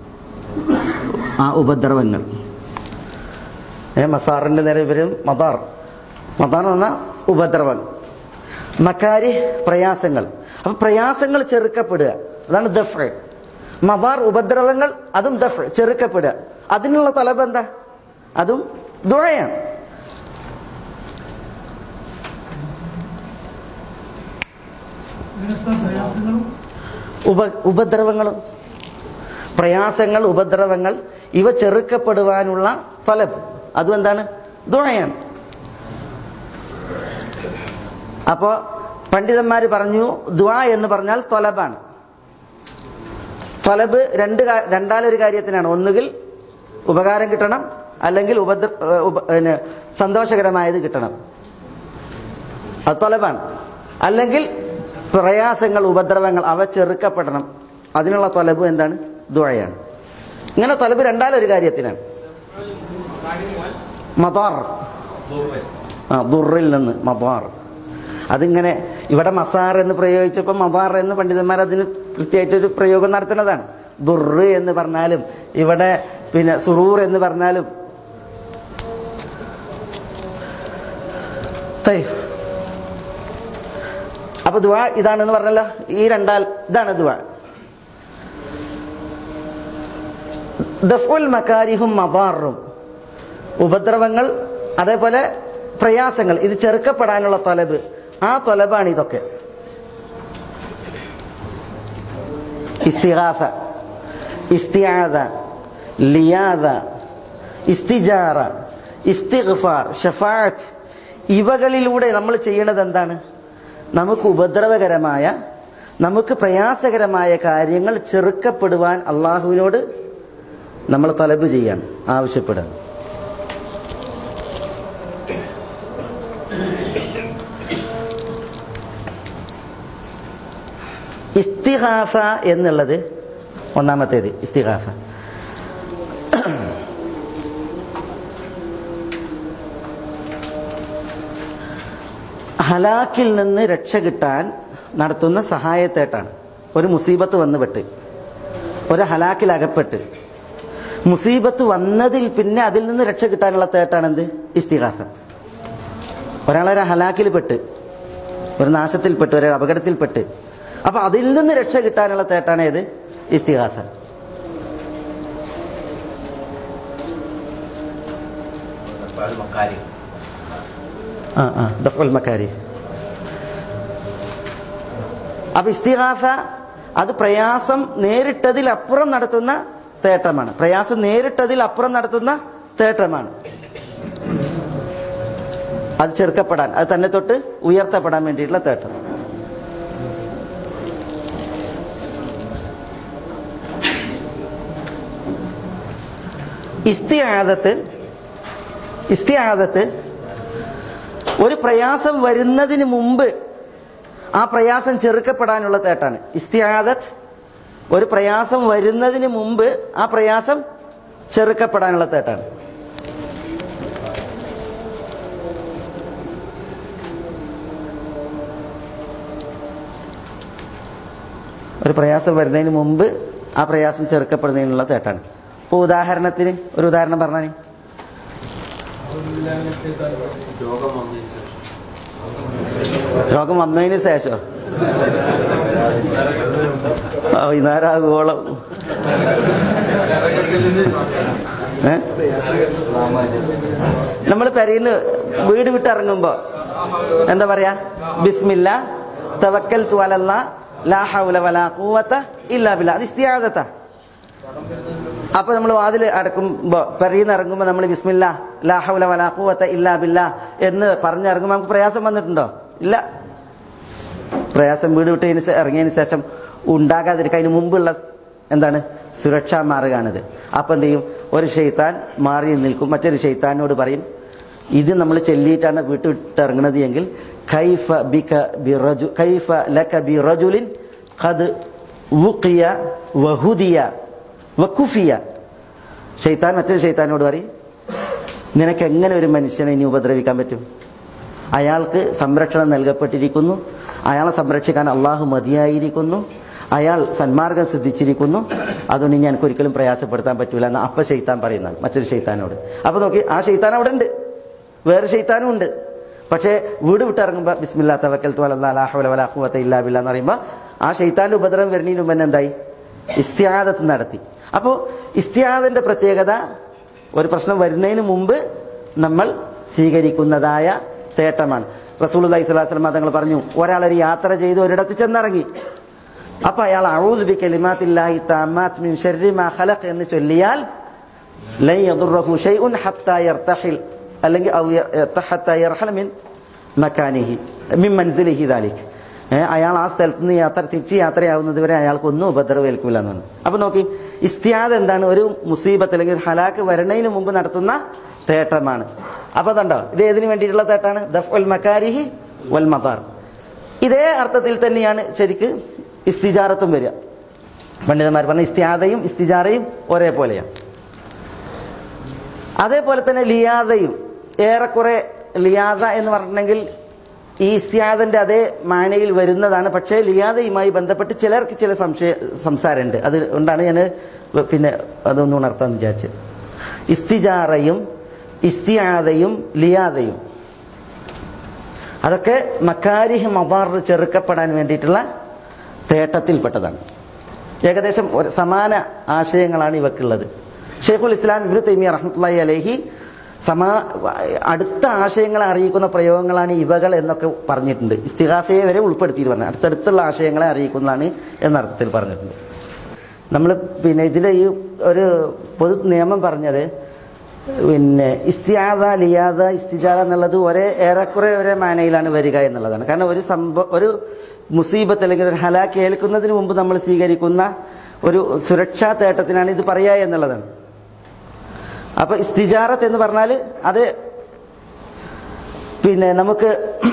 Speaker 2: ആ ഉപദ്രവങ്ങൾ ഏ മസാറിന്റെ നേരെ വരും മദാർ മദാർ എന്ന് പറഞ്ഞാൽ ഉപദ്രവം മക്കാരി പ്രയാസങ്ങൾ അപ്പൊ പ്രയാസങ്ങൾ ചെറുക്കപ്പെടുക അതാണ് ദഫ് മദാർ ഉപദ്രവങ്ങൾ അതും ദഫ് ചെറുക്കപ്പെടുക അതിനുള്ള തലബ് എന്താ അതും ദുഴയാണ് ഉപ ഉപദ്രവങ്ങളും പ്രയാസങ്ങൾ ഉപദ്രവങ്ങൾ ഇവ ചെറുക്കപ്പെടുവാനുള്ള ഫലം അതും എന്താണ് ദുഴയാണ് അപ്പോ പണ്ഡിതന്മാർ പറഞ്ഞു ദുആ എന്ന് പറഞ്ഞാൽ തൊലബാണ് തൊലബ് രണ്ട് കാ- രണ്ടാലൊരു കാര്യത്തിനാണ് ഒന്നുകിൽ ഉപകാരം കിട്ടണം അല്ലെങ്കിൽ ഉപദ്ര ഏഹ് ഉപ- പിന്നെ സന്തോഷകരമായത് കിട്ടണം അത് തൊലബാണ് അല്ലെങ്കിൽ പ്രയാസങ്ങൾ ഉപദ്രവങ്ങൾ അവ ചെറുക്കപ്പെടണം അതിനുള്ള തൊലബ് എന്താണ് ദുഴയാണ് ഇങ്ങനെ തലബ് രണ്ടാലൊരു കാര്യത്തിനാണ് മദാർ ആ ദുറിൽ നിന്ന് മദാർ അതിങ്ങനെ ഇവിടെ മസാർ എന്ന് പ്രയോഗിച്ചപ്പോൾ മദാർ എന്ന് പണ്ഡിതന്മാർ അതിന് കൃത്യമായിട്ടൊരു പ്രയോഗം നടത്തുന്നതാണ് ദുറ് എന്ന് പറഞ്ഞാലും ഇവിടെ പിന്നെ സുറൂർ എന്ന് പറഞ്ഞാലും തയ്യ്. അപ്പൊ ദുവാ ഇതാണെന്ന് പറഞ്ഞല്ലോ ഈ രണ്ടാൽ ഇതാണ് ദുവാ ദഫുൽ മക്കാരിഹും മബാറും ഉപദ്രവങ്ങൾ അതേപോലെ പ്രയാസങ്ങൾ ഇത് ചെറുക്കപ്പെടാനുള്ള തൊലബ് ആ തൊലബാണ് ഇതൊക്കെ ഇസ്തിഹാസ ഇസ്തിയാദ ലിയാദ ഇസ്തിജാറ ഇസ്തിഗ്ഫാർ ഷഫാത്ത് ഇവകളിലൂടെ നമ്മൾ ചെയ്യേണ്ടത് എന്താണ് നമുക്ക് ഉപദ്രവകരമായ നമുക്ക് പ്രയാസകരമായ കാര്യങ്ങൾ ചെറുക്കപ്പെടുവാൻ അള്ളാഹുവിനോട് നമ്മൾ തലബ് ചെയ്യാണ് ആവശ്യപ്പെടാണ് ഇസ്തിഹാസ എന്നുള്ളത് ഒന്നാമത്തേത് ഇസ്തിഹാസ ഹലാക്കിൽ നിന്ന് രക്ഷ കിട്ടാൻ നടത്തുന്ന സഹായത്തേട്ടാണ് ഒരു മുസീബത്ത് വന്നു പെട്ട് ഒരു ഹലാക്കിൽ അകപ്പെട്ട് മുസീബത്ത് വന്നതിൽ പിന്നെ അതിൽ നിന്ന് രക്ഷ കിട്ടാനുള്ള തേട്ടാണ് എന്ത് ഇസ്തിഹാസ ഒരാളൊരു ഹലാക്കിൽ പെട്ട് ഒരു നാശത്തിൽപ്പെട്ട് ഒരു അപകടത്തിൽപ്പെട്ട് അപ്പൊ അതിൽ നിന്ന് രക്ഷ കിട്ടാനുള്ള തേട്ടാണ് ഏത് ഇസ്തിഹാസ ആ ആ ദഫുൽ മക്കാരി അപ്പൊ ഇസ്തിഹാസ അത് പ്രയാസം നേരിട്ടതിൽ അപ്പുറം നടത്തുന്ന തേട്ടമാണ് പ്രയാസം നേരിട്ടതിൽ അപ്പുറം നടത്തുന്ന തേട്ടമാണ് അത് ചെറുക്കപ്പെടാൻ അത് തന്നെ തൊട്ട് ഉയർത്തപ്പെടാൻ വേണ്ടിയിട്ടുള്ള തേട്ടം ഇസ്തിയാദത്ത് ഇസ്തിയാദത്ത് ഒരു പ്രയാസം വരുന്നതിന് മുമ്പ് ആ പ്രയാസം ചെറുക്കപ്പെടാനുള്ള തേട്ടാണ് ഇസ്തിയാദത്ത് ഒരു പ്രയാസം വരുന്നതിന് മുമ്പ് ആ പ്രയാസം ചെറുക്കപ്പെടാനുള്ള തേട്ടാണ് ഒരു പ്രയാസം വരുന്നതിന് മുമ്പ് ആ പ്രയാസം ചെറുക്കപ്പെടുന്നതിനുള്ള തേട്ടാണ് ഇപ്പോൾ ഉദാഹരണത്തിന് ഒരു ഉദാഹരണം പറഞ്ഞാൽ
Speaker 3: രോഗം വന്നതിന് ശേഷം
Speaker 2: രോഗം വന്നതിന് ശേഷം വൈകുന്നേരമാകുവോളം ഏ നമ്മൾ പെരയിന്ന് വീട് വിട്ടിറങ്ങുമ്പോ എന്താ പറയാ ബിസ്മില്ല തവക്കൽ തുവലല്ല ലാ ഹൗല വലാ ഖുവത ഇല്ലാ ബില്ലാ അത് ഇസ്തിയാദത്താ അപ്പൊ നമ്മൾ വാതിൽ അടക്കുമ്പോ പെരയിന്ന് ഇറങ്ങുമ്പോ നമ്മൾ ബിസ്മില്ല ലാ ഹൗല വലാ ഖുവത ഇല്ലാ ബില്ലാ എന്ന് പറഞ്ഞിറങ്ങുമ്പോ നമുക്ക് പ്രയാസം വന്നിട്ടുണ്ടോ ഇല്ല പ്രയാസം വീട് വിട്ടതിന് ശേ- ഇറങ്ങിയതിന് ശേഷം ഉണ്ടാകാതിരിക്കുക അതിന് മുമ്പുള്ള എന്താണ് സുരക്ഷാ മാർഗമാണിത് അപ്പൊ എന്ത് ചെയ്യും ഒരു ഷെയ്ത്താൻ മാറി നിൽക്കും മറ്റൊരു ഷെയ്ത്താനോട് പറയും ഇത് നമ്മൾ ചെല്ലിയിട്ടാണ് വീട്ടിൽ വിട്ടിറങ്ങുന്നത് എങ്കിൽ കൈഫ ബിക ബിറജു കൈഫ ലക ബിറജുലിൻ ഖദ് വുഖിയ വഹുദിയ വഖുഫിയ ഷെയ്ത്താൻ മറ്റൊരു ഷെയ്ത്താനോട് പറയും നിനക്ക് എങ്ങനെ ഒരു മനുഷ്യനെ ഇനി ഉപദ്രവിക്കാൻ പറ്റും അയാൾക്ക് സംരക്ഷണം നൽകപ്പെട്ടിരിക്കുന്നു അയാളെ സംരക്ഷിക്കാൻ അള്ളാഹു മതിയായിരിക്കുന്നു അയാൾ സന്മാർഗം സിദ്ധിച്ചിരിക്കുന്നു അതുകൊണ്ട് ഇനി എനിക്ക് ഒരിക്കലും പ്രയാസപ്പെടുത്താൻ പറ്റൂല എന്ന് അപ്പ ഷെയ്ത്താൻ പറയുന്നതാണ് മറ്റൊരു ഷെയ്ത്താനോട് അപ്പൊ നോക്കി ആ ഷെയ്ത്താൻ അവിടെ ഉണ്ട് വേറെ ഷെയ്ത്താനും ഉണ്ട് പക്ഷേ വീട് വിട്ടിറങ്ങുമ്പോൾ ബിസ്മില്ലാ തവക്കൽ വലാഹുവത്ത ഇല്ലാ ബില്ല എന്ന് പറയുമ്പോൾ ആ ഷെയ്ത്താന്റെ ഉപദ്രവം വരുന്നതിന് മുമ്പ് തന്നെ എന്തായി ഇസ്തിയാദത്ത് നടത്തി അപ്പോൾ ഇസ്തിയാദിന്റെ പ്രത്യേകത ഒരു പ്രശ്നം വരുന്നതിന് മുമ്പ് നമ്മൾ സ്വീകരിക്കുന്നതായ തേട്ടമാണ് റസൂൽ അലൈഹി സ്വലാസ്ലം തങ്ങൾ പറഞ്ഞു ഒരാളൊരു യാത്ര ചെയ്ത് ഒരിടത്ത് ചെന്നിറങ്ങി അപ്പൊ അയാൾ അഊദു ബി കലിമാത്തില്ലാഹി തമ്മാത്ത് മിൻ ശർരി മാ ഖലഖ് എന്ന് ചൊല്ലിയാൽ ലൻ യദുറഹു ഷൈഉൻ ഹത്താ യർതഹിൽ അല്ലെങ്കിൽ ഔ യ- ഹത്താ യർഹൽ മിൻ മക്കാനിഹി മിൻ മൻസിലിഹി ദാലിക് ഏ, അയാൾ ആ സ്ഥലത്ത് നിന്ന് യാത്ര തിരിച്ച് യാത്രയാവുന്നത് വരെ അയാൾക്ക് ഒന്നും ഉപദ്രവേൽക്കില്ല എന്നാണ് അപ്പൊ നോക്കി ഇസ്തിയാദ് എന്താണ് ഒരു മുസീബത്ത് അല്ലെങ്കിൽ ഒരു ഹലാക്ക് വരണതിന് മുമ്പ് നടത്തുന്ന തേട്ടമാണ് അപ്പൊ അതുണ്ടോ ഇത് ഏതിനു വേണ്ടിയിട്ടുള്ള തേട്ടാണ് ദഫ് ഉൽ മക്കാരിഹി വൽ മദാർ ഇതേ അർത്ഥത്തിൽ തന്നെയാണ് ശരിക്ക് ഇസ്തിജാറത്തും വരിക പണ്ഡിതന്മാർ പറഞ്ഞ ഇസ്തിയാദയും ഇസ്തിജാറയും ഒരേപോലെയാണ് അതേപോലെ തന്നെ ലിയാദയും ഏറെക്കുറെ ലിയാദ എന്ന് പറഞ്ഞിട്ടുണ്ടെങ്കിൽ ഈ ഇസ്തിയാദന്റെ അതേ മാനയിൽ വരുന്നതാണ് പക്ഷേ ലിയാദയുമായി ബന്ധപ്പെട്ട് ചിലർക്ക് ചില സംശയ സംസാരമുണ്ട് അത് കൊണ്ടാണ് ഞാൻ പിന്നെ അതൊന്നും ഉണർത്താൻ വിചാരിച്ചത് ഇസ്തിജാറയും ഇസ്തിയാദയും ലിയാദയും അതൊക്കെ മക്കാരിഹ് മബാർ ചെറുക്കപ്പെടാൻ വേണ്ടിയിട്ടുള്ള തേട്ടത്തിൽപ്പെട്ടതാണ് ഏകദേശം ഒരു സമാന ആശയങ്ങളാണ് ഇവക്കുള്ളത് ഷെയ്ഖുൽ ഇസ്ലാം ഇബ്നു തൈമിയ റഹ്മത്തുള്ളാഹി അലൈഹി സമാ അടുത്ത ആശയങ്ങളെ അറിയിക്കുന്ന പ്രയോഗങ്ങളാണ് ഇവകൾ എന്നൊക്കെ പറഞ്ഞിട്ടുണ്ട് ഇസ്തിഹാസയെ വരെ ഉൾപ്പെടുത്തിയിട്ട് പറഞ്ഞു അടുത്തടുത്തുള്ള ആശയങ്ങളെ അറിയിക്കുന്നതാണ് എന്നർത്ഥത്തിൽ പറഞ്ഞിട്ടുണ്ട് നമ്മൾ പിന്നെ ഇതിലെ ഈ ഒരു പൊതു നിയമം പറഞ്ഞത് പിന്നെ ഇസ്തിയാദ ലിയാദ ഇസ്തിജാല എന്നുള്ളത് ഒരേ ഏറെക്കുറെ ഒരേ മാനയിലാണ് വരിക എന്നുള്ളതാണ് കാരണം ഒരു സംഭവം ഒരു മുസീബത്ത് അല്ലെങ്കിൽ ഒരു ഹലാക്ക് ഏൽക്കുന്നതിന് മുമ്പ് നമ്മൾ സ്വീകരിക്കുന്ന ഒരു സുരക്ഷാ തേട്ടത്തിനാണ് ഇത് പറയുക എന്നുള്ളതാണ് അപ്പൊ ഇസ്തിജാറത്ത് എന്ന് പറഞ്ഞാൽ അത് പിന്നെ നമുക്ക്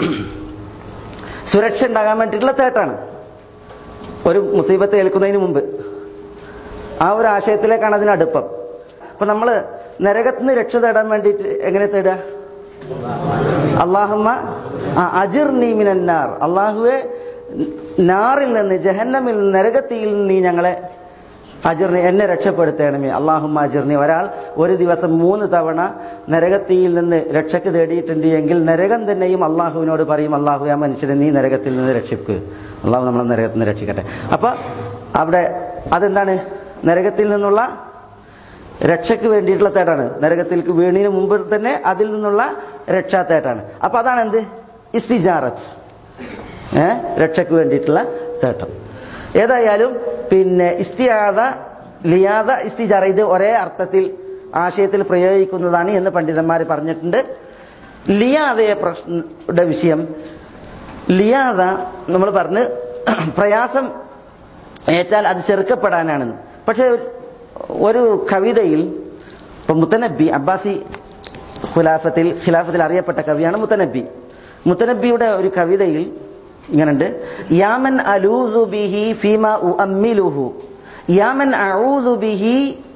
Speaker 2: സുരക്ഷ ഉണ്ടാകാൻ വേണ്ടിയിട്ടുള്ള തേട്ടാണ് ഒരു മുസീബത്ത് ഏൽക്കുന്നതിന് മുമ്പ് ആ ഒരു ആശയത്തിലേക്കാണ് അതിന് അടുപ്പം അപ്പൊ നമ്മള് നരകത്തിൽ നിന്ന് രക്ഷ തേടാൻ വേണ്ടിയിട്ട് എങ്ങനെ തേടുക അള്ളാഹുമ്മ അജിർ നീ മിനന്നാർ അള്ളാഹുവെ നാറിൽ നിന്ന് ജഹന്നമിൽ നിന്ന് നരകത്തിയിൽ നിന്ന് നീ ഞങ്ങളെ അജിർണി എന്നെ രക്ഷപ്പെടുത്തണമേ അള്ളാഹുമ്മ അജിർണി ഒരാൾ ഒരു ദിവസം മൂന്ന് തവണ നരകത്തിയിൽ നിന്ന് രക്ഷക്ക് തേടിയിട്ടുണ്ട് എങ്കിൽ നരകം തന്നെയും അള്ളാഹുവിനോട് പറയും അള്ളാഹു ആ മനുഷ്യനെ നീ നരകത്തിൽ നിന്ന് രക്ഷിക്കുക അള്ളാഹു നമ്മളെ നരകത്തിൽ നിന്ന് രക്ഷിക്കട്ടെ അപ്പൊ അവിടെ അതെന്താണ് നരകത്തിൽ നിന്നുള്ള രക്ഷയ്ക്ക് വേണ്ടിയിട്ടുള്ള തേട്ടാണ് നരകത്തിലേക്ക് വീണിന് മുമ്പ് തന്നെ അതിൽ നിന്നുള്ള രക്ഷാത്തേട്ടാണ് അപ്പൊ അതാണ് എന്ത് ഇസ്തിജാറത്ത് ഏ രക്ഷയ്ക്ക് വേണ്ടിയിട്ടുള്ള തേട്ടം ഏതായാലും പിന്നെ ഇസ്തിയാദ ലിയാദ ഇസ്തിജാറ ഇത് ഒരേ അർത്ഥത്തിൽ ആശയത്തിൽ പ്രയോഗിക്കുന്നതാണ് എന്ന് പണ്ഡിതന്മാർ പറഞ്ഞിട്ടുണ്ട് ലിയാദയെ പ്രശ്ന വിഷയം ലിയാദ നമ്മൾ പറഞ്ഞ് പ്രയാസം ഏറ്റാൽ അത് ചെറുക്കപ്പെടാനാണെന്ന് പക്ഷെ ഒരു കവിതയിൽ ഇപ്പൊ മുത്തനബി അബ്ബാസി ഖുലാഫത്തിൽ ഖിലാഫത്തിൽ അറിയപ്പെട്ട കവിയാണ് മുത്തനബി മുത്തനബിയുടെ ഒരു കവിതയിൽ ഇങ്ങനുണ്ട് യാമൻ അലൂദു ബിഹി ഫീമ ഉഅമ്മിലുഹു യാമൻ അഊദു ബിഹി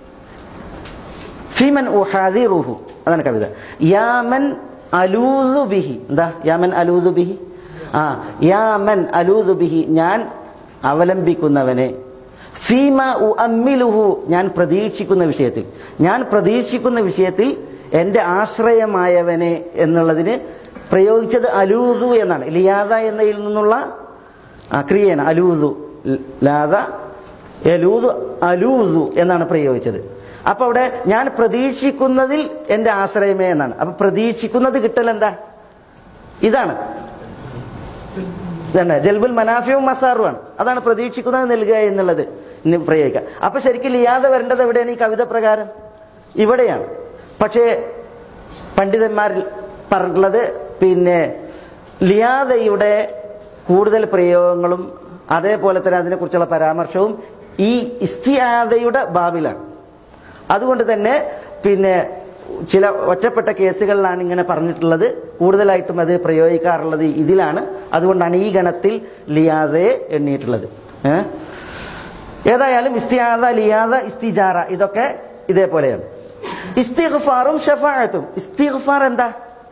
Speaker 2: ഫീമൻ ഉഹാദിറുഹു അതാണ് കവിത യാമൻ അലൂദു ബിഹി എന്താ യാമൻ അലൂദു ബിഹി ആ യാമൻ അലൂദു ബിഹി ഞാൻ അവലംബിക്കുന്നവനെ ഫീമ ഉഅമ്മിലുഹു ഞാൻ പ്രതീക്ഷിക്കുന്ന വിഷയത്തിൽ ഞാൻ പ്രതീക്ഷിക്കുന്ന വിഷയത്തിൽ എൻ്റെ ആശ്രയമായവനെ എന്നുള്ളതിന് പ്രയോഗിച്ചത് അലൂദു എന്നാണ് ലിയാദ എന്നതിൽ നിന്നുള്ള ആ ക്രിയയാണ് അലൂദു ലാദ എലൂദു അലൂദു എന്നാണ് പ്രയോഗിച്ചത് അപ്പൊ അവിടെ ഞാൻ പ്രതീക്ഷിക്കുന്നതിൽ എൻ്റെ ആശ്രയമേ എന്നാണ് അപ്പൊ പ്രതീക്ഷിക്കുന്നത് കിട്ടൽ എന്താ ഇതാണ് ഇതാണ് ജൽബുൽ മനാഫിയും മസാറുമാണ് അതാണ് പ്രതീക്ഷിക്കുന്നത് നൽകുക എന്നുള്ളത് ഇനി പ്രയോഗിക്കുക അപ്പൊ ശരിക്കും ലിയാതെ വരേണ്ടത് എവിടെയാണ് ഈ കവിത പ്രകാരം ഇവിടെയാണ് പക്ഷേ പണ്ഡിതന്മാരിൽ പറഞ്ഞിട്ടുള്ളത് പിന്നെ ലിയാദയുടെ കൂടുതൽ പ്രയോഗങ്ങളും അതേപോലെ തന്നെ അതിനെക്കുറിച്ചുള്ള പരാമർശവും ഈ ഇസ്തിയാദയുടെ ബാബിലാണ് അതുകൊണ്ട് തന്നെ പിന്നെ ചില ഒറ്റപ്പെട്ട കേസുകളിലാണ് ഇങ്ങനെ പറഞ്ഞിട്ടുള്ളത് കൂടുതലായിട്ടും അത് പ്രയോഗിക്കാറുള്ളത് ഇതിലാണ് അതുകൊണ്ടാണ് ഈ ഗണത്തിൽ ലിയാദയെ എണ്ണിയിട്ടുള്ളത് ഏ? ഏതായാലും ഇസ്തിയാദ ലിയാദ ഇസ്തിജാറ ഇതൊക്കെ ഇതേപോലെയാണ് ഇസ്തിഗ്ഫാറും ഷഫാഴത്തും ഇസ്തിഗ്ഫാർ എന്താ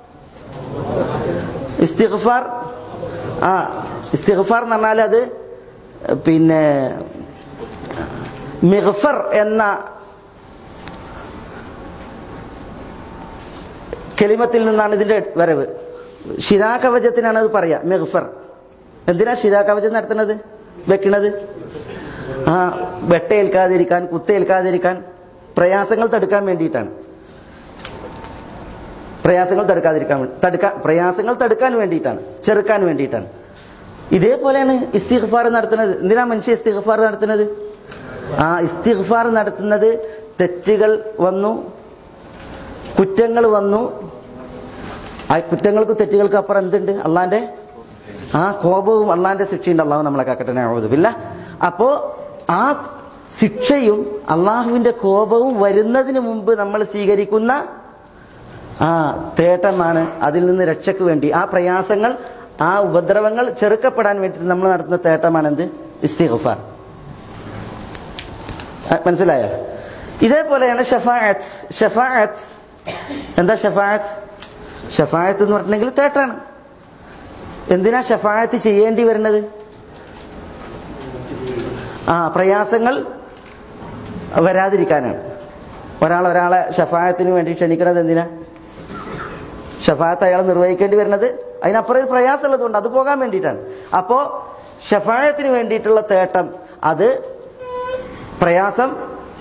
Speaker 2: ഇസ്തിഗ്ഫാർ ആ ഇസ്തിഗ്ഫാർ എന്ന് പറഞ്ഞാൽ അത് പിന്നെ മിഗ്ഫർ എന്ന കെലിമത്തിൽ നിന്നാണ് ഇതിന്റെ വരവ് ശിരാകവചത്തിനാണ് അത് പറയാ മിഗ്ഫർ എന്തിനാ ശിരാകവചം നടത്തുന്നത് വെക്കണത് ആ വെട്ടയേൽക്കാതിരിക്കാൻ കുത്തേൽക്കാതിരിക്കാൻ പ്രയാസങ്ങൾ തടുക്കാൻ വേണ്ടിയിട്ടാണ് പ്രയാസങ്ങൾ തടുക്കാതിരിക്കാൻ വേ- തടുക്കാൻ പ്രയാസങ്ങൾ തടുക്കാൻ വേണ്ടിയിട്ടാണ് ചെറുക്കാൻ വേണ്ടിയിട്ടാണ് ഇതേപോലെയാണ് ഇസ്തിഗ്ഫാർ നടത്തുന്നത് എന്തിനാ മനുഷ്യ ഇസ്തിഗ്ഫാർ നടത്തുന്നത് ആ ഇസ്തിഗ്ഫാർ നടത്തുന്നത് തെറ്റുകൾ വന്നു കുറ്റങ്ങൾ വന്നു ആ കുറ്റങ്ങൾക്കും തെറ്റുകൾക്കും അപ്പുറം എന്തുണ്ട് അള്ളാന്റെ ആ കോപവും അള്ളാന്റെ ശിക്ഷയുണ്ട് അള്ളാഹു നമ്മളെ കാക്കട്ടെ ആവുന്നില്ല അപ്പോ ആ ശിക്ഷയും അള്ളാഹുവിന്റെ കോപവും വരുന്നതിന് മുമ്പ് നമ്മൾ സ്വീകരിക്കുന്ന ആ തേട്ടമാണ് അതിൽ നിന്ന് രക്ഷയ്ക്ക് വേണ്ടി ആ പ്രയാസങ്ങൾ ആ ഉപദ്രവങ്ങൾ ചെറുക്കപ്പെടാൻ വേണ്ടി നമ്മൾ നടത്തുന്ന തേട്ടമാണ് എന്ത് ഇസ്തിഗ്ഫാർ ആ, മനസ്സിലായോ ഇതേപോലെയാണ് ഷഫാഅത്ത് ഷഫാഅത്ത് എന്താ ഷഫാഅത്ത് ഷഫാഅത്ത് എന്ന് പറഞ്ഞിട്ടുണ്ടെങ്കിൽ തേട്ടാണ് എന്തിനാ ഷഫാഅത്ത് ചെയ്യേണ്ടി വരുന്നത് ആ പ്രയാസങ്ങൾ വരാതിരിക്കാനാണ് ഒരാൾ ഒരാളെ ഷഫായത്തിന് വേണ്ടി ക്ഷണിക്കുന്നത് എന്തിനാ ഷഫായത്ത് അയാൾ നിർവഹിക്കേണ്ടി വരുന്നത് അതിനപ്പുറം ഒരു പ്രയാസമുള്ളതുകൊണ്ട് അത് പോകാൻ വേണ്ടിയിട്ടാണ് അപ്പോൾ ഷഫായത്തിന് വേണ്ടിയിട്ടുള്ള തേട്ടം അത് പ്രയാസം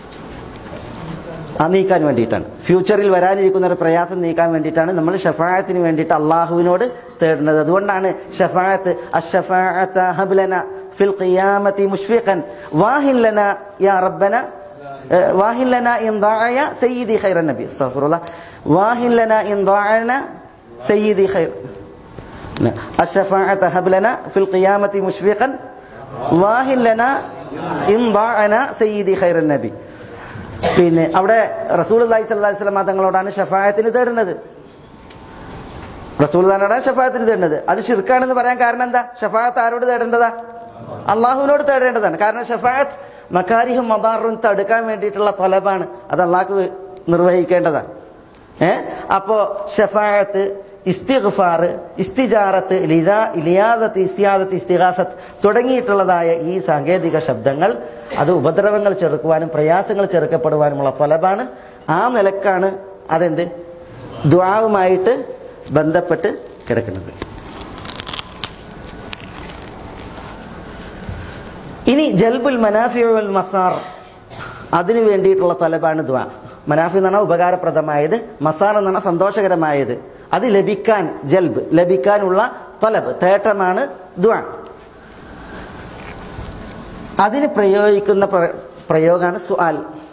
Speaker 2: ആ നീക്കാൻ വേണ്ടിയിട്ടാണ് ഫ്യൂച്ചറിൽ വരാനിരിക്കുന്ന ഒരു പ്രയാസം നീക്കാൻ വേണ്ടിയിട്ടാണ് നമ്മൾ ഷഫായത്തിന് വേണ്ടിയിട്ട് അള്ളാഹുവിനോട് തേടുന്നത് അതുകൊണ്ടാണ് ഷഫായത്ത് അഷ്ഷഫാഅത്ത ഹബ്ലന ഫിൽ ഖിയാമത്തി മുഷ്ഫിഖൻ വാഹിൻ ലന യാ റബ്ബന ഏഹ്, വാഹിൻ ലന ഇൻ ദാഅയ സയ്യിദി ഖൈറൻ നബി അസ്തഗ്ഫിറുല്ലാഹ് വാഹിൻ ലന ഇൻ ദാഅന സയ്യിദി ഖൈർ الشفاعة هب لنا في القيامة مشفقا واهن لنا إن ضاعنا سيدي خير النبي പിന്നെ അവിടെ റസൂൽ അള്ളഹി സ്വല്ലി സ്വലമ തങ്ങളോടാണ് ഷഫായത്തിന് തേടുന്നത് റസൂൽ താനോടാണ് ഷഫായത്തിന് തേടുന്നത് അത് ഷിർക്കാണെന്ന് പറയാൻ കാരണം എന്താ ഷഫായത്ത് ആരോട് തേടേണ്ടതാ അള്ളാഹുവിനോട് തേടേണ്ടതാണ് കാരണം ഷഫായത്ത് മക്കാരിഹും മദാറും തടുക്കാൻ വേണ്ടിയിട്ടുള്ള തൊലബാണ് അത് അള്ളാഹ്ക്ക് നിർവഹിക്കേണ്ടതാണ് ഏ അപ്പോ ഷഫായത്ത് ഇസ്തിഗ്ഫാർ ഇസ്തിജാറത്ത് ലിദാ ഇലിയാദത്ത് ഇസ്തിയാദത്ത് ഇസ്തിഹാസത്ത് തുടങ്ങിയിട്ടുള്ളതായ ഈ സാങ്കേതിക ശബ്ദങ്ങൾ അത് ഉപദ്രവങ്ങൾ ചെറുക്കുവാനും പ്രയാസങ്ങൾ ചെറുക്കപ്പെടുവാനുമുള്ള ഫലമാണ് ആ നിലക്കാണ് അതെന്ത് ദ്വാവുമായിട്ട് ബന്ധപ്പെട്ട് കിടക്കുന്നത് ഇനി ജൽബുൽ മനാഫിയുൽ മസാർ അതിനു വേണ്ടിയിട്ടുള്ള തലബാണ് ദ്വാ മനാഫി എന്ന് പറഞ്ഞാൽ ഉപകാരപ്രദമായത് മസാർ എന്ന് പറഞ്ഞാൽ സന്തോഷകരമായത് അത് ലഭിക്കാൻ ജൽബ് ലഭിക്കാനുള്ള തലബ് തേട്ടമാണ് ദ്വാ അതിന് പ്രയോഗിക്കുന്ന പ്ര- പ്രയോഗമാണ് സുആൽ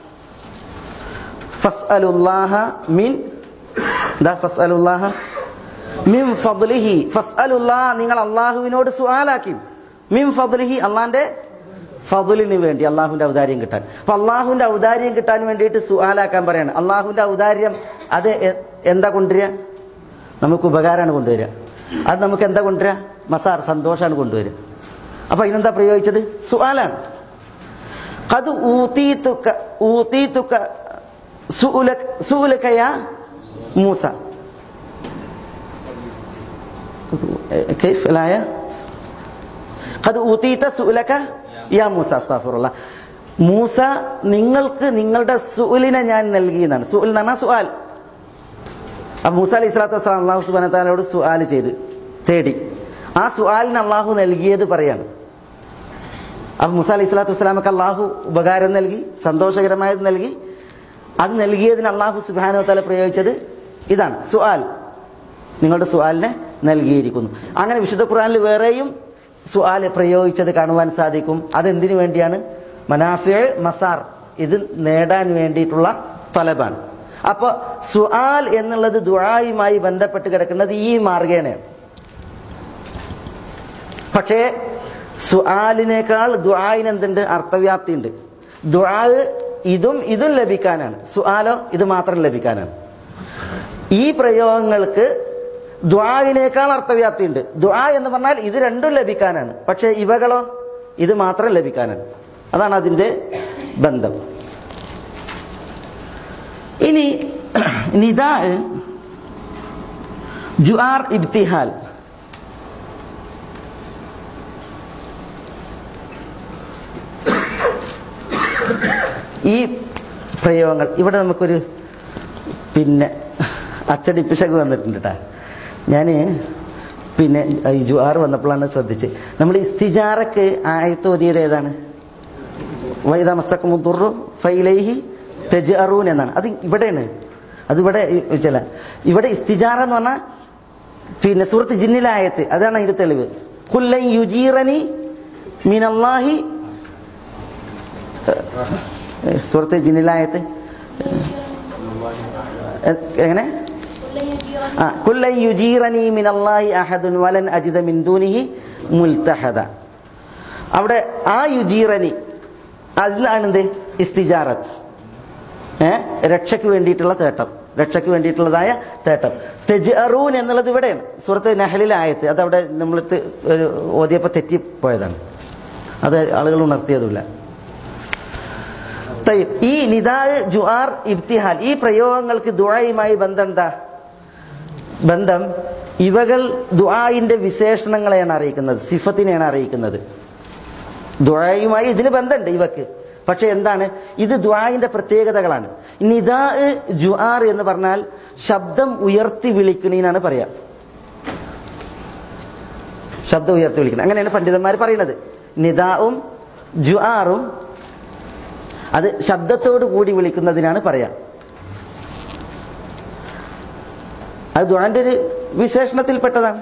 Speaker 2: ഫസ്അലുല്ലാഹ മിൻ എന്താ ഫസ്അലുല്ലാഹ മിൻ ഫദ്ലിഹി ഫസ്അലുല്ലാഹ നിങ്ങൾ അള്ളാഹുവിനോട് സുആലാക്കി മിൻ ഫദ്ലിഹി അള്ളാന്റെ ഫضലിന് വേണ്ടി അള്ളാഹുവിന്റെ ഔദാര്യം കിട്ടാൻ അപ്പൊ അള്ളാഹുവിന്റെ ഔദാര്യം കിട്ടാൻ വേണ്ടിയിട്ട് സുആലാക്കാൻ പറയാണ് അള്ളാഹുവിന്റെ ഔദാര്യം അത് എ- എന്താ കൊണ്ടുവരിക നമുക്ക് ഉപകാരമാണ് കൊണ്ടുവരിക അത് നമുക്ക് എന്താ കൊണ്ടുവരിക മസാർ സന്തോഷമാണ് കൊണ്ടുവരിക അപ്പൊ ഇതിനെന്താ പ്രയോഗിച്ചത് സുആലാണ് قد أوتيتك أوتيتك سؤلك سؤلك يا موسى كيف الآية قد أوتيت سؤلك يا موسى استغفر الله മൂസ നിങ്ങൾക്ക് നിങ്ങളുടെ സുലിനെ ഞാൻ നൽകി എന്നാണ് സുൽ എന്ന് പറഞ്ഞാൽ സുആൽ അപ്പൊ മൂസ അലൈഹി സ്വലാത്തു വസ്സലാം അള്ളാഹു സുബാന താലോട് സുആൽ ചെയ്ത് തേടി ആ സുആലിന് അള്ളാഹു നൽകിയത് പറയാണ് അപ്പൊ മുസ അലൈഹി സ്വലാത്തു വസ്സലാമക്ക് അള്ളാഹു ഉപകാരം നൽകി സന്തോഷകരമായത് നൽകി അത് നൽകിയതിന് അള്ളാഹു സുബാനോ തല പ്രയോഗിച്ചത് ഇതാണ് സുആൽ നിങ്ങളുടെ സുആലിനെ നൽകിയിരിക്കുന്നു അങ്ങനെ വിശുദ്ധ ഖുർആനിൽ വേറെയും സുആൽ പ്രയോഗിച്ചത് കാണുവാൻ സാധിക്കും അതെന്തിനു വേണ്ടിയാണ് മനാഫിയ മസാർ ഇത് നേടാൻ വേണ്ടിയിട്ടുള്ള തലബാണ് അപ്പൊ സുആൽ എന്നുള്ളത് ദുആയുമായി ബന്ധപ്പെട്ട് കിടക്കുന്നത് ഈ മാർഗേണയാണ് പക്ഷേ സുആലിനേക്കാൾ ദുആയിന് എന്തുണ്ട് അർത്ഥവ്യാപ്തി ഉണ്ട് ദുആ ഇതും ഇതും ലഭിക്കാനാണ് സുആലോ ഇത് മാത്രം ലഭിക്കാനാണ് ഈ പ്രയോഗങ്ങൾക്ക് ദ്വായിനേക്കാൾ അർത്ഥവ്യാപ്തി ഉണ്ട് ദ്വാ എന്ന് പറഞ്ഞാൽ ഇത് രണ്ടും ലഭിക്കാനാണ് പക്ഷേ ഇവകളോ ഇത് മാത്രം ലഭിക്കാനാണ് അതാണ് അതിന്റെ ബന്ധം ഇനി നിദാ ജുആർ ഇബ്തിഹാൽ ഈ പ്രയോഗങ്ങൾ ഇവിടെ നമുക്കൊരു പിന്നെ അച്ചടിപ്പിശക് വന്നിട്ടുണ്ട് കേട്ടാ ഞാൻ പിന്നെ ഈ ജുആർ വന്നപ്പോഴാണ് ശ്രദ്ധിച്ച് നമ്മൾ ഇസ്തിജാറക്ക് ആയത്ത് ഓതിയത് ഏതാണ് വൈദ മസ്തക്കുമുദ്ദുറു ഫൈലൈഹി തെജറൂൻ എന്നാണ് അത് ഇവിടെയാണ് അതിവിടെ ചില ഇവിടെ ഇസ്തിജാറ എന്ന് പറഞ്ഞാൽ പിന്നെ സൂറത്ത് ജിന്നിലായത്ത് അതാണ് അതിന്റെ തെളിവ് കുല്ലൻ യുജീറനി മിനല്ലാഹി സൂറത്ത് ജിന്നിലായത്ത് എ- എങ്ങനെ ആ കുല്ലൻ യുജീറനി മിനല്ലാഹി അഹദുൻ വലൻ അജിദ മിൻ ദൂനിഹി മുൽത്തഹദ അവിടെ ആ യുജീറനി അതിലാണ് എന്ത് ഇസ്തിജാറത്ത് ഏ രക്ഷയ്ക്ക് വേണ്ടിയിട്ടുള്ള തേട്ടം രക്ഷയ്ക്ക് വേണ്ടിയിട്ടുള്ളതായ തേട്ടം തെജറൂൻ എന്നുള്ളത് ഇവിടെയാണ് സുഹൃത്ത് നഹലിലെ ആയത്ത് അത് അവിടെ നമ്മളടുത്ത് ഒരു ഓതിയപ്പോൾ തെറ്റിപ്പോയതാണ് അത് ആളുകൾ ഉണർത്തിയതുമില്ല തയ്യബ്. ഈ നിദാ ജുആർ ഇബ്തിഹാൽ ഈ പ്രയോഗങ്ങൾക്ക് ദുആയുമായി ബന്ധം എന്താ ബന്ധം ഇവകൾ ദുആയിന്റെ വിശേഷണങ്ങളെയാണ് അറിയിക്കുന്നത് സിഫത്തിനെയാണ് അറിയിക്കുന്നത് ദുആയുമായി ഇതിന് ബന്ധമുണ്ട് ഇവക്ക് പക്ഷെ എന്താണ് ഇത് ദുആയിന്റെ പ്രത്യേകതകളാണ് നിദാ ജുആർ എന്ന് പറഞ്ഞാൽ ശബ്ദം ഉയർത്തി വിളിക്കണീനാണ് പറയാ ശബ്ദം ഉയർത്തി വിളിക്കണം അങ്ങനെയാണ് പണ്ഡിതന്മാർ പറയുന്നത് നിദാവും ജുആറും അത് ശബ്ദത്തോട് കൂടി വിളിക്കുന്നതിനാണ് പറയാ അത് ദുആന്റെ ഒരു വിശേഷണത്തിൽപ്പെട്ടതാണ്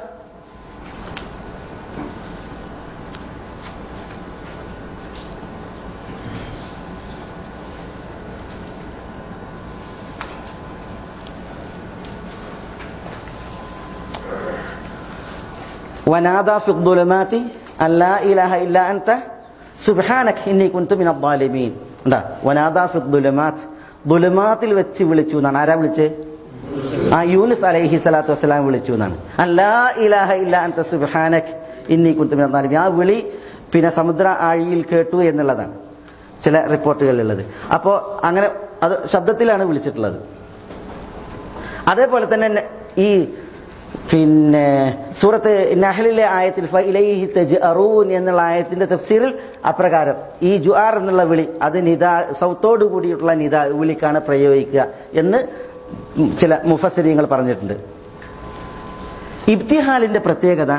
Speaker 2: ونادى في الظلمات أن لا إله إلا أنت سبحانك إني كنت من الظالمين ഉണ്ടാ വനാദാ ഫി ദുലമാത്ത് ദുലമാത്തിൽ വെച്ച് വിളിച്ചു എന്നാണ് ആരാ വിളിച്ചേ ആ യൂനിസ് അലൈഹി സ്വലാത്തു വസ്സലാം വിളിച്ചു എന്നാണ് അല്ലാ ഇലാഹ ഇല്ല അൻത സുബ്ഹാനക് ഇന്നി കുന്തു മിനൽ ളാലിമീൻ ആ വിളി പിന്നെ സമുദ്ര ആഴിയിൽ കേട്ടു എന്നുള്ളതാണ് ചില റിപ്പോർട്ടുകളിലുള്ളത് അപ്പോൾ അങ്ങനെ അത് ശബ്ദത്തിലാണ് വിളിച്ചിട്ടുള്ളത് അതേപോലെ തന്നെ ന- ഈ പിന്നെ സൂറത്ത് നഹലിലെ ആയത്തിൽ ഫഇലൈഹി തജ്അറൂൻ എന്നുള്ള ആയത്തിന്റെ തഫ്സീറിൽ അപ്രകാരം ഈ ജുആർ എന്നുള്ള വിളി അത് നിദാ സൗത്തോട് കൂടിയിട്ടുള്ള നിദാ വിളിക്കാണ് പ്രയോഗിക്കുക എന്ന് ചില മുഫസരിയങ്ങൾ പറഞ്ഞിട്ടുണ്ട് ഇബ്തിഹാലിന്റെ പ്രത്യേകത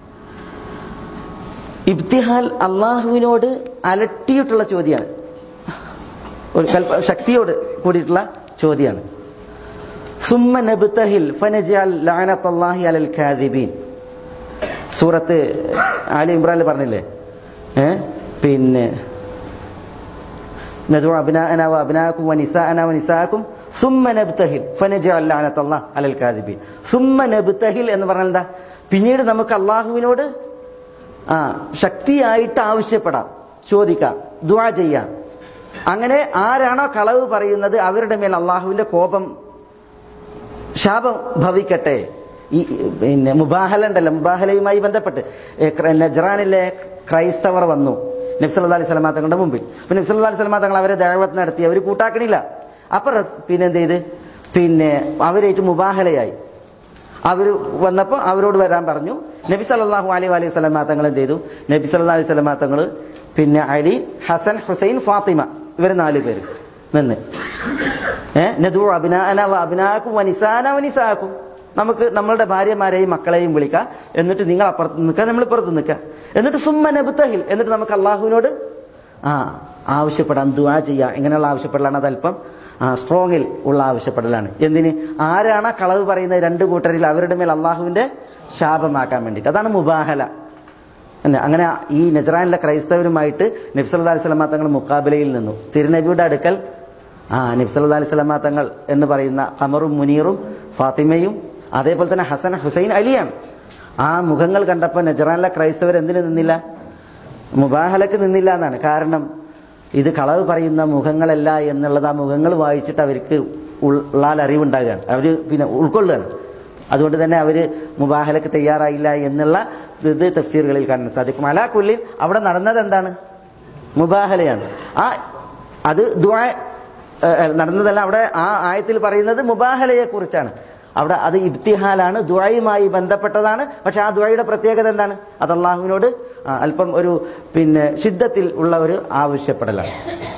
Speaker 2: ഇബ്തിഹാൽ അള്ളാഹുവിനോട് അലട്ടിയിട്ടുള്ള ചോദ്യമാണ് ഒരു കൽപ്പ ശക്തിയോട് കൂടിയിട്ടുള്ള ചോദ്യമാണ് സുമ്മ നബ്തഹിൽ ഫനജഅൽ ലഅനത്തല്ലാഹി അലൽ കാദിബീൻ സൂറത്ത് ആലി ഇമ്രാനിൽ പറഞ്ഞില്ലേ ഏ പിന്നെ ندعو أبناءنا وأبناءكم ونساءنا ونساءكم ثم نبتهل فنجعل لعنة الله على الكاذبين ثم نبتهل എന്ന് പറഞ്ഞാൽ എന്താ പിന്നീട് നമുക്ക് അള്ളാഹുവിനോട് ആ ശക്തിയായിട്ട് ആവശ്യപ്പെടാം ചോദിക്കാം ദുആ ചെയ്യാം അങ്ങനെ ആരാണോ കളവ് പറയുന്നത് അവരുടെ മേൽ അള്ളാഹുവിന്റെ കോപം ശാപം ഭവിക്കട്ടെ ഈ പിന്നെ മുബാഹല ഉണ്ടല്ലോ മുബാഹലയുമായി ബന്ധപ്പെട്ട് ഏ, ക്ര- നജ്റാനിലെ ക്രൈസ്തവർ വന്നു നബ്സല്ലാ അലൈഹി സ്വലമാ തങ്ങളുടെ മുമ്പിൽ അപ്പൊ നബ്സല്ലാ അലൈഹി സ്വലമാ തങ്ങൾ അവരെ ദഴവത്ത് നടത്തി അവർ കൂട്ടാക്കണില്ല അപ്പൊ റസ്- പിന്നെ എന്ത് ചെയ്ത് പിന്നെ അവരായിട്ട് മുബാഹലയായി അവർ വന്നപ്പോൾ അവരോട് വരാൻ പറഞ്ഞു നബി സല്ലല്ലാഹു അലൈഹി അലൈഹി സ്വലമാ തങ്ങൾ എന്ത് ചെയ്തു നബി സല്ലല്ലാഹു അലൈഹി സ്വലമാ തങ്ങൾ പിന്നെ അലി ഹസൻ ഹുസൈൻ ഫാത്തിമ ഇവർ നാല് പേര് നിന്ന് ഏഹ് നദു അബിനാന അബിനാക്കും വനിസാന വനിസാക്കും നമുക്ക് നമ്മളുടെ ഭാര്യമാരെയും മക്കളെയും വിളിക്കാം എന്നിട്ട് നിങ്ങൾ അപ്പുറത്ത് നിൽക്കുക നമ്മൾ ഇപ്പുറത്ത് നിൽക്കുക എന്നിട്ട് സുമ്മ നബുത്തഹിൽ എന്നിട്ട് നമുക്ക് അള്ളാഹുവിനോട് ആ ആവശ്യപ്പെടാം ദുആ ചെയ്യാം ഇങ്ങനെയുള്ള ആവശ്യപ്പെടലാണ് അത് അല്പം ആ സ്ട്രോങ്ങിൽ ഉള്ള ആവശ്യപ്പെടലാണ് എന്തിന് ആരാണ് കളവ് പറയുന്ന രണ്ട് കൂട്ടരിൽ അവരുടെ മേൽ അള്ളാഹുവിന്റെ ശാപമാക്കാൻ വേണ്ടിയിട്ട് അതാണ് മുബാഹല അല്ല അങ്ങനെ ഈ നജറാനിലെ ക്രൈസ്തവരുമായിട്ട് നബ്സല്ലാ അലൈഹി സ്വലമാ തങ്ങൾ മുക്കാബിലയിൽ നിന്നു തിരുനബിയുടെ അടുക്കൽ ആ നബ്സല്ലാ അലൈഹി സ്വലമാ തങ്ങൾ എന്ന് പറയുന്ന ഖമറും മുനീറും ഫാത്തിമയും അതേപോലെ തന്നെ ഹസൻ ഹുസൈൻ അലിയാണ് ആ മുഖങ്ങൾ കണ്ടപ്പോൾ നജറാനിലെ ക്രൈസ്തവർ എന്തിനു നിന്നില്ല മുബാഹലക്ക് നിന്നില്ല എന്നാണ് കാരണം ഇത് കളവ് പറയുന്ന മുഖങ്ങളല്ല എന്നുള്ളത് ആ മുഖങ്ങൾ വായിച്ചിട്ട് അവർക്ക് ഉള്ളാൽ അറിവുണ്ടാകുകയാണ് അവർ പിന്നെ ഉൾക്കൊള്ളുകയാണ് അതുകൊണ്ട് തന്നെ അവർ മുബാഹലക്ക് തയ്യാറായില്ല എന്നുള്ള ഇത് തഫ്സീറുകളിൽ കാണാൻ സാധിക്കും അലാ കുല്ലിൽ അവിടെ നടന്നത് എന്താണ് മുബാഹലയാണ് ആ അത് ദുആ ഏഹ്, നടന്നതല്ല അവിടെ ആ ആയത്തിൽ പറയുന്നത് മുബാഹലയെ കുറിച്ചാണ് അവിടെ അത് ഇബ്തിഹാലാണ് ദുആയുമായി ബന്ധപ്പെട്ടതാണ് പക്ഷെ ആ ദുആയുടെ പ്രത്യേകത എന്താണ് അത് അള്ളാഹുവിനോട് ആ, അല്പം ഒരു പിന്നെ ശുദ്ധത്തിൽ ഉള്ള ഒരു ആവശ്യപ്പെടലാണ്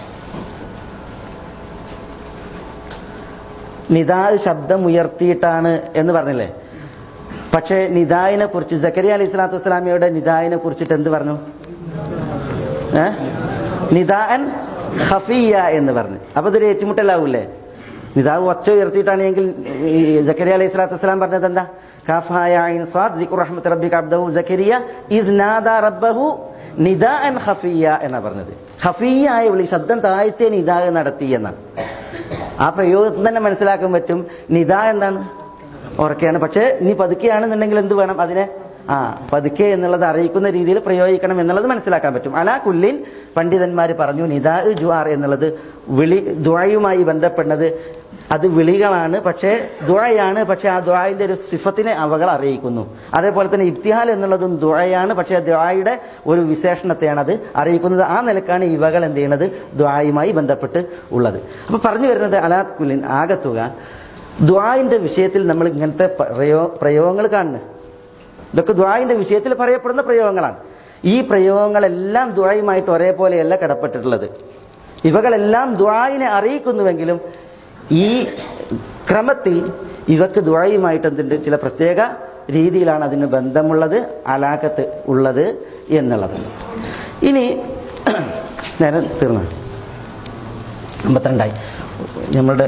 Speaker 2: നിദാ ശബ്ദം ഉയർത്തിയിട്ടാണ് എന്ന് പറഞ്ഞില്ലേ പക്ഷേ നിദായിനെ കുറിച്ച് സക്കരിയ അലി സ്വലാത്തു വസ്സലാമിയുടെ നിദായിനെ കുറിച്ചിട്ട് എന്ത് പറഞ്ഞു ഏ നിദാൻ ഖഫിയ എന്ന് പറഞ്ഞു അപ്പൊ ഇതൊരു ഏറ്റുമുട്ടലാവൂലേ നിദാവ് ഒച്ച ഉയർത്തിയിട്ടാണെങ്കിൽ ഈ സക്കരിയ അലൈഹി സ്വലാത്തു വസ്സലാം പറഞ്ഞത് എന്താ കാഫായ ഐൻ സ്വാദ് ദിക്റു റഹ്മത്ത് റബ്ബിക അബ്ദഹു സക്കരിയ ഇദ് നാദാ റബ്ബഹു നിദാൻ ഖഫിയ എന്നാ പറഞ്ഞത് ഖഫിയായ വിളി ശബ്ദം താഴ്ത്തിയ നിദാ നടത്തി എന്നാണ് ആ പ്രയോഗത്തിൽ തന്നെ മനസ്സിലാക്കാൻ പറ്റും നിദ എന്താണ് ഉറക്കെയാണ് പക്ഷേ നീ പതുക്കെയാണെന്നുണ്ടെങ്കിൽ എന്ത് വേണം അതിനെ ആ പതുക്കെ എന്നുള്ളത് അറിയിക്കുന്ന രീതിയിൽ പ്രയോഗിക്കണം എന്നുള്ളത് മനസ്സിലാക്കാൻ പറ്റും അലാ കുല്ലിൻ പണ്ഡിതന്മാർ പറഞ്ഞു നിദാ ജുആർ എന്നുള്ളത് വിളി ദുആയുമായി ബന്ധപ്പെടുന്നത് അത് വിളികളാണ് പക്ഷേ ദുഴയാണ് പക്ഷേ ആ ദുഴായിന്റെ ഒരു സിഫത്തിനെ അവകൾ അറിയിക്കുന്നു അതേപോലെ തന്നെ ഇബ്തിഹാൽ എന്നുള്ളതും ദുഴയാണ് പക്ഷേ ദുഴായുടെ ഒരു വിശേഷണത്തെയാണ് അത് അറിയിക്കുന്നത് ആ നിലക്കാണ് ഇവകൾ എന്ത് ചെയ്യുന്നത് ദുഴായുമായി ബന്ധപ്പെട്ട് ഉള്ളത് അപ്പൊ പറഞ്ഞു വരുന്നത് അലാത് കുലിൻ ആകത്തുക ദ്വായിന്റെ വിഷയത്തിൽ നമ്മൾ ഇങ്ങനത്തെ പ്രയോ പ്രയോഗങ്ങൾ കാണുന്നു ഇതൊക്കെ ദ്വായിന്റെ വിഷയത്തിൽ പറയപ്പെടുന്ന പ്രയോഗങ്ങളാണ് ഈ പ്രയോഗങ്ങളെല്ലാം ദ്വായുമായിട്ട് ഒരേപോലെയല്ല കിടപ്പെട്ടിട്ടുള്ളത് ഇവകളെല്ലാം ദ്വായിനെ അറിയിക്കുന്നുവെങ്കിലും ഈ ക്രമത്തിൽ ഇവക്ക് ദ്വായുമായിട്ട് എന്തുണ്ട് ചില പ്രത്യേക രീതിയിലാണ് അതിന് ബന്ധമുള്ളത് അലാക്കത്ത് ഉള്ളത് എന്നുള്ളത് ഇനി നേരം തീർന്നു അമ്പത്തിരണ്ടായി നമ്മളുടെ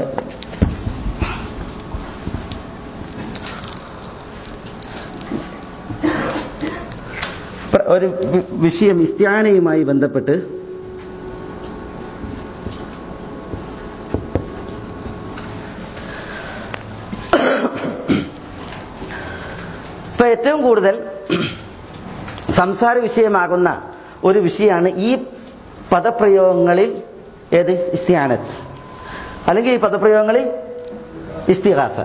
Speaker 2: പ്ര- ഒരു വി- വിഷയം ഇസ്ത്യാനയുമായി ബന്ധപ്പെട്ട് ഇപ്പൊ ഏറ്റവും കൂടുതൽ സംസാര വിഷയമാകുന്ന ഒരു വിഷയമാണ് ഈ പദപ്രയോഗങ്ങളിൽ ഏത് ഇസ്ത്യാനത്ത് അല്ലെങ്കിൽ ഈ പദപ്രയോഗങ്ങളിൽ ഇസ്തിഹാസ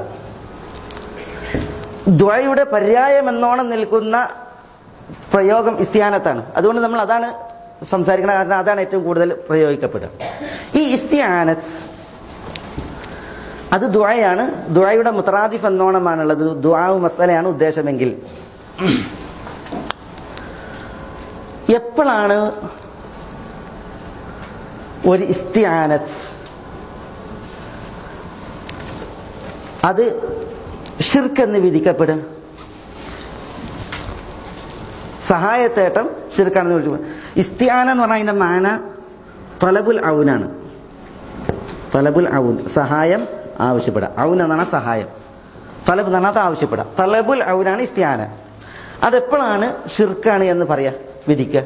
Speaker 2: ദ്വയുടെ പര്യായം എന്നോണം നിൽക്കുന്ന പ്രയോഗം ഇസ്തിയാനത്താണ് അതുകൊണ്ട് നമ്മൾ അതാണ് സംസാരിക്കണം കാരണം അതാണ് ഏറ്റവും കൂടുതൽ പ്രയോഗിക്കപ്പെടുക ഈ ഇസ്തിയാനത്ത് അത് ദുആയാണ് ദുആയുടെ മുത്തറാദിഫ് എന്നോണമാണുള്ളത് ദുആവ് മസലയാണ് ഉദ്ദേശമെങ്കിൽ എപ്പോഴാണ് ഒരു ഇസ്തിയാനത്ത് അത് ഷിർക്ക് എന്ന് വിധിക്കപ്പെടുക സഹായത്തേട്ടം ഷിർക്കാണെന്ന് വിളിച്ചു ഇസ്തിയാന എന്ന് പറഞ്ഞാൽ അതിന്റെ മാന തലബുൽ ഔനാണ് തലബുൽ ഔൻ സഹായം ആവശ്യപ്പെടുക ഔൻ എന്നാണ് സഹായം തലബ് എന്ന് പറഞ്ഞാൽ അത് ആവശ്യപ്പെടുക തലബുൽ ഔനാണ് ഇസ്തിയാന അതെപ്പോഴാണ് ഷിർക്കാണ് എന്ന് പറയാ വിധിക്കുക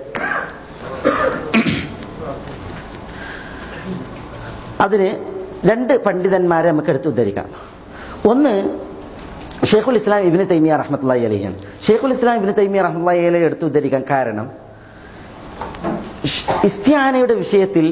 Speaker 2: അതിന് രണ്ട് പണ്ഡിതന്മാരെ നമുക്ക് എടുത്ത് ഉദ്ധരിക്കാം ഒന്ന് ഷെയ്ഖുൽ ഇസ്ലാം ഇബിന് തൈമിയ റഹ്മത്തുള്ളി അലഹിയാണ് ഷെയ്ഖുൽ ഇസ്ലാം ഇബിന് തൈമിയ റഹ്മത്തുള്ളി അലഹി എടുത്ത് ഉദ്ധരിക്കാൻ കാരണം ഷ്- ഇസ്തിയാനയുടെ വിഷയത്തിൽ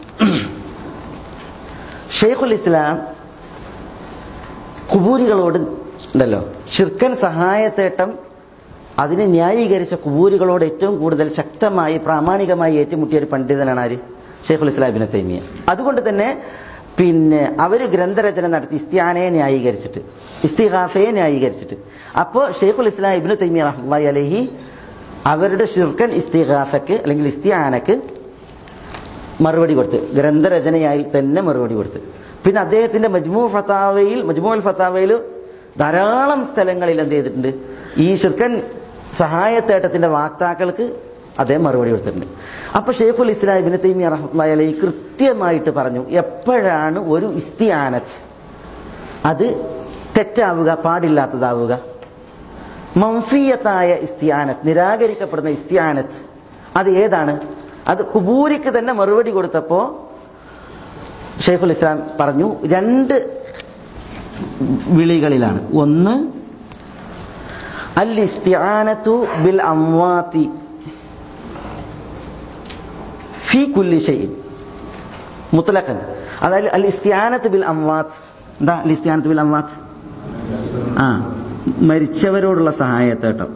Speaker 2: ഷെയ്ഖുൽ ഇസ്ലാം കുബൂരികളോട് ഉണ്ടല്ലോ ഷിർക്കൻ സഹായത്തേട്ടം അതിനെ ന്യായീകരിച്ച കുബൂരികളോട് ഏറ്റവും കൂടുതൽ ശക്തമായി പ്രാമാണികമായി ഏറ്റുമുട്ടിയ ഒരു പണ്ഡിതനാണ് ആര് ഷെയ്ഖുൽ ഇസ്ലാം ഇബിന് തൈമിയ അതുകൊണ്ട് തന്നെ പിന്നെ അവർ ഗ്രന്ഥരചന നടത്തി ഇസ്തിയാനയെ ന്യായീകരിച്ചിട്ട് ഇസ്തിഹാസയെ ന്യായീകരിച്ചിട്ട് അപ്പോൾ ഷെയ്ഖുൽ ഇസ്ലാം ഇബിന് തൈമിയ റഹ്മത്തുള്ളി അലഹി അവരുടെ ഷിർക്കൻ ഇസ്തിഹാസക്ക് അല്ലെങ്കിൽ ഇസ്തിയാനക്ക് മറുപടി കൊടുത്ത് ഗ്രന്ഥരചനയായി തന്നെ മറുപടി കൊടുത്ത് പിന്നെ അദ്ദേഹത്തിന്റെ മജ്മു ഫത്താവയിൽ മജ്മു അൽ ഫത്താവയിൽ ധാരാളം സ്ഥലങ്ങളിൽ എന്ത് ചെയ്തിട്ടുണ്ട് ഈ ഷിർക്കൻ സഹായത്തേട്ടത്തിന്റെ വാക്താക്കൾക്ക് അദ്ദേഹം മറുപടി കൊടുത്തിട്ടുണ്ട് അപ്പൊ ഷെയ്ഖുൽ ഇസ്ലാം ഇബിന് തൈമിയ റഹ്മത്തുള്ളാഹി അലൈഹി കൃത്യമായിട്ട് പറഞ്ഞു എപ്പോഴാണ് ഒരു ഇസ്തിയാനത്ത് അത് തെറ്റാവുക പാടില്ലാത്തതാവുക മംഫിയത്തായ ഇസ്തിയാനത്ത് നിരാകരിക്കപ്പെടുന്ന ഇസ്തിയാനത്ത് അത് ഏതാണ് അത് കുബൂരിക്ക് തന്നെ മറുപടി കൊടുത്തപ്പോ ഷെയ്ഖുൽ ഇസ്ലാം പറഞ്ഞു രണ്ട് വിളികളിലാണ് ഒന്ന് അൽ ഇസ്തിയാനത്തു ബിൽ അംവാത്തി ഫി കുല്ലി ഷൈഇൻ മുത്തലഖൻ അതായത് അൽ ഇസ്തിയാനത്ത് ബിൽ അംവാത്ത് എന്താ അൽ ഇസ്തിയാനത്ത് ബിൽ അംവാത്ത് ആ മരിച്ചവരോടുള്ള സഹായത്തേട്ടം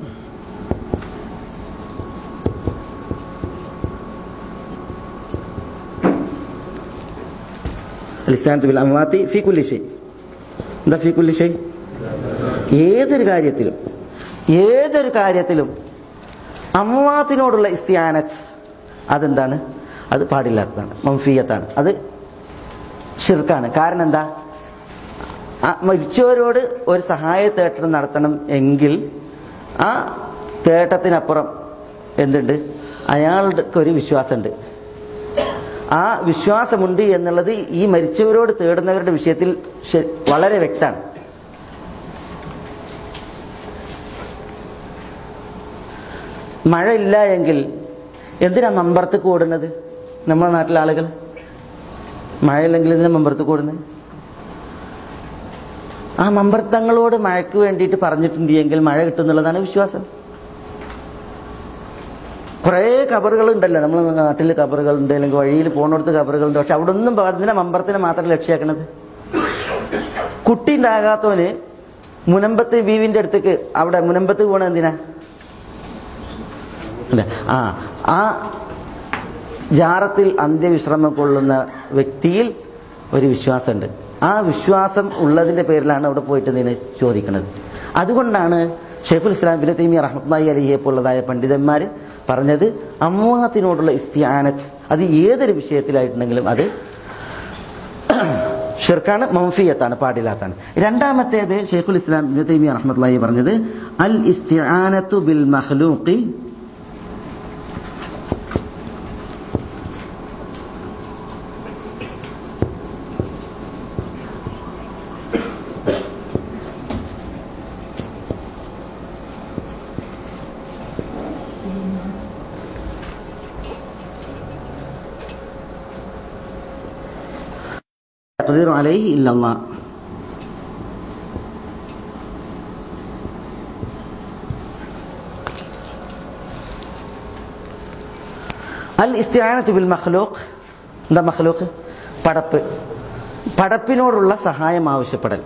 Speaker 2: അലിസ്ഥാനത്ത് ബിൽ അംവാത്തി ഫി കുല്ലി ഷൈ എന്താ ഫി കുല്ലി ഷൈ ഏതൊരു കാര്യത്തിലും ഏതൊരു കാര്യത്തിലും അമ്മാത്തിനോടുള്ള ഇസ്തിയാനത്ത് അതെന്താണ് അത് പാടില്ലാത്തതാണ് മംഫിയത്താണ് അത് ഷിർക്കാണ് കാരണം എന്താ ആ മരിച്ചവരോട് ഒരു സഹായ തേട്ടം നടത്തണം എങ്കിൽ ആ തേട്ടത്തിനപ്പുറം എന്തുണ്ട് അയാളുടെ ഒരു വിശ്വാസമുണ്ട് ആ വിശ്വാസമുണ്ട് എന്നുള്ളത് ഈ മരിച്ചവരോട് തേടുന്നവരുടെ വിഷയത്തിൽ ശ- വളരെ വ്യക്തമാണ് മഴ ഇല്ല എങ്കിൽ എന്തിനാ മമ്പറത്ത് കൂടുന്നത് നമ്മുടെ നാട്ടിലെ ആളുകൾ മഴയില്ലെങ്കിൽ എന്തിനാ മമ്പറത്ത് കൂടുന്നത് ആ മമ്പർത്തങ്ങളോട് മഴയ്ക്ക് വേണ്ടിയിട്ട് പറഞ്ഞിട്ടുണ്ട് എങ്കിൽ മഴ കിട്ടുന്നുള്ളതാണ് വിശ്വാസം കുറേ കബറുകൾ ഉണ്ടല്ലോ നമ്മൾ നാട്ടിൽ കബറുകളുണ്ട് അല്ലെങ്കിൽ വഴിയിൽ പോണടുത്ത് കബറുകളുണ്ട് പക്ഷെ അവിടെ ഒന്നും അതിനെ മമ്പറത്തിനെ മാത്രം ലക്ഷ്യാക്കണത് കുട്ടി ഉണ്ടാകാത്തവന് മുനമ്പത്ത് ബീവിന്റെ അടുത്തേക്ക് അവിടെ മുനമ്പത്ത് പോണ എന്തിനാ അല്ലേ ആ ആ ജാറത്തിൽ അന്ത്യവിശ്രമം കൊള്ളുന്ന വ്യക്തിയിൽ ഒരു വിശ്വാസമുണ്ട് ആ വിശ്വാസം ഉള്ളതിന്റെ പേരിലാണ് അവിടെ പോയിട്ട് ഇതിനെ ചോദിക്കുന്നത് അതുകൊണ്ടാണ് ഷെയ്ഖുൽ ഇസ്ലാം ബിൻ തൈമി റഹ്മത്ലായി അലിയെ പോലുള്ളതായ പണ്ഡിതന്മാർ പറഞ്ഞത് അമ്മാത്തിനോടുള്ള ഇസ്തിയാനത്ത് അത് ഏതൊരു വിഷയത്തിലായിട്ടുണ്ടെങ്കിലും അത് ഷിർക്കാണ് മൗഫിയത്താണ് പാടില്ലാത്താണ് രണ്ടാമത്തേത് ഷെയ്ഖുൽ ഇസ്ലാം ബിൻ തൈമി റഹ്മത്ലായി പറഞ്ഞത് അൽ ഇസ്തിആനത്തു ബിൽ മഖ്ലൂഖി يقدر عليه إلا الله അൽ ഇസ്തിആനത്ത് ബിൽ മഖ്ലൂഖ് എന്താ മഖ്ലൂഖ് പടപ്പ് പടപ്പിനോടുള്ള സഹായം ആവശ്യപ്പെടൽ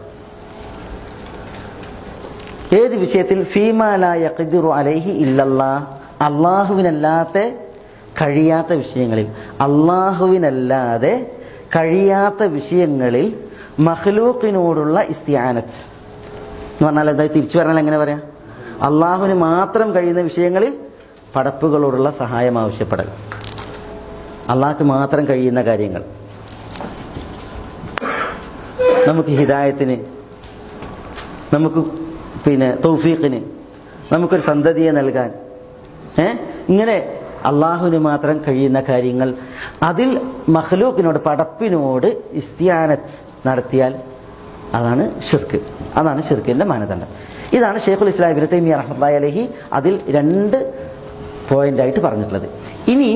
Speaker 2: ഏത് വിഷയത്തിൽ ഫീമാല യഖ്ദിറു അലൈഹി ഇല്ലല്ലാ അള്ളാഹുവിനല്ലാത്ത കഴിയാത്ത വിഷയങ്ങളിൽ അള്ളാഹുവിനല്ലാതെ കഴിയാത്ത വിഷയങ്ങളിൽ മഖ്ലൂക്കിനോടുള്ള ഇസ്തിയാനത്ത് എന്ന് പറഞ്ഞാൽ എന്താ തിരിച്ചു പറഞ്ഞാൽ എങ്ങനെ പറയാം അള്ളാഹുവിന് മാത്രം കഴിയുന്ന വിഷയങ്ങളിൽ പടപ്പുകളോടുള്ള സഹായം ആവശ്യപ്പെടൽ അള്ളാഹ്ക്ക് മാത്രം കഴിയുന്ന കാര്യങ്ങൾ നമുക്ക് ഹിദായത്തിന് നമുക്ക് പിന്നെ തൗഫീഖിന് നമുക്കൊരു സന്തതിയെ നൽകാൻ ഏ ഇങ്ങനെ അള്ളാഹുവിന് മാത്രം കഴിയുന്ന കാര്യങ്ങൾ അതിൽ മഹ്ലൂക്കിനോട് പടപ്പിനോട് ഇസ്തിയാനത്ത് നടത്തിയാൽ അതാണ് ഷിർക്ക് അതാണ് ഷിർക്കിന്റെ മാനദണ്ഡം ഇതാണ് ഷെയ്ഖുൽ ഇസ്ലാം ഇബ്നു തൈമിയ റഹ്മത്തുള്ളാഹി അലൈഹി അതിൽ രണ്ട് പോയിന്റ് ആയിട്ട് പറഞ്ഞിട്ടുള്ളത് ഇനി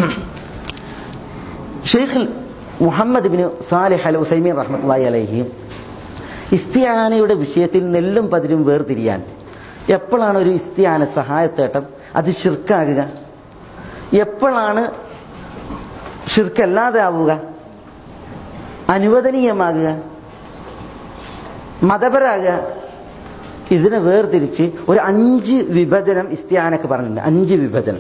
Speaker 2: ഷെയ്ഖ് മുഹമ്മദ് ബിൻ സാലിഹ് അൽ ഉസൈമീൻ റഹ്മത്തുള്ളാഹി അലൈഹി ഇസ്തിയാനയുടെ വിഷയത്തിൽ നെല്ലും പതിരും വേർതിരിയാൻ എപ്പോഴാണ് ഒരു ഇസ്തിയാന സഹായത്തേട്ടം അത് ഷിർക്കാകുക എപ്പോഴാണ് ഷിർക്കല്ലാതെ ആവുക അനുവദനീയമാകുക മതപരാകുക ഇതിനെ വേർതിരിച്ച് ഒരു അഞ്ച് വിഭജനം ഇസ്തിയാനക്ക് പറഞ്ഞിട്ടുണ്ട് അഞ്ച് വിഭജനം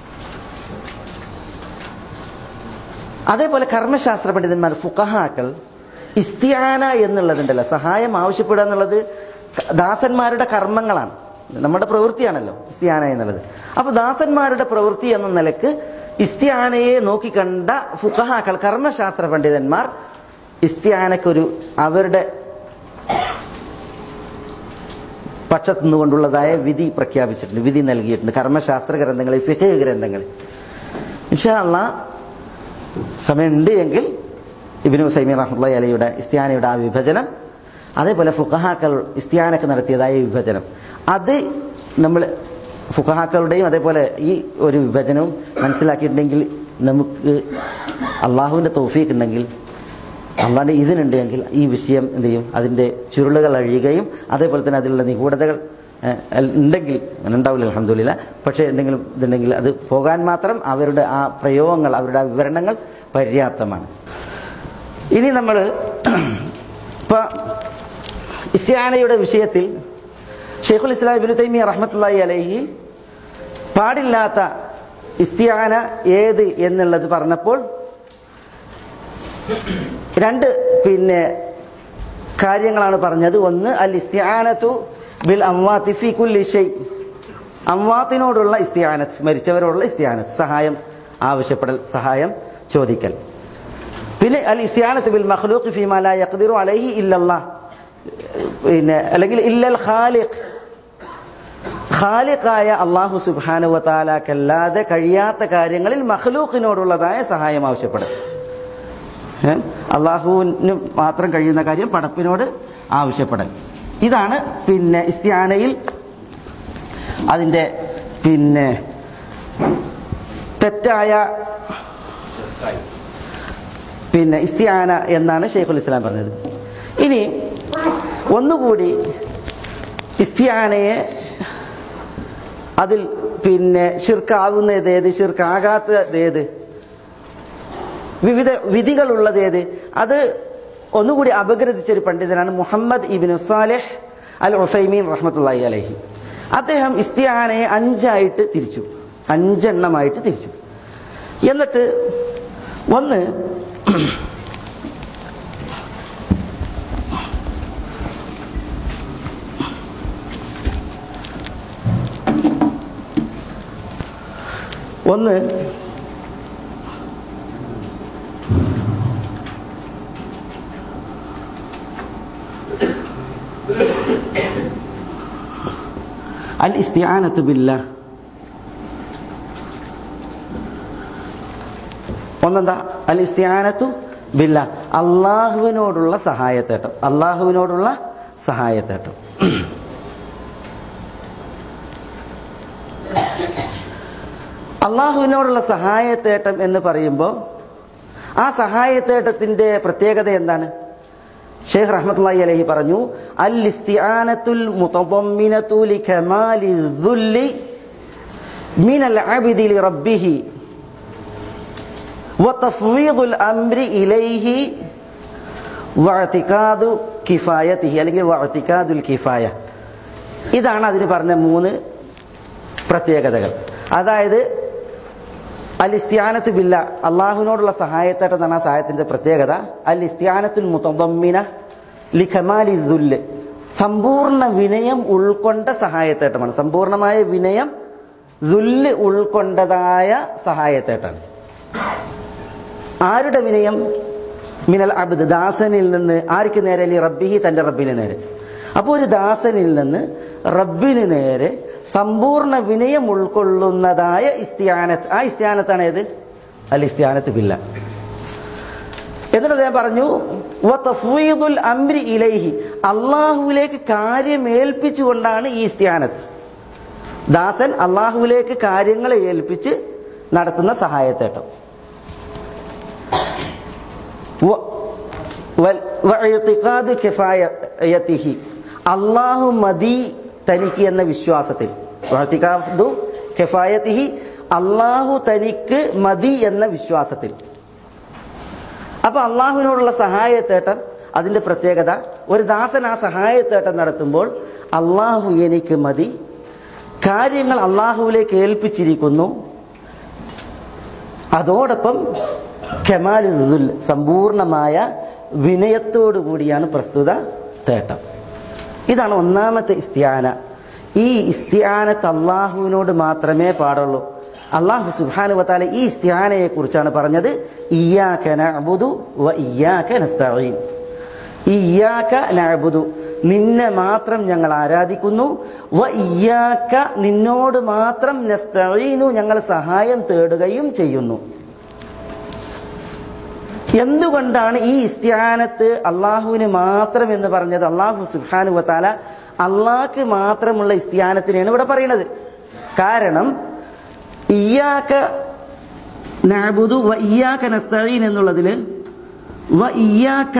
Speaker 2: അതേപോലെ കർമ്മശാസ്ത്ര പണ്ഡിതന്മാർ ഫുഖഹാക്കൾ ഇസ്തിയാന എന്നുള്ളതുണ്ടല്ലോ സഹായം ആവശ്യപ്പെടുക എന്നുള്ളത് ദാസന്മാരുടെ കർമ്മങ്ങളാണ് നമ്മുടെ പ്രവൃത്തിയാണല്ലോ ഇസ്തിയാന എന്നുള്ളത് അപ്പൊ ദാസന്മാരുടെ പ്രവൃത്തി എന്ന നിലക്ക് ഇസ്തിയാനയെ നോക്കിക്കണ്ട ഫുഖഹാക്കൾ കർമ്മശാസ്ത്ര പണ്ഡിതന്മാർ ഇസ്തിയാനക്കൊരു അവരുടെ പക്ഷത്തു നിന്നുകൊണ്ടുള്ളതായ വിധി പ്രഖ്യാപിച്ചിട്ടുണ്ട് വിധി നൽകിയിട്ടുണ്ട് കർമ്മശാസ്ത്ര ഗ്രന്ഥങ്ങളിൽ ഫിഖ് ഗ്രന്ഥങ്ങളിൽ ഇൻഷാ അള്ളാ സമയമുണ്ട് എങ്കിൽ ഇബിനു സൈമി റഹ്മുല്ലാ അലിയുടെ ഇസ്തിയാനയുടെ ആ വിഭജനം അതേപോലെ ഫുഖഹാക്കൾ ഇസ്തിയാനക്ക് നടത്തിയതായ വിഭജനം അത് നമ്മൾ ഫുഖഹാക്കളുടെയും അതേപോലെ ഈ ഒരു വിഭജനവും മനസ്സിലാക്കിയിട്ടുണ്ടെങ്കിൽ നമുക്ക് അള്ളാഹുവിൻ്റെ തൗഫീഖ് ഉണ്ടെങ്കിൽ അള്ളാഹിൻ്റെ ഇതിനുണ്ടെങ്കിൽ ഈ വിഷയം എന്ത് ചെയ്യും അതിൻ്റെ ചുരുളുകൾ അഴിയുകയും അതേപോലെ തന്നെ അതിലുള്ള നിഗൂഢതകൾ ഏഹ്, ഉണ്ടെങ്കിൽ അങ്ങനെ ഉണ്ടാവില്ല അലഹമില്ല പക്ഷേ എന്തെങ്കിലും ഇതുണ്ടെങ്കിൽ അത് പോകാൻ മാത്രം അവരുടെ ആ പ്രയോഗങ്ങൾ അവരുടെ ആ വിവരണങ്ങൾ പര്യാപ്തമാണ് ഇനി നമ്മൾ ഇപ്പൊ ഇസ്തിയാനയുടെ വിഷയത്തിൽ ഷെയ്ഖുൽ ഇസ്ലാം ഇബിനു തൈമിയ റഹ്മത്തുള്ളാഹി അലൈഹി പാടില്ലാത്ത ഇസ്തിയാന ഏത് എന്നുള്ളത് പറഞ്ഞപ്പോൾ രണ്ട് പിന്നെ കാര്യങ്ങളാണ് പറഞ്ഞത് ഒന്ന് അൽ ഇസ്തിയാനത്തു ബിൽ അമ്വാത്തി ഫി കുല്ലി ഷൈ അമ്വാത്തിനോടുള്ള ഇസ്തിയാനത്ത് മരിച്ചവരോടുള്ള ഇസ്തിയാനത്ത് സഹായം ആവശ്യപ്പെടൽ സഹായം ചോദിക്കൽ പിന്നെ അൽ ഇസ്തിയാനത്ത് ബിൽ മഖ്ലൂഖ് ഫീമാ ലാ യഖ്ദിറു അലൈഹി ഇല്ലല്ലാഹ് പിന്നെ അല്ലെങ്കിൽ ഇല്ലൽ ഖാലിഖ് ഖാലിഖായ അള്ളാഹു സുബ്ഹാനഹു വതആലക്കല്ലാതെ കഴിയാത്ത കാര്യങ്ങളിൽ മഖ്ലൂഖിനോടുള്ളതായ സഹായം ആവശ്യപ്പെടും ഏ? അള്ളാഹുവിന് മാത്രം കഴിയുന്ന കാര്യം പടപ്പിനോട് ആവശ്യപ്പെടൽ ഇതാണ് പിന്നെ ഇസ്തിയാനയിൽ അതിൻ്റെ പിന്നെ തെറ്റായ പിന്നെ ഇസ്തിയാന എന്നാണ് ഷെയ്ഖുൽ ഇസ്ലാം പറഞ്ഞത് ഇനി ഒന്നുകൂടി ഇസ്തിയാനയെ അതിൽ പിന്നെ ഷിർക്കാവുന്നത് ഏത് ഷിർക്കാകാത്തത് ഏത് വിവിധ വിധികളുള്ളത് ഏത് അത് ഒന്നുകൂടി അപഗ്രഥിച്ച ഒരു പണ്ഡിതനാണ് മുഹമ്മദ് ഇബിൻ സാലിഹ് അൽ ഉസൈമീൻ റഹ്മത്തുള്ളി അലഹി അദ്ദേഹം ഇസ്തിയാനയെ അഞ്ചായിട്ട് തിരിച്ചു അഞ്ചെണ്ണമായിട്ട് തിരിച്ചു എന്നിട്ട് ഒന്ന് ഒന്ന് അൽ ഇസ്തിആനത്തു ബില്ലാഹ് ഒന്നെന്താ അൽ ഇസ്തിആനത്തു ബില്ല അള്ളാഹുവിനോടുള്ള സഹായത്തേട്ടം അള്ളാഹുവിനോടുള്ള സഹായത്തേട്ടം അള്ളാഹുവിനോടുള്ള സഹായത്തേട്ടം എന്ന് പറയുമ്പോൾ ആ സഹായത്തേട്ടത്തിന്റെ പ്രത്യേകത എന്താണ് ഷെയ്ഖ് റഹ്മത്തുള്ളാഹി അലൈഹി പറഞ്ഞു അൽ ഇസ്തിആനത്തുൽ മുതദമ്മിനതു ലികമാലി ദുല്ലി മിനൽ അബ്ദി ലിറബ്ബിഹി വതഫ്വീദുൽ അംരി ഇലൈഹി വഅതികാദു കിഫായതിഹി അല്ലെങ്കിൽ വഅതികാദുൽ കിഫായ ഇതാണ് അതിന് പറഞ്ഞ മൂന്ന് പ്രത്യേകതകൾ അതായത് അൽ ഇസ്തിയാനത്തു ബില്ല അള്ളാഹുവിനോടുള്ള സഹായത്തായിട്ട് എന്നാണ് ആ സഹായത്തിന്റെ പ്രത്യേകത അൽ ഇസ്തിയാനത്തുൽ മുതമ്മിന ലിഖമാലി ദുല്ല് സമ്പൂർണ്ണ വിനയം ഉൾക്കൊണ്ട സഹായത്തേട്ടമാണ് സമ്പൂർണമായ വിനയം ദുല്ല് ഉൾക്കൊണ്ടതായ സഹായത്തേട്ടാണ് ആരുടെ വിനയം മിനൽ അബ്ദ് ദാസനിൽ നിന്ന് ആർക്ക് നേരെ അല്ലെ റബ്ബിഹി തന്റെ റബ്ബിന് നേരെ അപ്പോൾ ഒരു ദാസനിൽ നിന്ന് റബ്ബിന് നേരെ സമ്പൂർണ്ണ വിനയം ഉൾക്കൊള്ളുന്നതായ ഇസ്തിയാനത്ത് ആ ഇസ്തിയാനത്താണ് ഏത് അൽ ഇസ്തിയാനത്ത് ബില്ല എന്നിട്ട് അദ്ദേഹം പറഞ്ഞു "വ തഫ്വീദുൽ അംരി ഇലൈഹി അള്ളാഹുവിലേക്ക് കാര്യം ഏൽപ്പിച്ചുകൊണ്ടാണ് ഈ ഇസ്തിയാനത്ത് ദാസൻ അള്ളാഹുവിലേക്ക് കാര്യങ്ങളെ ഏൽപ്പിച്ച് നടത്തുന്ന സഹായത്തേട്ടം വ- വൽ- വഇഅ്തിഖാദു കിഫായത്തിഹി അള്ളാഹു മതി തനിക്ക് എന്ന വിശ്വാസത്തിൽ വഇഅ്തിഖാദു കിഫായത്തിഹി അള്ളാഹു തനിക്ക് മതി എന്ന വിശ്വാസത്തിൽ അപ്പൊ അള്ളാഹുവിനോടുള്ള സഹായത്തേട്ടം അതിന്റെ പ്രത്യേകത ഒരു ദാസൻ ആ സഹായത്തേട്ടം നടത്തുമ്പോൾ അള്ളാഹു എനിക്ക് മതി കാര്യങ്ങൾ അള്ളാഹുവിലേക്ക് ഏൽപ്പിച്ചിരിക്കുന്നു അതോടൊപ്പം കമാലുൽ സമ്പൂർണമായ വിനയത്തോടു കൂടിയാണ് പ്രസ്തുത തേട്ടം ഇതാണ് ഒന്നാമത്തെ ഇസ്തിയാന ഈ ഇസ്തിയാനത്ത് അള്ളാഹുവിനോട് മാത്രമേ പാടുള്ളൂ അള്ളാഹു സുബ്ഹാനഹു വതാല ഈ ഇസ്തിയാനയെ കുറിച്ചാണ് പറഞ്ഞത് ഇയ്യാക നഅ്ബുദു വ ഇയ്യാക നസ്തഈൻ ഇയ്യാക നഅ്ബുദു നിന്നെ മാത്രം ഞങ്ങൾ ആരാധിക്കുന്നു വ ഇയ്യാക നിന്നോട് മാത്രം നസ്തഈനു ഞങ്ങൾ സഹായം തേടുകയും ചെയ്യുന്നു എന്തുകൊണ്ടാണ് ഈ ഇസ്തിയാനത്ത് അള്ളാഹുവിന് മാത്രം എന്ന് പറഞ്ഞത് അള്ളാഹു സുബ്ഹാനു വത്താല അള്ളാഹ്ക്ക് മാത്രമുള്ള ഇസ്തിയാനത്തിനെയാണ് ഇവിടെ പറയുന്നത് കാരണം ഇയ്യാക്ക നാബുദു വ ഇയ്യാക്ക നസ്തഈൻ എന്നുള്ളതിൽ വ ഇയ്യാക്ക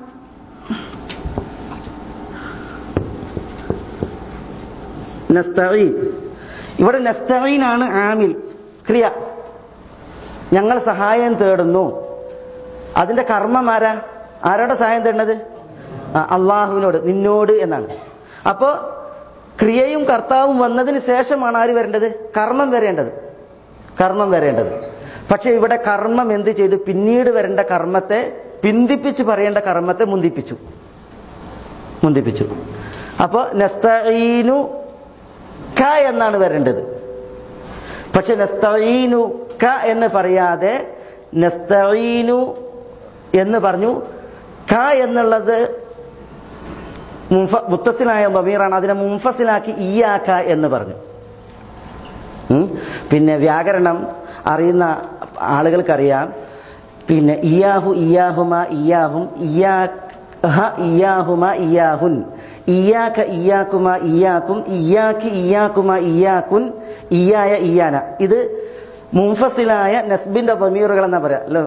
Speaker 2: നസ്തഈൻ ഇവിടെ നസ്തഈൻ ആണ് ആമിൽ ക്രിയ ഞങ്ങൾ സഹായം തേടുന്നു അതിന്റെ കർമ്മം ആരാ ആരോടെ സഹായം തേടുന്നത് ആ, അള്ളാഹുവിനോട് നിന്നോട് എന്നാണ് അപ്പോ ക്രിയയും കർത്താവും വന്നതിന് ശേഷമാണ് ആര് വരേണ്ടത് കർമ്മം വരേണ്ടത് കർമ്മം വരേണ്ടത് പക്ഷെ ഇവിടെ കർമ്മം എന്ത് ചെയ്തു പിന്നീട് വരേണ്ട കർമ്മത്തെ പിന്തിപ്പിച്ച് പറയേണ്ട കർമ്മത്തെ മുന്തിപ്പിച്ചു മുന്തിപ്പിച്ചു അപ്പൊ നസ്തഈനു ക എന്നാണ് വരേണ്ടത് പക്ഷെ നസ്തഈനു ക എന്ന് പറയാതെ നസ്തഈനു എന്ന് പറഞ്ഞു ക എന്നുള്ളത് മുൻഫ- മുത്തസിലായ നബീറാണ് അതിനെ മുൻഫസിലാക്കി ഇയാക്ക എന്ന് പറഞ്ഞു ഉം. പിന്നെ വ്യാകരണം അറിയുന്ന ആളുകൾക്കറിയാം പിന്നെ ഇയാഹു ഇയാഹുമ ഇയാഹും ഇയാഹ ഇയാഹുമ ഇയാഹുൻ ഇയാക്ക ഇയാക്കുമ ഇയാക്കും ഇയാക്ക് ഇയാക്കുമ ഇയാക്കുൻ ഇയായ ഇയാന ഇത് മുൻഫസിലായ നസ്ബിന്റെ തമീറുകൾ എന്നാ പറയാ അല്ലോ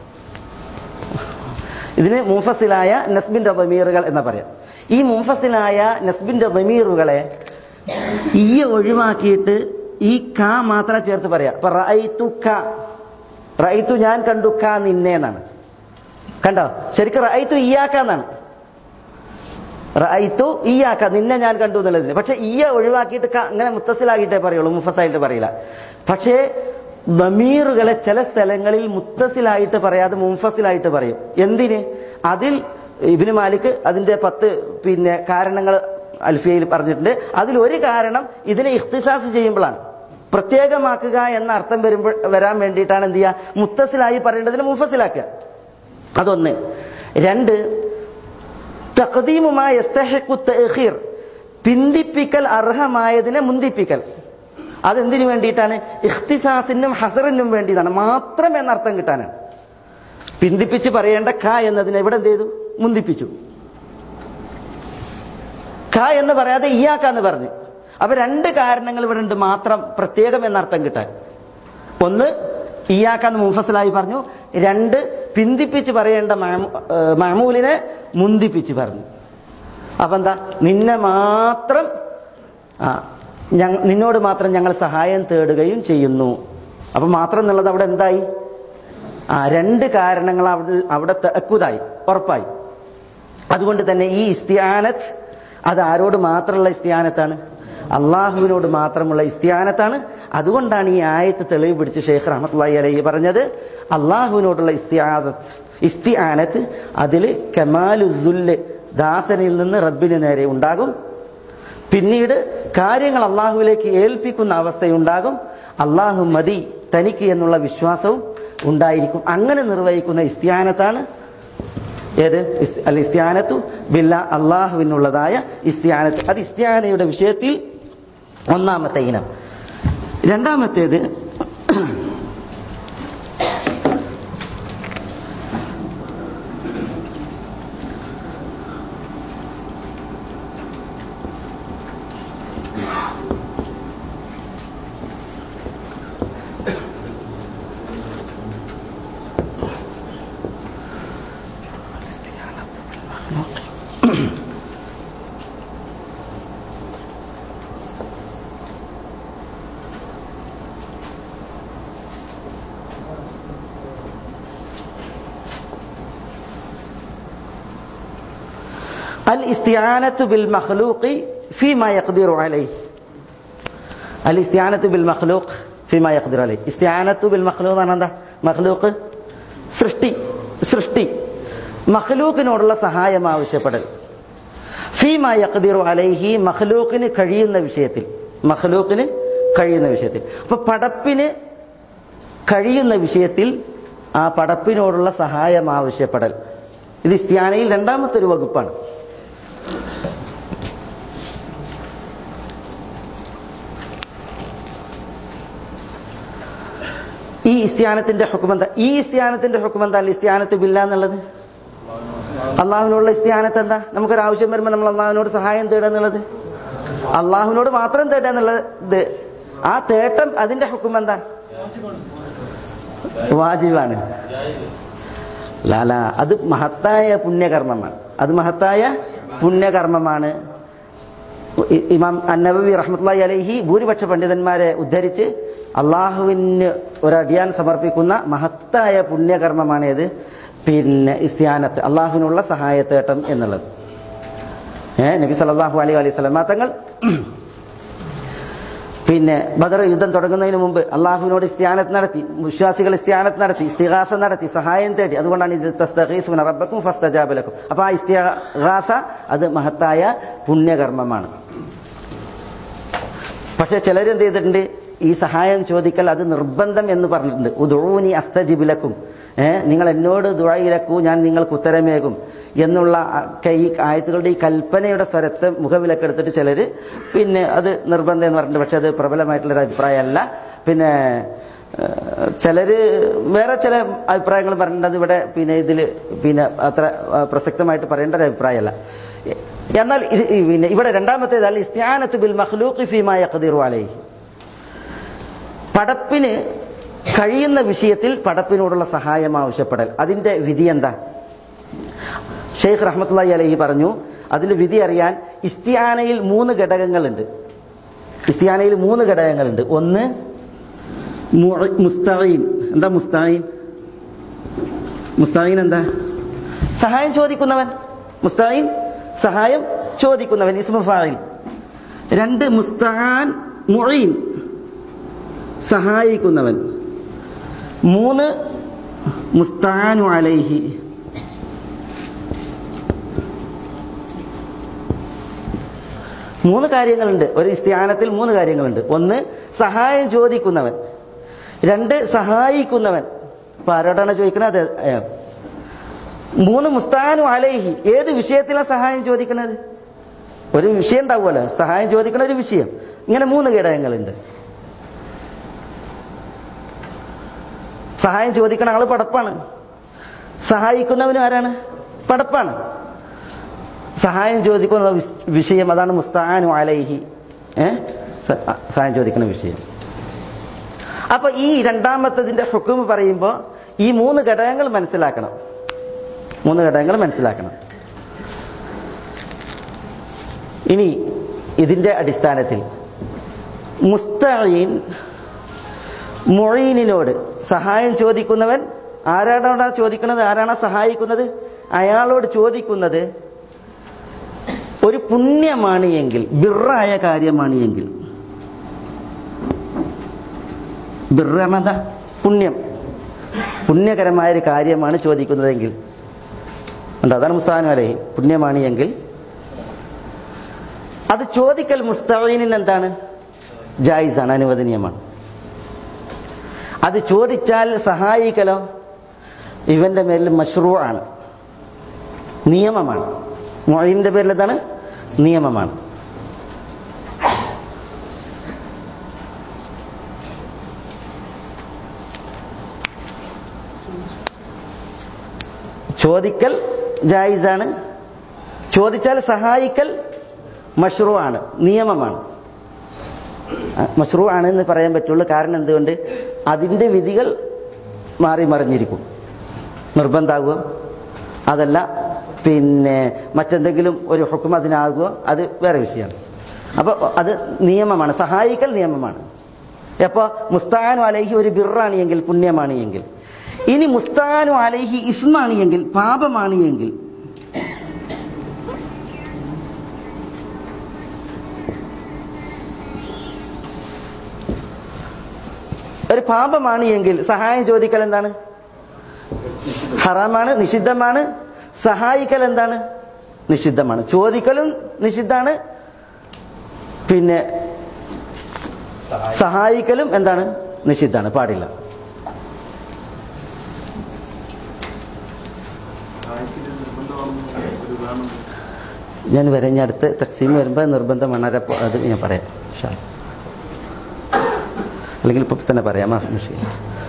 Speaker 2: ഇതിന് മുൻഫസിലായ നസ്ബിന്റെ ദമീറുകൾ എന്ന് പറയാം ഈ മുൻഫസിലായ നസ്ബിന്റെ ദമീറുകളെ ഈ ഒഴിവാക്കിയിട്ട് ഈ ക മാത്രം ചേർത്ത് പറയാം ഇപ്പൊ റഅയ്തു ക റഅയ്തു ഞാൻ കണ്ടു ക നിന്നെ എന്നാണ് കണ്ടോ ശരിക്കും റഅയ്തു ഇയാക്ക എന്നാണ് റഅയ്തു ഇയാക്ക നിന്നെ ഞാൻ കണ്ടു എന്നുള്ളതിന് പക്ഷെ ഇയ ഒഴിവാക്കിയിട്ട് ക- അങ്ങനെ മുത്തസിലാക്കിയിട്ടേ പറയുള്ളൂ മുഫസായിട്ട് പറയില്ല പക്ഷേ ബമീറുകളെ ചില സ്ഥലങ്ങളിൽ മുത്തസിലായിട്ട് പറയാതെ മുംഫസിലായിട്ട് പറയും എന്തിന് അതിൽ ഇബിന് മാലിക് അതിന്റെ പത്ത് പിന്നെ കാരണങ്ങൾ അൽഫിയയിൽ പറഞ്ഞിട്ടുണ്ട് അതിൽ ഒരു കാരണം ഇതിനെ ഇഖ്തിസാസ് ചെയ്യുമ്പോഴാണ് പ്രത്യേകമാക്കുക എന്ന അർത്ഥം വരുമ്പോൾ വരാൻ വേണ്ടിയിട്ടാണ് എന്ത് ചെയ്യുക മുത്തസിലായി പറയേണ്ടതിന് മുഫസിലാക്കുക അതൊന്ന് രണ്ട് തഖദീമുമായ യസ്തഹിഖു തഅഖീർ പിന്തിപ്പിക്കൽ അർഹമായതിനെ മുന്തിപ്പിക്കൽ അതെന്തിനു വേണ്ടിയിട്ടാണ് ഇഖ്തിസാസിനും ഹസറിനും വേണ്ടിയതാണ് മാത്രം എന്നർത്ഥം കിട്ടാനാണ് പിന്തിപ്പിച്ച് പറയേണ്ട ക എന്നതിനെ ഇവിടെ എന്ത് ചെയ്തു മുന്തിപ്പിച്ചു ക എന്ന് പറയാതെ ഇയാക്ക എന്ന് പറഞ്ഞു അപ്പൊ രണ്ട് കാരണങ്ങൾ ഇവിടെ ഉണ്ട് മാത്രം പ്രത്യേകം എന്നർത്ഥം കിട്ടാൻ ഒന്ന് ഇയാക്കാന്ന് മുഫസലായി പറഞ്ഞു രണ്ട് പിന്തിപ്പിച്ച് പറയേണ്ട മഅമു- ഏഹ് മഅമൂലിനെ മുന്തിപ്പിച്ച് പറഞ്ഞു അപ്പൊ എന്താ നിന്നെ മാത്രം ആ ഞങ്ങ നിന്നോട് മാത്രം ഞങ്ങൾ സഹായം തേടുകയും ചെയ്യുന്നു അപ്പൊ മാത്രം എന്നുള്ളത് അവിടെ എന്തായി ആ രണ്ട് കാരണങ്ങൾ അവിടെ അവിടെ തെക്കുതായി ഉറപ്പായി അതുകൊണ്ട് തന്നെ ഈ ഇസ്തിയാനത്ത് അത് ആരോട് മാത്രമുള്ള ഇസ്തിയാനത്താണ് അള്ളാഹുവിനോട് മാത്രമുള്ള ഇസ്തിയാനത്താണ് അതുകൊണ്ടാണ് ഈ ആയത്ത് തെളിവ് പിടിച്ച് ഷെയ്ഖ് റഹ്മത്തുള്ളി അലൈഹി പറഞ്ഞത് അള്ളാഹുവിനോടുള്ള ഇസ്തിയാദത്ത് ഇസ്തിയാനത്ത് അതിൽ കമാലുദ്ദുല്ല് ദാസനിൽ നിന്ന് റബ്ബിന് നേരെ ഉണ്ടാകും പിന്നീട് കാര്യങ്ങൾ അള്ളാഹുവിലേക്ക് ഏൽപ്പിക്കുന്ന അവസ്ഥയുണ്ടാകും അള്ളാഹു മതി തനിക്ക് എന്നുള്ള വിശ്വാസവും ഉണ്ടായിരിക്കും അങ്ങനെ നിർവഹിക്കുന്ന ഇസ്തിയാനത്താണ് ഏത് ഇസ്- അൽ ഇസ്തിയാനത്തു ബില്ല അള്ളാഹുവിനുള്ളതായ ഇസ്തിയാനത്ത് അത് ഇസ്തിയാനയുടെ വിഷയത്തിൽ ഒന്നാമത്തെ ഇനം രണ്ടാമത്തേത് അൽ ഇസ്തിയാനത്തു ബിൽ മഖ്ലൂഖി ഫീമാ യഖ്ദിറു അലൈഹി അൽ ഇസ്തിയാനത്തു ബിൽ മഖ്ലൂഖ് ഫീമാ യഖ്ദിറു അലൈഹി ഇസ്തിയാനത്തു ബിൽ മഖ്ലൂഖ് എന്ന് പറഞ്ഞാൽ എന്താ മഖ്ലൂഖ് സൃഷ്ടി സൃഷ്ടി മഖ്ലൂക്കിനോടുള്ള സഹായം ആവശ്യപ്പെടൽ ഫീമാ യഖ്ദിറു അലൈഹി മഖ്ലൂക്കിന് കഴിയുന്ന വിഷയത്തിൽ മഖ്ലൂക്കിന് കഴിയുന്ന വിഷയത്തിൽ അപ്പൊ പടപ്പിന് കഴിയുന്ന വിഷയത്തിൽ ആ പടപ്പിനോടുള്ള സഹായം ആവശ്യപ്പെടൽ ഇത് ഇസ്തിയാനയിൽ രണ്ടാമത്തെ ഒരു വകുപ്പാണ് ഈ ഇസ്തിയാനത്തിന്റെ ഹുക്കുമെന്താ ഈ ഇസ്തിയാനത്തിന്റെ ഹുക്കുമെന്താ അല്ല ഇസ്തിയാനത്ത് ബില്ല എന്നുള്ളത് അള്ളാഹുവിനോടുള്ള ഇസ്തിയാനത്ത് എന്താ നമുക്കൊരു ആവശ്യം വരുമ്പോൾ നമ്മൾ അള്ളാഹുവിനോട് സഹായം തേടുക എന്നുള്ളത് അള്ളാഹുവിനോട് മാത്രം തേടുക എന്നുള്ളത് ആ തേട്ടം അതിന്റെ ഹുക്കുമെന്താ വാജിബാണ് ലാല അത് മഹത്തായ പുണ്യകർമ്മമാണ് അത് മഹത്തായ പുണ്യകർമ്മമാണ് ഇ- ഇമാം അന്നബി റഹ്മത്തുള്ളാഹി അലൈഹി ഭൂരിപക്ഷ പണ്ഡിതന്മാരെ ഉദ്ധരിച്ച് അള്ളാഹുവിന് ഒരടിയാൻ സമർപ്പിക്കുന്ന മഹത്തായ പുണ്യകർമ്മമാണ് ഇത് പിന്നെ ഇസ്തിയാനത്ത് അള്ളാഹുവിനുള്ള സഹായത്തേട്ടം എന്നുള്ളത് ഏ നബി സല്ലല്ലാഹു അലൈഹി അലൈഹി സ്വലം തങ്ങൾ പിന്നെ ബദർ യുദ്ധം തുടങ്ങുന്നതിന് മുമ്പ് അള്ളാഹുവിനോട് ഇസ്തിയാനത്ത് നടത്തി വിശ്വാസികൾ ഇസ്തിയാനത്ത് നടത്തി ഇസ്തിഹാസ നടത്തി സഹായം തേടി അതുകൊണ്ടാണ് ഇത് തസ്തഖീസുന റബ്ബക്കും ഫസ്തജാബലക്കും അപ്പൊ ആ ഇസ്തിഹാസ അത് മഹത്തായ പുണ്യകർമ്മമാണ് പക്ഷെ ചിലരെന്ത് ചെയ്തിട്ടുണ്ട് ഈ സഹായം ചോദിക്കൽ അത് നിർബന്ധം എന്ന് പറഞ്ഞിട്ടുണ്ട് ഉദൂനി അസ്തജിബിലക്കും ഏഹ് നിങ്ങൾ എന്നോട് ദുഴയിലക്കൂ ഞാൻ നിങ്ങൾക്ക് ഉത്തരമേകും എന്നുള്ള ആ കൈ ആയത്തുകളുടെ ഈ കൽപ്പനയുടെ സ്വരത്തെ മുഖവിലക്കെടുത്തിട്ട് ചിലർ പിന്നെ അത് നിർബന്ധം എന്ന് പറഞ്ഞിട്ടുണ്ട് പക്ഷെ അത് പ്രബലമായിട്ടുള്ളൊരു അഭിപ്രായമല്ല പിന്നെ ഏഹ്, ചിലര് വേറെ ചില അഭിപ്രായങ്ങൾ പറഞ്ഞിട്ടുണ്ട് ഇവിടെ പിന്നെ ഇതിൽ പിന്നെ അത്ര ആ, പ്രസക്തമായിട്ട് പറയേണ്ട ഒരു അഭിപ്രായമല്ല എന്നാൽ ഇത് ഈ പിന്നെ ഇവിടെ രണ്ടാമത്തേത് അൽ ഇസ്തിയാനത്ത് ബിൽ മഖ്ലൂഖി ഫീമാ യഖ്ദിറു അലൈഹി പടപ്പിന് കഴിയുന്ന വിഷയത്തിൽ പടപ്പിനോടുള്ള സഹായം ആവശ്യപ്പെടൽ അതിന്റെ വിധി എന്താ ഷെയ്ഖ് റഹ്മത്തുള്ളി അലൈഹി പറഞ്ഞു അതിന്റെ വിധി അറിയാൻ ഇസ്തിയാനയിൽ മൂന്ന് ഘടകങ്ങളുണ്ട് ഇസ്തിയാനയിൽ മൂന്ന് ഘടകങ്ങളുണ്ട് ഒന്ന് മുഅ- മുസ്തഈൻ എന്താ മുസ്തായിൻ മുസ്തായിൻ എന്താ സഹായം ചോദിക്കുന്നവൻ മുസ്തഈൻ സഹായം ചോദിക്കുന്നവൻ ഇസ്മു ഫാഇൽ രണ്ട് മുസ്തഹാൻ മുഈൻ സഹായിക്കുന്നവൻ മൂന്ന് മുസ്തഹാനു അലൈഹി മൂന്ന് കാര്യങ്ങളുണ്ട് ഒരു ഇസ്തിയാനത്തിൽ മൂന്ന് കാര്യങ്ങളുണ്ട് ഒന്ന് സഹായം ചോദിക്കുന്നവൻ രണ്ട് സഹായിക്കുന്നവൻ ഇപ്പൊ ആരോടാണ് ചോദിക്കണത് അത് അയാൾ മൂന്ന് മുസ്താനു അലൈഹി ഏത് വിഷയത്തിലാണ് സഹായം ചോദിക്കുന്നത് ഒരു വിഷയം ഉണ്ടാവുമല്ലോ സഹായം ചോദിക്കണ ഒരു വിഷയം ഇങ്ങനെ മൂന്ന് ഘടകങ്ങളുണ്ട് സഹായം ചോദിക്കണ ആള് പടപ്പാണ് സഹായിക്കുന്നവനും ആരാണ് പടപ്പാണ് സഹായം ചോദിക്കുന്ന വിസ്- വിഷയം അതാണ് മുസ്താനു അലൈഹി ഏ സ- സഹായം ചോദിക്കുന്ന വിഷയം അപ്പൊ ഈ രണ്ടാമത്തതിന്റെ ഹുക്കും പറയുമ്പോൾ ഈ മൂന്ന് ഘടകങ്ങൾ മനസ്സിലാക്കണം മൂന്ന് ഘടകങ്ങൾ മനസ്സിലാക്കണം ഇനി ഇതിന്റെ അടിസ്ഥാനത്തിൽ മുസ്തഈൻ മൊഴീനിനോട് സഹായം ചോദിക്കുന്നവൻ ആരാടാണ് ചോദിക്കുന്നത് ആരാണ് സഹായിക്കുന്നത് അയാളോട് ചോദിക്കുന്നത് ഒരു പുണ്യമാണ് എങ്കിൽ ബിറായ കാര്യമാണ് എങ്കിൽ ബിറ് എന്താ പുണ്യം പുണ്യകരമായ ഒരു കാര്യമാണ് ചോദിക്കുന്നതെങ്കിൽ ഉണ്ട് അതാണ് മുസ്താനു അലഹി പുണ്യമാണ് എങ്കിൽ അത് ചോദിക്കൽ മുസ്തഈനിന് എന്താണ് ജായിസാണ് അനുവദനീയമാണ് അത് ചോദിച്ചാൽ സഹായിക്കലോ ഇവന്റെ മേലിൽ മഷ്റൂ ആണ് നിയമമാണ് മൊഴിന്റെ പേരിൽ എന്താണ് നിയമമാണ് ചോദിക്കൽ ജായിസാണ് ചോദിച്ചാൽ സഹായിക്കൽ മഷ്റൂ ആണ് നിയമമാണ് മഷ്റൂ ആണ് എന്ന് പറയാൻ പറ്റുള്ളൂ കാരണം എന്തുകൊണ്ട് അതിൻ്റെ വിധികൾ മാറി മറിഞ്ഞിരിക്കും നിർബന്ധാകുക അതല്ല പിന്നെ മറ്റെന്തെങ്കിലും ഒരു ഹുക്കും അതിനാകുക അത് വേറെ വിഷയമാണ് അപ്പോൾ അത് നിയമമാണ് സഹായിക്കൽ നിയമമാണ് അപ്പോൾ മുസ്താനു അലൈഹി ഒരു ബിറാണ് എങ്കിൽ പുണ്യമാണ് എങ്കിൽ ഇനി മുസ്താനു അലൈഹി ഇസ്മാണ് എങ്കിൽ പാപമാണ് എങ്കിൽ ഒരു പാപമാണ് എങ്കിൽ സഹായം ചോദിക്കൽ എന്താണ് ഹറാമാണ് നിഷിദ്ധമാണ് സഹായിക്കൽ എന്താണ് നിഷിദ്ധമാണ് ചോദിക്കലും നിഷിദ്ധാണ് പിന്നെ സഹായിക്കലും എന്താണ് നിഷിദ്ധാണ് പാടില്ല
Speaker 3: സഹായിക്കല് നിർബന്ധമാണെന്ന് ഒരു ഉദാഹരണം
Speaker 2: ഞാൻ വരെ ഞാൻ അടുത്ത് തക്സീം വരുമ്പോൾ നിർബന്ധമാണ് അത് അപ്പൊ അത് ഞാൻ പറയാം ഇൻഷാ അല്ലാ. അല്ലെങ്കിൽ ഇപ്പൊ തന്നെ പറയാം മാഫ് മുഷീൻ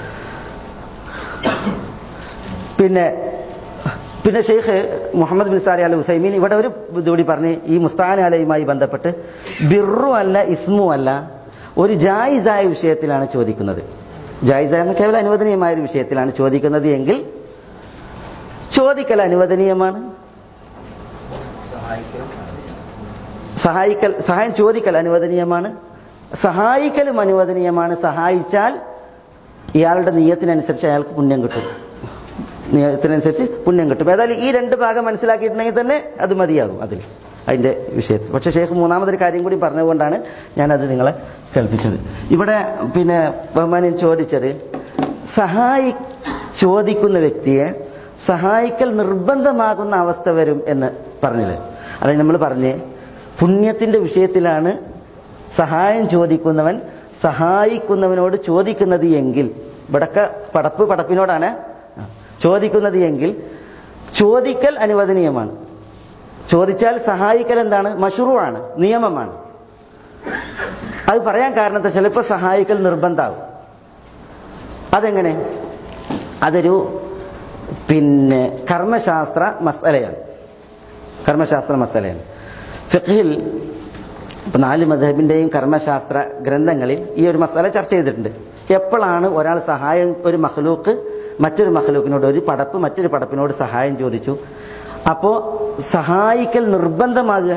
Speaker 2: പിന്നെ പിന്നെ ഷെയ്ഖ് മുഹമ്മദ് ബിൻ സാരി അൽ ഹുസൈമീൻ ഇവിടെ ഒരു ഇതുകൂടി പറഞ്ഞ് ഈ മുസ്താൻ അലയുമായി ബന്ധപ്പെട്ട് ബിറു അല്ല ഇസ്മു അല്ല ഒരു ജായിസായ വിഷയത്തിലാണ് ചോദിക്കുന്നത് ജായിസായ എന്ന കേവലം അനുവദനീയമായ ഒരു വിഷയത്തിലാണ് ചോദിക്കുന്നത് എങ്കിൽ ചോദിക്കൽ അനുവദനീയമാണ് സഹായിക്കൽ സഹായം ചോദിക്കൽ അനുവദനീയമാണ് സഹായിക്കലും അനുവദനീയമാണ് സഹായിച്ചാൽ ഇയാളുടെ നീയത്തിനനുസരിച്ച് അയാൾക്ക് പുണ്യം കിട്ടും നിയമത്തിനനുസരിച്ച് പുണ്യം കിട്ടും ഏതായാലും ഈ രണ്ട് ഭാഗം മനസ്സിലാക്കിയിട്ടുണ്ടെങ്കിൽ തന്നെ അത് മതിയാകും അതിൽ അതിൻ്റെ വിഷയത്തിൽ പക്ഷേ ഷേഖ് മൂന്നാമതൊരു കാര്യം കൂടി പറഞ്ഞുകൊണ്ടാണ് ഞാനത് നിങ്ങളെ കേൾപ്പിച്ചത് ഇവിടെ പിന്നെ ബഹുമാനൻ ചോദിച്ചത് സഹായി ചോദിക്കുന്ന വ്യക്തിയെ സഹായിക്കൽ നിർബന്ധമാകുന്ന അവസ്ഥ വരും എന്ന് പറഞ്ഞില്ലേ അത് നമ്മൾ പറഞ്ഞ് പുണ്യത്തിൻ്റെ വിഷയത്തിലാണ് സഹായം ചോദിക്കുന്നവൻ സഹായിക്കുന്നവനോട് ചോദിക്കുന്നത് എങ്കിൽ ഇവിടൊക്കെ പടപ്പ് പടപ്പിനോടാണ് ചോദിക്കുന്നത് എങ്കിൽ ചോദിക്കൽ അനുവദനീയമാണ് ചോദിച്ചാൽ സഹായിക്കൽ എന്താണ് മഷുറുവാണ് നിയമമാണ് അത് പറയാൻ കാരണത്തെ ചിലപ്പോൾ സഹായിക്കൽ നിർബന്ധമാവും അതെങ്ങനെ അതൊരു പിന്നെ കർമ്മശാസ്ത്ര മസലയാണ് കർമ്മശാസ്ത്ര മസലയാണ് ഫിഖിൽ ഇപ്പം നാല് മധബിൻ്റെയും കർമ്മശാസ്ത്ര ഗ്രന്ഥങ്ങളിൽ ഈ ഒരു മസാല ചർച്ച ചെയ്തിട്ടുണ്ട് എപ്പോഴാണ് ഒരാൾ സഹായം ഒരു മഹ്ലൂക്ക് മറ്റൊരു മഹ്ലൂക്കിനോട് ഒരു പടപ്പ് മറ്റൊരു പടപ്പിനോട് സഹായം ചോദിച്ചു അപ്പോൾ സഹായിക്കൽ നിർബന്ധമാകുക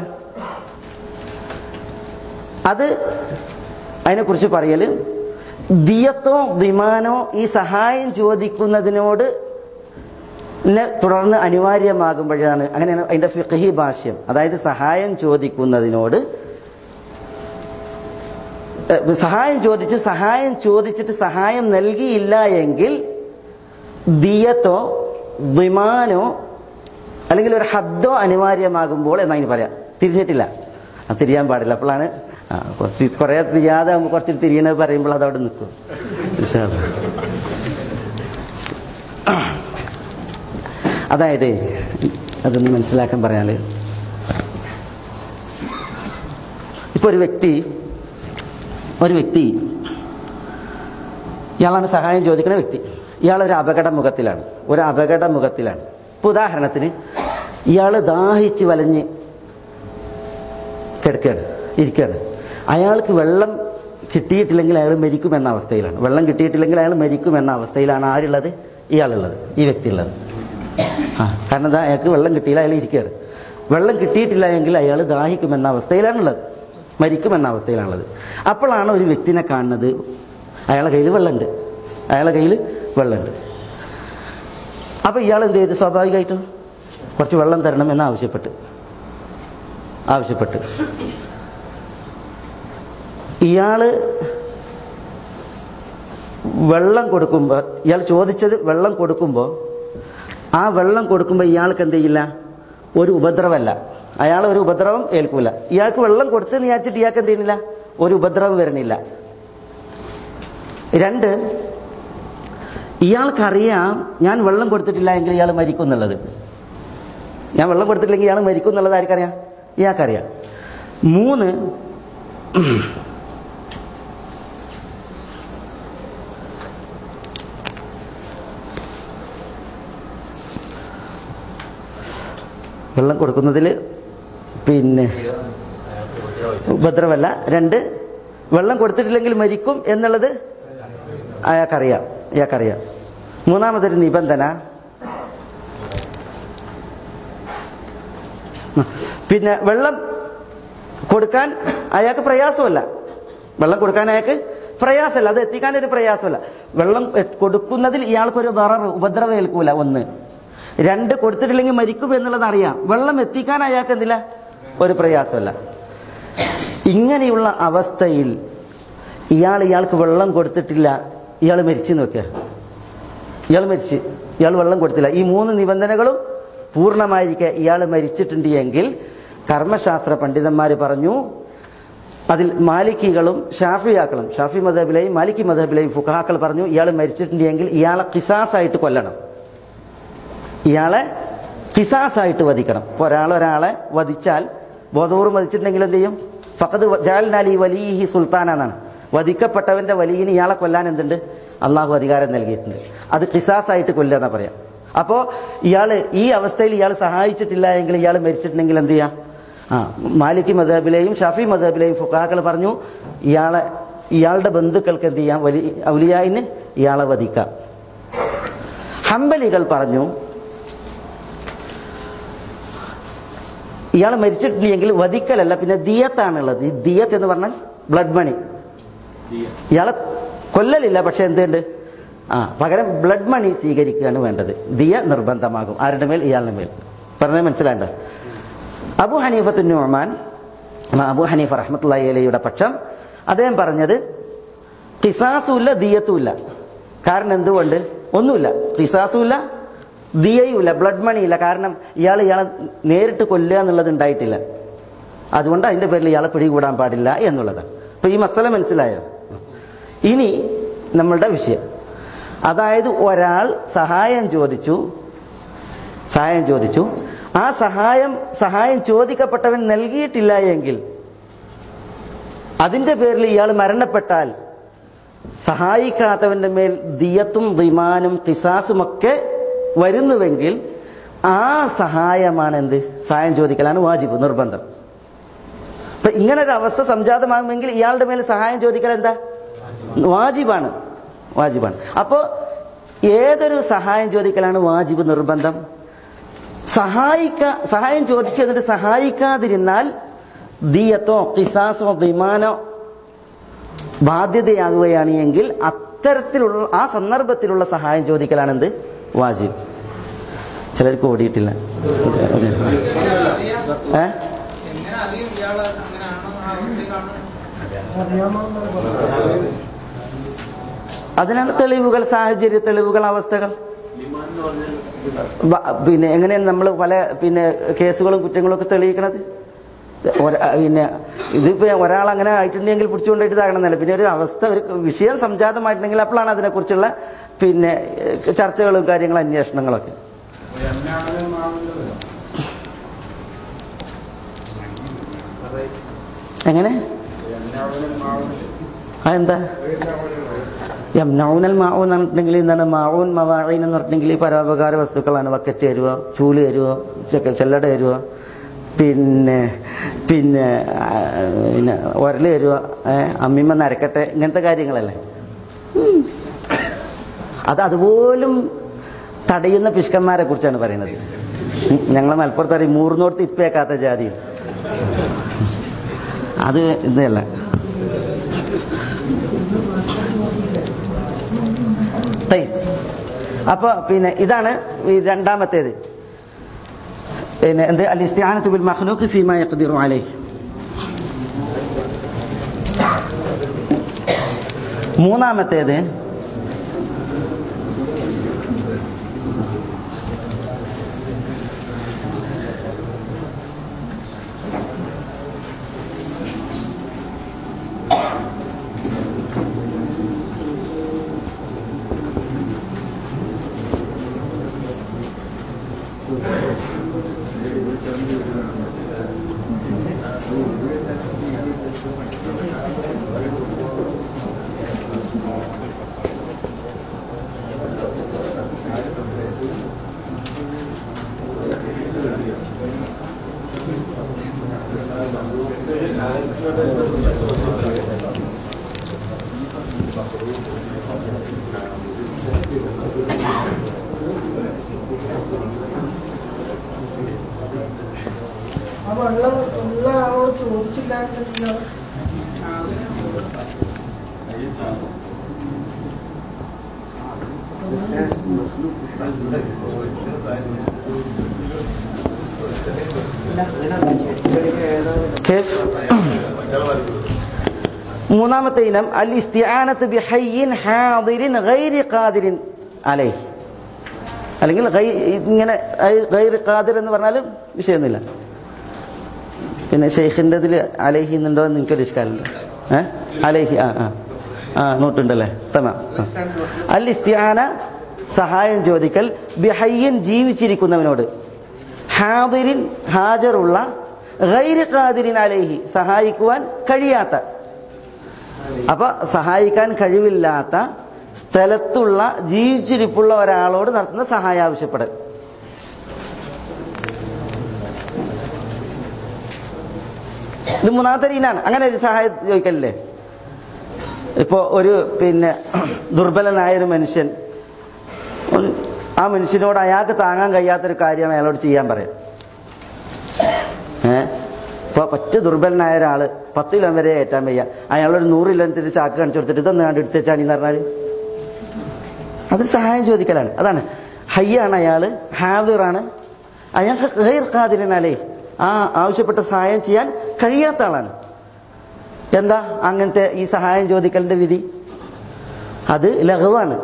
Speaker 2: അത് അതിനെക്കുറിച്ച് പറയൽ ദിയത്തോ ദിമാനോ ഈ സഹായം ചോദിക്കുന്നതിനോട് നെ തുടർന്ന് അനിവാര്യമാകുമ്പോഴാണ് അങ്ങനെയാണ് അതിന്റെ ഫിഖഹി ഭാഷ്യം അതായത് സഹായം ചോദിക്കുന്നതിനോട് ഏഹ്, സഹായം ചോദിച്ചു സഹായം ചോദിച്ചിട്ട് സഹായം നൽകിയില്ല എങ്കിൽ ദിയത്തോ ദ്വിമാനോ അല്ലെങ്കിൽ ഒരു ഹദ്ദോ അനിവാര്യമാകുമ്പോൾ എന്നതിന് പറയാം തിരിഞ്ഞിട്ടില്ല അത് തിരിയാൻ പാടില്ല അപ്പോഴാണ് ആ കുറച്ച് കുറേ തിരിയാതെ ആകുമ്പോൾ കുറച്ച് തിരിയണ പറയുമ്പോൾ അതവിടെ നിൽക്കും ഇൻഷാ അല്ലാ. അതായത് അതൊന്ന് മനസ്സിലാക്കാൻ പറയാല് ഇപ്പൊ ഒരു വ്യക്തി ഒരു വ്യക്തി ഇയാളാണ് സഹായം ചോദിക്കുന്ന വ്യക്തി ഇയാൾ ഒരു അപകട മുഖത്തിലാണ് ഒരു അപകട മുഖത്തിലാണ് ഇപ്പൊ ഉദാഹരണത്തിന് ഇയാൾ ദാഹിച്ച് വലഞ്ഞ് കിടക്കുകയാണ് ഇരിക്കുകയാണ് അയാൾക്ക് വെള്ളം കിട്ടിയിട്ടില്ലെങ്കിൽ അയാൾ മരിക്കുമെന്ന അവസ്ഥയിലാണ് വെള്ളം കിട്ടിയിട്ടില്ലെങ്കിൽ അയാൾ മരിക്കുമെന്ന അവസ്ഥയിലാണ് ആരുള്ളത് ഇയാളുള്ളത് ഈ വ്യക്തി ഉള്ളത് ആ കാരണം എന്താ അയാൾക്ക് വെള്ളം കിട്ടിയില്ല അയാൾ ഇരിക്കുകയാണ് വെള്ളം കിട്ടിയിട്ടില്ല എങ്കിൽ അയാൾ ദാഹിക്കുമെന്ന അവസ്ഥയിലാണുള്ളത് മരിക്കുമെന്ന അവസ്ഥയിലാണുള്ളത് അപ്പോഴാണ് ഒരു വ്യക്തിനെ കാണുന്നത് അയാളെ കയ്യിൽ വെള്ളമുണ്ട് അയാളെ കയ്യിൽ വെള്ളമുണ്ട് അപ്പൊ ഇയാൾ എന്ത് ചെയ്തു സ്വാഭാവികമായിട്ടും കുറച്ച് വെള്ളം തരണം എന്ന് ആവശ്യപ്പെട്ട് ആവശ്യപ്പെട്ട് ഇയാള് വെള്ളം കൊടുക്കുമ്പോൾ ഇയാൾ ചോദിച്ചത് വെള്ളം കൊടുക്കുമ്പോൾ ആ വെള്ളം കൊടുക്കുമ്പോൾ ഇയാൾക്ക് എന്ത് ചെയ്യില്ല ഒരു ഉപദ്രവമല്ല അയാൾ ഒരു ഉപദ്രവം ഏൽക്കൂല ഇയാൾക്ക് വെള്ളം കൊടുത്ത് വിചാരിച്ചിട്ട് ഇയാൾക്ക് എന്ത് ചെയ്യുന്നില്ല ഒരു ഉപദ്രവം വരണില്ല രണ്ട് ഇയാൾക്കറിയാം ഞാൻ വെള്ളം കൊടുത്തിട്ടില്ല എങ്കിൽ ഇയാൾ മരിക്കും എന്നുള്ളത് ഞാൻ വെള്ളം കൊടുത്തിട്ടില്ലെങ്കിൽ ഇയാൾ മരിക്കും എന്നുള്ളത് ആർക്കറിയാം ഇയാൾക്കറിയാം മൂന്ന് വെള്ളം കൊടുക്കുന്നതിൽ പിന്നെ ഉപദ്രവമല്ല രണ്ട് വെള്ളം കൊടുത്തിട്ടില്ലെങ്കിൽ മരിക്കും എന്നുള്ളത് അയാൾക്കറിയാം ഇയാൾക്കറിയാം മൂന്നാമതൊരു നിബന്ധന പിന്നെ വെള്ളം കൊടുക്കാൻ അയാൾക്ക് പ്രയാസമല്ല വെള്ളം കൊടുക്കാൻ അയാൾക്ക് പ്രയാസമല്ല അത് എത്തിക്കാൻ ഒരു പ്രയാസമല്ല വെള്ളം എ- കൊടുക്കുന്നതിൽ ഇയാൾക്കൊരു ദറർ ഉപദ്രവം ഏൽക്കൂല ഒന്ന് രണ്ട് കൊടുത്തിട്ടില്ലെങ്കിൽ മരിക്കും എന്നുള്ളത് അറിയാം വെള്ളം എത്തിക്കാൻ അയാൾക്ക് എന്തില്ല ഒരു പ്രയാസമല്ല ഇങ്ങനെയുള്ള അവസ്ഥയിൽ ഇയാൾ ഇയാൾക്ക് വെള്ളം കൊടുത്തിട്ടില്ല ഇയാൾ മരിച്ചു നോക്കുക ഇയാൾ മരിച്ച് ഇയാൾ വെള്ളം കൊടുത്തില്ല ഈ മൂന്ന് നിബന്ധനകളും പൂർണ്ണമായിരിക്കെ ഇയാൾ മരിച്ചിട്ടുണ്ട് എങ്കിൽ കർമ്മശാസ്ത്ര പണ്ഡിതന്മാർ പറഞ്ഞു അതിൽ മാലിക്കികളും ഷാഫിയാക്കളും ഷാഫി മദബിലെയും മാലിക്കി മദബിലെയും ഫുഖാക്കൾ പറഞ്ഞു ഇയാൾ മരിച്ചിട്ടുണ്ട് എങ്കിൽ ഇയാളെ കിസാസായിട്ട് കൊല്ലണം ഇയാളെ കിസാസായിട്ട് വധിക്കണം ഇപ്പോൾ ഒരാൾ ഒരാളെ വധിച്ചാൽ ബോധപൂർവ്വം വധിച്ചിട്ടുണ്ടെങ്കിൽ എന്ത് ചെയ്യും ഫക്കത് ജാലിനാലി വലിഹി സുൽത്താൻ എന്നാണ് വധിക്കപ്പെട്ടവന്റെ വലിയിന് ഇയാളെ കൊല്ലാൻ എന്തുണ്ട് അള്ളാഹു അധികാരം നൽകിയിട്ടുണ്ട് അത് കിസാസായിട്ട് കൊല്ലുക എന്നാ പറയാം അപ്പോൾ ഇയാൾ ഈ അവസ്ഥയിൽ ഇയാൾ സഹായിച്ചിട്ടില്ല എങ്കിൽ ഇയാൾ മരിച്ചിട്ടുണ്ടെങ്കിൽ എന്ത് ചെയ്യാം ആ മാലിക്കി മദബിലെയും ഷാഫി മദബിലെയും ഫുഖാക്കൾ പറഞ്ഞു ഇയാളെ ഇയാളുടെ ബന്ധുക്കൾക്ക് എന്ത് ചെയ്യാം വലി ഔലിയായിന് ഇയാളെ വധിക്കാം ഹംബലികൾ പറഞ്ഞു ഇയാൾ മരിച്ചിട്ടില്ലെങ്കിൽ വധിക്കലല്ല പിന്നെ ദിയത്താണുള്ളത് ഈ ദിയത്ത് എന്ന് പറഞ്ഞാൽ ബ്ലഡ് മണി ഇയാളെ കൊല്ലലില്ല പക്ഷെ എന്തുണ്ട് ആ പകരം ബ്ലഡ് മണി സ്വീകരിക്കുകയാണ് വേണ്ടത് ദിയ നിർബന്ധമാകും ആരുടെ മേൽ ഇയാളുടെ മേൽ പറഞ്ഞത് മനസ്സിലാണ്ട അബു ഹനീഫത്ത് നുഅമാൻ അബു ഹനീഫ റഹ്മത്തുള്ളി അലയുടെ പക്ഷം അദ്ദേഹം പറഞ്ഞത് കിസാസുമില്ല ദിയത്തുമില്ല കാരണം എന്തുകൊണ്ട് ഒന്നുമില്ല കിസാസുമില്ല ദിയയുമില്ല ബ്ലഡ് മണിയില്ല കാരണം ഇയാൾ ഇയാളെ നേരിട്ട് കൊല്ലുക എന്നുള്ളത് ഉണ്ടായിട്ടില്ല അതുകൊണ്ട് അതിന്റെ പേരിൽ ഇയാളെ പിടികൂടാൻ പാടില്ല എന്നുള്ളതാണ് അപ്പൊ ഈ മസല മനസ്സിലായോ ഇനി നമ്മളുടെ വിഷയം അതായത് ഒരാൾ സഹായം ചോദിച്ചു സഹായം ചോദിച്ചു ആ സഹായം സഹായം ചോദിക്കപ്പെട്ടവൻ നൽകിയിട്ടില്ല എങ്കിൽ അതിന്റെ പേരിൽ ഇയാൾ മരണപ്പെട്ടാൽ സഹായിക്കാത്തവന്റെ മേൽ ദിയത്തും ദിമാനും കിസാസുമൊക്കെ വരുന്നുവെങ്കിൽ ആ സഹായമാണ് എന്ത് സഹായം ചോദിക്കലാണ് വാജിബ് നിർബന്ധം അപ്പൊ ഇങ്ങനെ ഒരു അവസ്ഥ സംജാതമാകുമെങ്കിൽ ഇയാളുടെ മേൽ സഹായം ചോദിക്കൽ എന്താ വാജിബാണ് വാജിബാണ് അപ്പോ ഏതൊരു സഹായം ചോദിക്കലാണ് വാജിബ് നിർബന്ധം സഹായിക്ക സഹായം ചോദിച്ചു എന്നിട്ട് സഹായിക്കാതിരുന്നാൽ ദിയത്തോ കിസാസോ ദിമാനോ ബാധ്യതയാകുകയാണ് എങ്കിൽ അത്തരത്തിലുള്ള ആ സന്ദർഭത്തിലുള്ള സഹായം ചോദിക്കലാണ് എന്ത് വാജിബ് ചിലർക്ക് ഓടിയിട്ടില്ല ഏ
Speaker 4: എങ്ങനെ അറിയും ഇയാള് അങ്ങനെയാണോ ആ അവസ്ഥയിലാണ്
Speaker 2: അതിനാണ് തെളിവുകൾ സാഹചര്യ തെളിവുകൾ അവസ്ഥകൾ
Speaker 3: ലിമാൻ എന്ന് പറഞ്ഞാൽ
Speaker 2: ബ- പിന്നെ എങ്ങനെയാണ് നമ്മൾ പല പിന്നെ കേസുകളും കുറ്റങ്ങളും ഒക്കെ തെളിയിക്കണത് ഒര- പിന്നെ ഇതിപ്പോ ഒരാൾ അങ്ങനെ ആയിട്ടുണ്ടെങ്കിൽ പിടിച്ചുകൊണ്ടിട്ട് ഇതാകണമെന്നല്ല പിന്നെ ഒരു അവസ്ഥ ഒരു വിഷയം സംജാതമായിട്ടുണ്ടെങ്കിൽ അപ്പോഴാണ് അതിനെക്കുറിച്ചുള്ള പിന്നെ ഏഹ്, ചർച്ചകളും കാര്യങ്ങളും അന്വേഷണങ്ങളൊക്കെ എങ്ങനെ അതെന്താ യംനൗനൽ മാവൂൻ എന്ന് പറഞ്ഞിട്ടുണ്ടെങ്കിൽ എന്താണ് മാവൂൻ മവാഴീൻ എന്ന് പറഞ്ഞിട്ടുണ്ടെങ്കിൽ ഈ പരോപകാര വസ്തുക്കളാണ് ബക്കറ്റ് തരുവോ ചൂല് തരുവോ ചെക്ക ചെല്ലട തരുവോ പിന്നെ പിന്നെ ആ, പിന്നെ ഉരല് തരുവോ ഏഹ് അമ്മിമ്മ നരക്കട്ടെ ഇങ്ങനത്തെ കാര്യങ്ങളല്ലേ ഉം. അത് അതുപോലും തടയുന്ന പിഷ്കന്മാരെ കുറിച്ചാണ് പറയുന്നത് ഉം, ഞങ്ങളെ മലപ്പുറത്ത് അറിയും മൂർന്നോർത്ത് ഇപ്പേക്കാത്ത ജാതി അത് ഇതല്ല തൈ അപ്പൊ പിന്നെ ഇതാണ് ഈ രണ്ടാമത്തേത് പിന്നെ എന്ത് അൽ ഇസ്തിആനത്തു ബിൽ മഖ്ലൂഖ് ഫീമാ യഖ്ദിറു അലൈഹി മൂന്നാമത്തേത്
Speaker 5: ആ വെള്ളം ഉള്ള ആളോട് ചോദിച്ചില്ലായിരുന്നില്ല
Speaker 2: كيف മൂന്നാമത്തെ ഇനം അൽ ഇസ്തിആനത്ത് ബി ഹയ്യിൻ ഹാദിരിൻ ഗൈരി ഖാദിരിൻ അലൈഹി അല്ലെങ്കിൽ ഗൈ- ഇങ്ങനെ ഐ- ഗൈർ ഖാദിർ എന്ന് പറഞ്ഞാലും വിഷയമൊന്നുമില്ല പിന്നെ ഷെയ്ഖിൻ്റെ ഇതിൽ അലൈഹി എന്നുണ്ടോ എന്ന് എനിക്കൊരു ഇഷ്കാലുണ്ട് ഏഹ് അലൈഹി ആ ആ ആ നോട്ടുണ്ടല്ലേ തമാ ആ. അൽ ഇസ്തിആന സഹായം ചോദിക്കൽ ബിഹയ്യൻ ജീവിച്ചിരിക്കുന്നവനോട് ഹാദിരിൻ ഹാജറുള്ള ഗൈര് ഖാദിരിൻ അലൈഹി സഹായിക്കുവാൻ കഴിയാത്ത അപ്പൊ സഹായിക്കാൻ കഴിവില്ലാത്ത സ്ഥലത്തുള്ള ജീവിച്ചിരിപ്പുള്ള ഒരാളോട് നടത്തുന്ന സഹായം ആവശ്യപ്പെടൽ ഇത് മൂന്നാമത്തെ രീതിയിലാണ് അങ്ങനെ ഒരു സഹായം ചോദിക്കലില്ലേ ഇപ്പോ ഒരു പിന്നെ ദുർബലനായ ഒരു മനുഷ്യൻ ഒന്ന് ആ മനുഷ്യനോട് അയാൾക്ക് താങ്ങാൻ കഴിയാത്തൊരു കാര്യം അയാളോട് ചെയ്യാൻ പറയാം ഏ ഇപ്പൊ പറ്റ ദുർബലനായ ഒരാള് പത്ത് കിലോ വരെ ഏറ്റാൻ വയ്യ അയാളൊരു നൂറ് കിലോത്തിന് ചാക്ക് കാണിച്ചു കൊടുത്തിട്ട് ഇതൊന്ന് കണ്ട് എടുത്തേച്ചാണി എന്ന് പറഞ്ഞാല് അതൊരു സഹായം ചോദിക്കലാണ് അതാണ് ഹയ്യാണ് അയാള് ഹാദിറാണ് അയാൾക്ക് ഗൈർ ഖാദിരനാലേ ആ ആവശ്യപ്പെട്ട സഹായം ചെയ്യാൻ കഴിയാത്ത ആളാണ് എന്താ അങ്ങനത്തെ ഈ സഹായം ചോദിക്കലിന്റെ വിധി അത് ലഘുവാണ്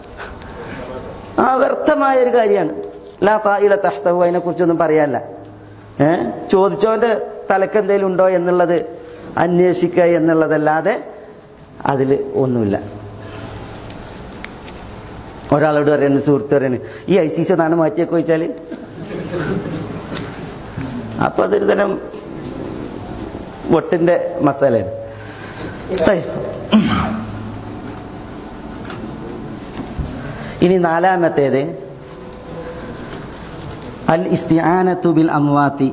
Speaker 2: ആ വ്യർത്ഥമായ ഒരു കാര്യമാണ് ലാ തായില തഹ്തഹു അതിനെ കുറിച്ചൊന്നും പറയാനല്ല ഏ ചോദിച്ചവന്റെ തലക്ക് എന്തെങ്കിലും ഉണ്ടോ എന്നുള്ളത് അന്വേഷിക്കുക എന്നുള്ളതല്ലാതെ അതിൽ ഒന്നുമില്ല ഒരാളോട് പറയുന്നു സുഹൃത്ത് പറയുന്നു ഈ ഐ സി സി ഒന്നാണ് മാറ്റിയൊക്കെ വെച്ചാല് അപ്പൊ അതൊരു തരം വൊട്ടിന്റെ മസാലയാണ് തേ. ഇനി നാലാമത്തേത് അൽ ഇസ്തിആനത്തു ബിൽ അംവാത്തി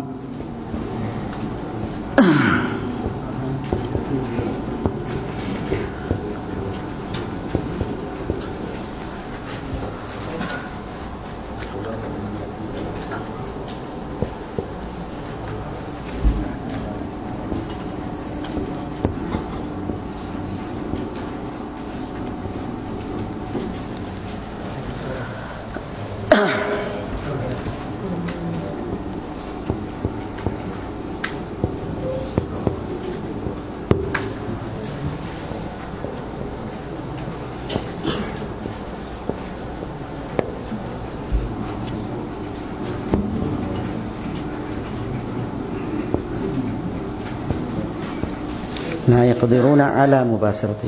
Speaker 2: لا يقدرون على مباشرته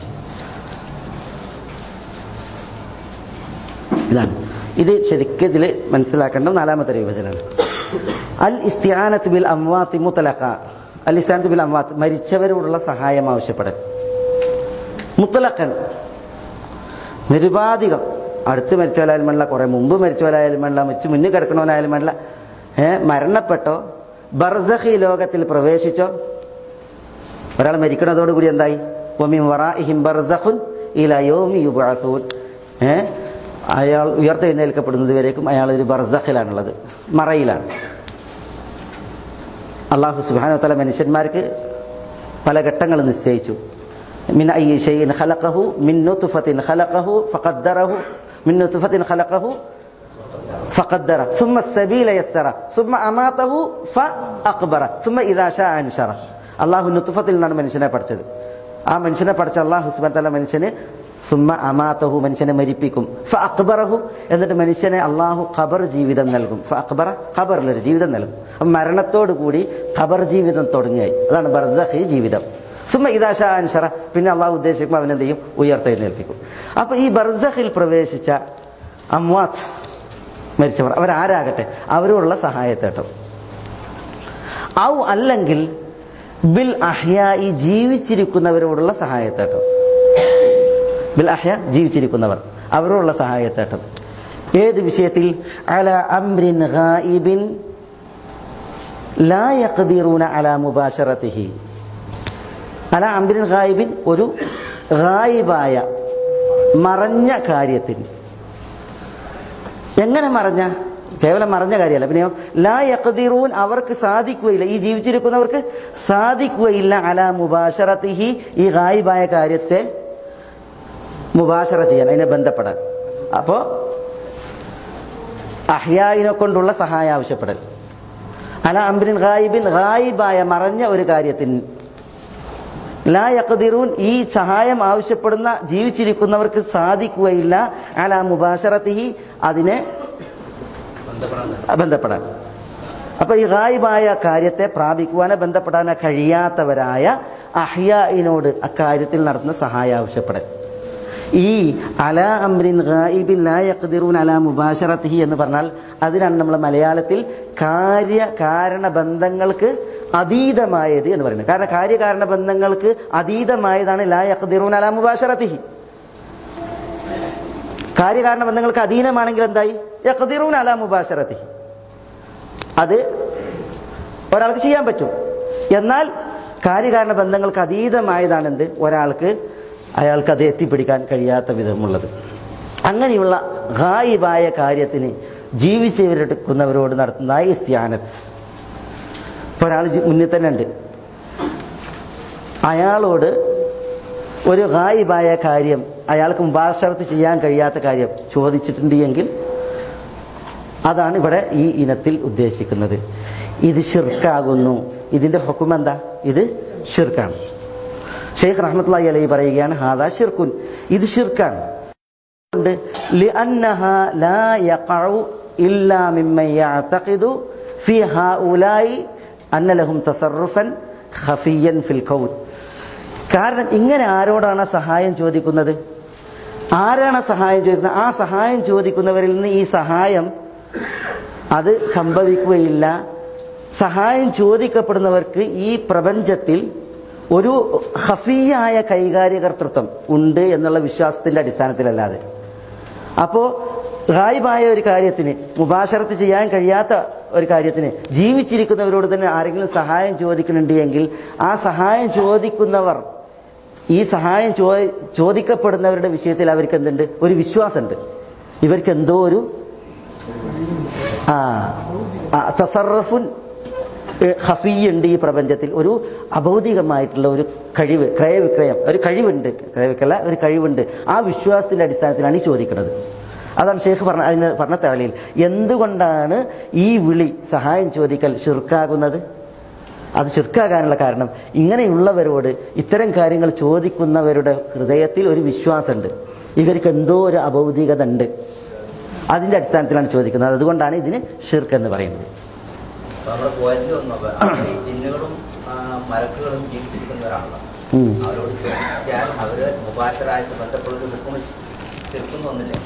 Speaker 2: ഇതാണ് ഇത് ശരിക്കും ഇതിൽ മനസ്സിലാക്കേണ്ട നാലാമത്തെ ഒരു വിഭജനമാണ് അൽ ഇസ്തിയാനത്ത് ബിൽ അംവാത്തി മുത്തലഖ അൽ ഇസ്തിയാനത്ത് ബിൽ അംവാത്ത് മരിച്ചവരോടുള്ള സഹായം ആവശ്യപ്പെടൽ മുത്തലഖൻ നിരുപാധികം അടുത്ത് മരിച്ചവരായാലും വേണ്ട കുറെ മുമ്പ് മരിച്ചവരായാലും വേണ്ട മരിച്ചു മുന്നിൽ കിടക്കണവനായാലും വേണ്ട ഏ മരണപ്പെട്ടോ ബർസഖി ലോകത്തിൽ പ്രവേശിച്ചോ ഒരാൾ മരിക്കണതോടുകൂടി എന്തായി ഒമി വറാഇഹിം ബർസഖുൻ ഇലാ യൗമി യുബ്അസൂൻ ഏ അയാൾ ഉയർത്തെഴുന്നേൽക്കപ്പെടുന്നത് വരേക്കും അയാൾ ഒരു ബർസഖിലാണുള്ളത് മറയിലാണ് അള്ളാഹു സുബ്ഹാനഹു വതആല മനുഷ്യന്മാർക്ക് പല ഘട്ടങ്ങൾ നിശ്ചയിച്ചു من أي شيء خلقه من نطفة خلقه فقدره من نطفة خلقه فقدره ثم السبيل يسره ثم أماته فأقبره ثم إذا شاء أنشره അള്ളാഹു നുത്തുഫത്തിൽ നിന്നാണ് മനുഷ്യനെ പഠിച്ചത് ആ മനുഷ്യനെ പഠിച്ച അള്ളാഹു സുബാൻ തല മനുഷ്യന് സുമ്മ അമാത്തഹു മനുഷ്യനെ മരിപ്പിക്കും ഫ അക്ബറഹു എന്നിട്ട് മനുഷ്യനെ അള്ളാഹു ഖബർ ജീവിതം നൽകും ഫ അക്ബറ ഖബറിലൊരു ജീവിതം നൽകും അപ്പം മരണത്തോടു കൂടി ഖബർ ജീവിതം തുടങ്ങിയായി അതാണ് ബർസഖി ജീവിതം സുമ്മ ഇദാശ അൻഷറ പിന്നെ അള്ളാഹു ഉദ്ദേശിക്കുമ്പോൾ അവനെന്ത് ചെയ്യും ഉയർത്തെഴുന്നേൽപ്പിക്കും അപ്പൊ ഈ ബർസഖിൽ പ്രവേശിച്ച അമ്വാത്ത് മരിച്ചവർ അവരാരാകട്ടെ അവരോടുള്ള സഹായത്തേട്ടം ഔ അല്ലെങ്കിൽ ബിൽ അഹ്യായി ജീവിച്ചിരിക്കുന്നവരോടുള്ള സഹായത്തേട്ടം ബിൽ അഹ്യ ജീവിച്ചിരിക്കുന്നവർ അവരോടുള്ള സഹായത്തേട്ടം ഏത് വിഷയത്തിൽ അല അംരിൻ ഗായിബിൻ ലാ യഖ്ദിറൂന അല മുബാശറതിഹി അല അംരിൻ ഗായിബിൻ ഒരു ഗായിബായ മറഞ്ഞ കാര്യത്തിന് എങ്ങനെ മറഞ്ഞ കേവലം മറഞ്ഞ കാര്യമല്ല പിന്നെയോ ലാ യഖ്ദിറൂൻ അവർക്ക് സാധിക്കുകയില്ല ഈ ജീവിച്ചിരിക്കുന്നവർക്ക് സാധിക്കുകയില്ല അല മുബാഷറത്തിഹി ഈ ഗായിബായ കാര്യത്തെ മുബാഷറ ചെയ്യാൻ അതിനെ ബന്ധപ്പെടാൻ അപ്പോ അഹ്യായിനെ കൊണ്ടുള്ള സഹായം ആവശ്യപ്പെടൽ അല അംബിൻ ഗായിബിൻ ഗായിബായ മറഞ്ഞ ഒരു കാര്യത്തിന് ലാ യഖ്ദിറൂൻ ഈ സഹായം ആവശ്യപ്പെടുന്ന ജീവിച്ചിരിക്കുന്നവർക്ക് സാധിക്കുകയില്ല അല മുബാഷറത്തിഹി അതിനെ ബന്ധപ്പെടാൻ അപ്പൊ ഈ ഗായിബായ കാര്യത്തെ പ്രാപിക്കുവാനോ ബന്ധപ്പെടാനോ കഴിയാത്തവരായ അഹ്യായിനോട് അക്കാര്യത്തിൽ നടത്തുന്ന സഹായം ആവശ്യപ്പെടൽ ഈ അല അംരിൻ ഗായിബിൻ ലാ യഖ്ദിറൂൻ അല മുബാഷറത്തിഹി എന്ന് പറഞ്ഞാൽ അതിനാണ് നമ്മൾ മലയാളത്തിൽ കാര്യ കാരണ ബന്ധങ്ങൾക്ക് അതീതമായത് എന്ന് പറയുന്നത് കാരണം കാര്യകാരണ ബന്ധങ്ങൾക്ക് അതീതമായതാണ് ലാ യഖ്ദിറൂൻ അല മുബാഷറത്തിഹി കാര്യകാരണ ബന്ധങ്ങൾക്ക് അധീനമാണെങ്കിൽ എന്തായി യഖ്ദിറൂൻ അല മുബാഷറത്തിഹി അത് ഒരാൾക്ക് ചെയ്യാൻ പറ്റും എന്നാൽ കാര്യകാരണ ബന്ധങ്ങൾക്ക് അതീതമായതാണ് എന്ത് ഒരാൾക്ക് അയാൾക്ക് അത് എത്തിപ്പിടിക്കാൻ കഴിയാത്ത വിധമുള്ളത് അങ്ങനെയുള്ള ഗായിബായ കാര്യത്തിന് ജീവിച്ചവരെടുക്കുന്നവരോട് നടത്തുന്ന ഇസ്ത്യാനത്ത് ഇപ്പോൾ ഒരാൾ ജി- മുന്നിൽ തന്നെ ഉണ്ട് അയാളോട് ഒരു ഗായിബായ കാര്യം അയാൾക്ക് മുബാഷറത്ത് ചെയ്യാൻ കഴിയാത്ത കാര്യം ചോദിച്ചിട്ടുണ്ട് എങ്കിൽ അതാണ് ഇവിടെ ഈ ഇനത്തിൽ ഉദ്ദേശിക്കുന്നത് ഇത് ഷിർക്കാകുന്നു ഇതിന്റെ ഹുക്കും എന്താ ഇത് ഷിർക്കാണ് ഷെയ്ഖ് റഹ്മത്തുള്ളാഹി അലൈഹി പറയുകയാണ് ഹാദാ ഷിർക്കുൻ ഇത് ഷിർക്കാണ് കൊണ്ട് لأنها لا يقع إلا ممن يعتقد في هؤلاء أن لهم تصرفا خفيا في الكون കാരണം ഇങ്ങനെ ആരോടാണ് സഹായം ചോദിക്കുന്നത് ആരാണ് സഹായം ചോദിക്കുന്നത് ആ സഹായം ചോദിക്കുന്നവരിൽ നിന്ന് ഈ സഹായം അത് സംഭവിക്കുകയില്ല സഹായം ചോദിക്കപ്പെടുന്നവർക്ക് ഈ പ്രപഞ്ചത്തിൽ ഒരു ഹഫിയായ കൈകാര്യകർത്തൃത്വം ഉണ്ട് എന്നുള്ള വിശ്വാസത്തിന്റെ അടിസ്ഥാനത്തിലല്ലാതെ അപ്പോ ഗായിബായ ഒരു കാര്യത്തിന് മുബാശറത്ത് ചെയ്യാൻ കഴിയാത്ത ഒരു കാര്യത്തിന് ജീവിച്ചിരിക്കുന്നവരോട് തന്നെ ആരെങ്കിലും സഹായം ചോദിക്കുന്നുണ്ട് എങ്കിൽ ആ സഹായം ചോദിക്കുന്നവർ ഈ സഹായം ചോ ചോദിക്കപ്പെടുന്നവരുടെ വിഷയത്തിൽ അവർക്ക് എന്തുണ്ട് ഒരു വിശ്വാസമുണ്ട് ഇവർക്ക് എന്തോ ഒരു ആ ആ, തസറഫുൻ ഹഫിയുണ്ട് ഈ പ്രപഞ്ചത്തിൽ ഒരു അഭൗതികമായിട്ടുള്ള ഒരു കഴിവ് ക്രയവിക്രയം ഒരു കഴിവുണ്ട് ക്രയവിക്രയ ഒരു കഴിവുണ്ട് ആ വിശ്വാസത്തിന്റെ അടിസ്ഥാനത്തിലാണ് ഈ ചോദിക്കുന്നത് അതാണ് ഷെയ്ഖ് പറഞ്ഞ അതിന് പറഞ്ഞ തവലയിൽ എന്തുകൊണ്ടാണ് ഈ വിളി സഹായം ചോദിക്കൽ ഷിർക്കാകുന്നത് അത് ഷിർക്കാകാനുള്ള കാരണം ഇങ്ങനെയുള്ളവരോട് ഇത്തരം കാര്യങ്ങൾ ചോദിക്കുന്നവരുടെ ഹൃദയത്തിൽ ഒരു വിശ്വാസമുണ്ട് ഇവർക്ക് എന്തോ ഒരു അഭൗതികത ഉണ്ട് അതിന്റെ അടിസ്ഥാനത്തിലാണ് ചോദിക്കുന്നത് അതുകൊണ്ടാണ് ഇതിന് ഷിർക്ക് എന്ന് പറയുന്നത്
Speaker 6: അപ്പൊ നമ്മുടെ പോയിന്റ് വന്നപ്പോ അവിടെ ഈ ജിന്നുകളും ആ, മലക്കുകളും ജീവിച്ചിരിക്കുന്നവരാണല്ലോ
Speaker 2: ഉം.
Speaker 6: അവരോട് ചോദിച്ചാൽ അവര് മുബാശരായിട്ട് ബന്ധപ്പെടുന്ന നിൽക്കും തീർക്കുന്നു ഒന്നില്ലേ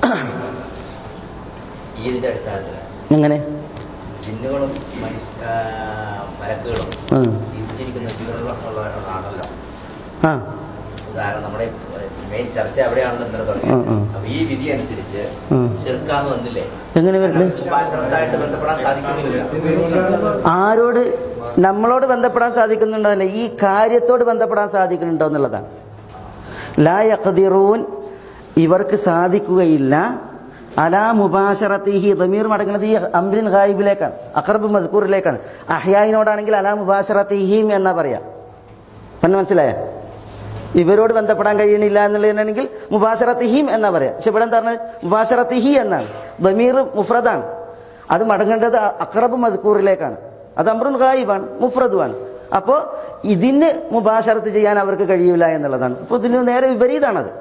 Speaker 6: ഈദിന്റെ അടിസ്ഥാനത്തിൽ
Speaker 2: എങ്ങനെ
Speaker 6: ജിന്നുകളും മനുഷ്യ ആ, മലക്കുകളും
Speaker 2: ആ.
Speaker 6: ജീവിച്ചിരിക്കുന്ന ജീവനുള്ളവരാണല്ലോ
Speaker 2: ആ
Speaker 6: ഉദാഹരണം നമ്മുടെ മെയിൻ ചർച്ച എവിടെയാണല്ലോ ഇന്നലെ
Speaker 2: ആ, ആ.
Speaker 6: തുടങ്ങിയത് അപ്പൊ ഈ വിധി അനുസരിച്ച്
Speaker 2: ആ.
Speaker 6: ചെറുക്കാന്ന് വന്നില്ലേ
Speaker 2: എങ്ങനെ വരില്ലേ
Speaker 6: മുബാശറത്തായിട്ട് ബന്ധപ്പെടാൻ സാധിക്കുന്നില്ല
Speaker 2: ആരോട് നമ്മളോട് ബന്ധപ്പെടാൻ സാധിക്കുന്നുണ്ടോ അല്ല ഈ കാര്യത്തോട് ബന്ധപ്പെടാൻ സാധിക്കുന്നുണ്ടോ എന്നുള്ളതാണ് ലാ യഖ്ദിറൂൻ ഇവർക്ക് സാധിക്കുകയില്ല അലാ മുബാശറത്തിഹി ദമീർ മടങ്ങുന്നത് ഈ അംരിൻ ഖായിബിലേക്കാണ് അഖർബ് മദ്കൂറിലേക്കാണ് അഹ്യായിനോടാണെങ്കിൽ അലാ മുബാശറത്തിഹിം എന്നാ പറയാ പറഞ്ഞു മനസ്സിലായ ഇവരോട് ബന്ധപ്പെടാൻ കഴിയണില്ല എന്നുള്ളതിനാണെങ്കിൽ മുബാശറത്തിഹിം എന്നാ പറയാം പക്ഷെ ഇവിടെ എന്താ പറഞ്ഞത് മുബാശറത്തിഹി എന്നാണ് ദമീർ മുഫ്രദാണ് അത് മടങ്ങേണ്ടത് അക്രബ് മദ്കൂറിലേക്കാണ് അത് അമ്രുൻ ഖായിബാണ് മുഫ്രദുമാണ് അപ്പോൾ ഇതിന് മുബാശറത്ത് ചെയ്യാൻ അവർക്ക് കഴിയില്ല എന്നുള്ളതാണ് അപ്പോൾ ഇതിന് നേരെ വിപരീതമാണത്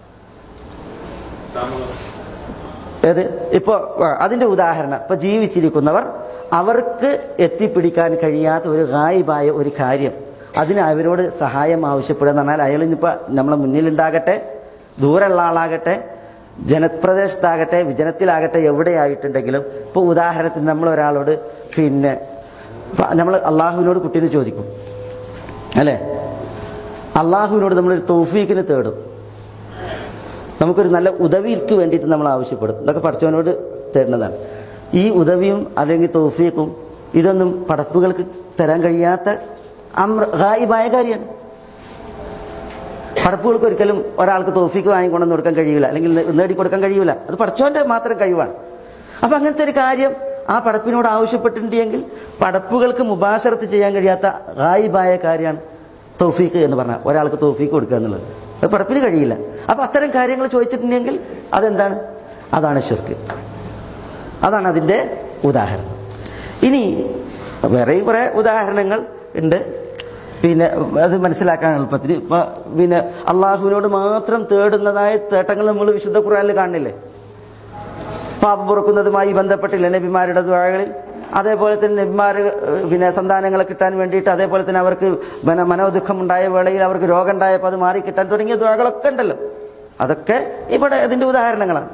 Speaker 2: ഏത് ഇപ്പോൾ അതിന്റെ ഉദാഹരണം ഇപ്പൊ ജീവിച്ചിരിക്കുന്നവർ അവർക്ക് എത്തിപ്പിടിക്കാൻ കഴിയാത്ത ഒരു ഗായിബായ ഒരു കാര്യം അതിന് അവരോട് സഹായം ആവശ്യപ്പെടുക എന്ന് പറഞ്ഞാൽ അയാൾ ഇനിയിപ്പോൾ നമ്മളെ മുന്നിലുണ്ടാകട്ടെ ദൂരമുള്ള ആളാകട്ടെ ജനപ്രദേശത്താകട്ടെ വിജനത്തിലാകട്ടെ എവിടെയായിട്ടുണ്ടെങ്കിലും ഇപ്പോൾ ഉദാഹരണത്തിന് നമ്മൾ ഒരാളോട് പിന്നെ നമ്മൾ അള്ളാഹുവിനോട് കുട്ടീനെ ചോദിക്കും അല്ലേ അള്ളാഹുവിനോട് നമ്മളൊരു തൗഫീക്കിന് തേടും നമുക്കൊരു നല്ല ഉദവിക്ക് വേണ്ടിയിട്ട് നമ്മൾ ആവശ്യപ്പെടും ഇതൊക്കെ പഠിച്ചവനോട് തരുന്നതാണ് ഈ ഉദവിയും അല്ലെങ്കിൽ തോഫിയക്കും ഇതൊന്നും പടപ്പുകൾക്ക് തരാൻ കഴിയാത്ത അമ്ര ഗായിബായ കാര്യമാണ് പടപ്പുകൾക്ക് ഒരിക്കലും ഒരാൾക്ക് തോഫിക്ക് വാങ്ങിക്കൊണ്ടെന്ന് കൊടുക്കാൻ കഴിയില്ല അല്ലെങ്കിൽ നേടിക്കൊടുക്കാൻ കഴിയില്ല അത് പഠിച്ചവന്റെ മാത്രം കഴിവാണ് അപ്പൊ അങ്ങനത്തെ ഒരു കാര്യം ആ പടപ്പിനോട് ആവശ്യപ്പെട്ടിട്ടുണ്ടെങ്കിൽ പടപ്പുകൾക്ക് മുബാശറത്ത് ചെയ്യാൻ കഴിയാത്ത ഗായിബായ കാര്യമാണ് തൗഫീക്ക് എന്ന് പറഞ്ഞാൽ ഒരാൾക്ക് തൗഫീക്ക് കൊടുക്കുക എന്നുള്ളത് അത് പടപ്പിന് കഴിയില്ല അപ്പൊ അത്തരം കാര്യങ്ങൾ ചോദിച്ചിട്ടുണ്ടെങ്കിൽ അതെന്താണ് അതാണ് ഷിർക്ക് അതാണ് അതിൻ്റെ ഉദാഹരണം ഇനി വേറെയും കുറേ ഉദാഹരണങ്ങൾ ഉണ്ട് പിന്നെ അത് മനസ്സിലാക്കാൻ എളുപ്പത്തിന് ഇപ്പൊ പിന്നെ അള്ളാഹുവിനോട് മാത്രം തേടുന്നതായ തേട്ടങ്ങൾ നമ്മൾ വിശുദ്ധ ഖുറാനിൽ കാണുന്നില്ലേ പാപം പൊറുക്കുന്നതുമായി ബന്ധപ്പെട്ടില്ല നബിമാരുടെ ദ്വാരകളിൽ അതേപോലെ തന്നെ നബിമാർ പിന്നെ സന്താനങ്ങളെ കിട്ടാൻ വേണ്ടിയിട്ട് അതേപോലെ തന്നെ അവർക്ക് മന- മനോദുഃഖം ഉണ്ടായ വേളയിൽ അവർക്ക് രോഗം ഉണ്ടായപ്പോൾ അത് മാറി കിട്ടാൻ തുടങ്ങിയ ദ്വാരകളൊക്കെ ഉണ്ടല്ലോ അതൊക്കെ ഇവിടെ അതിന്റെ ഉദാഹരണങ്ങളാണ്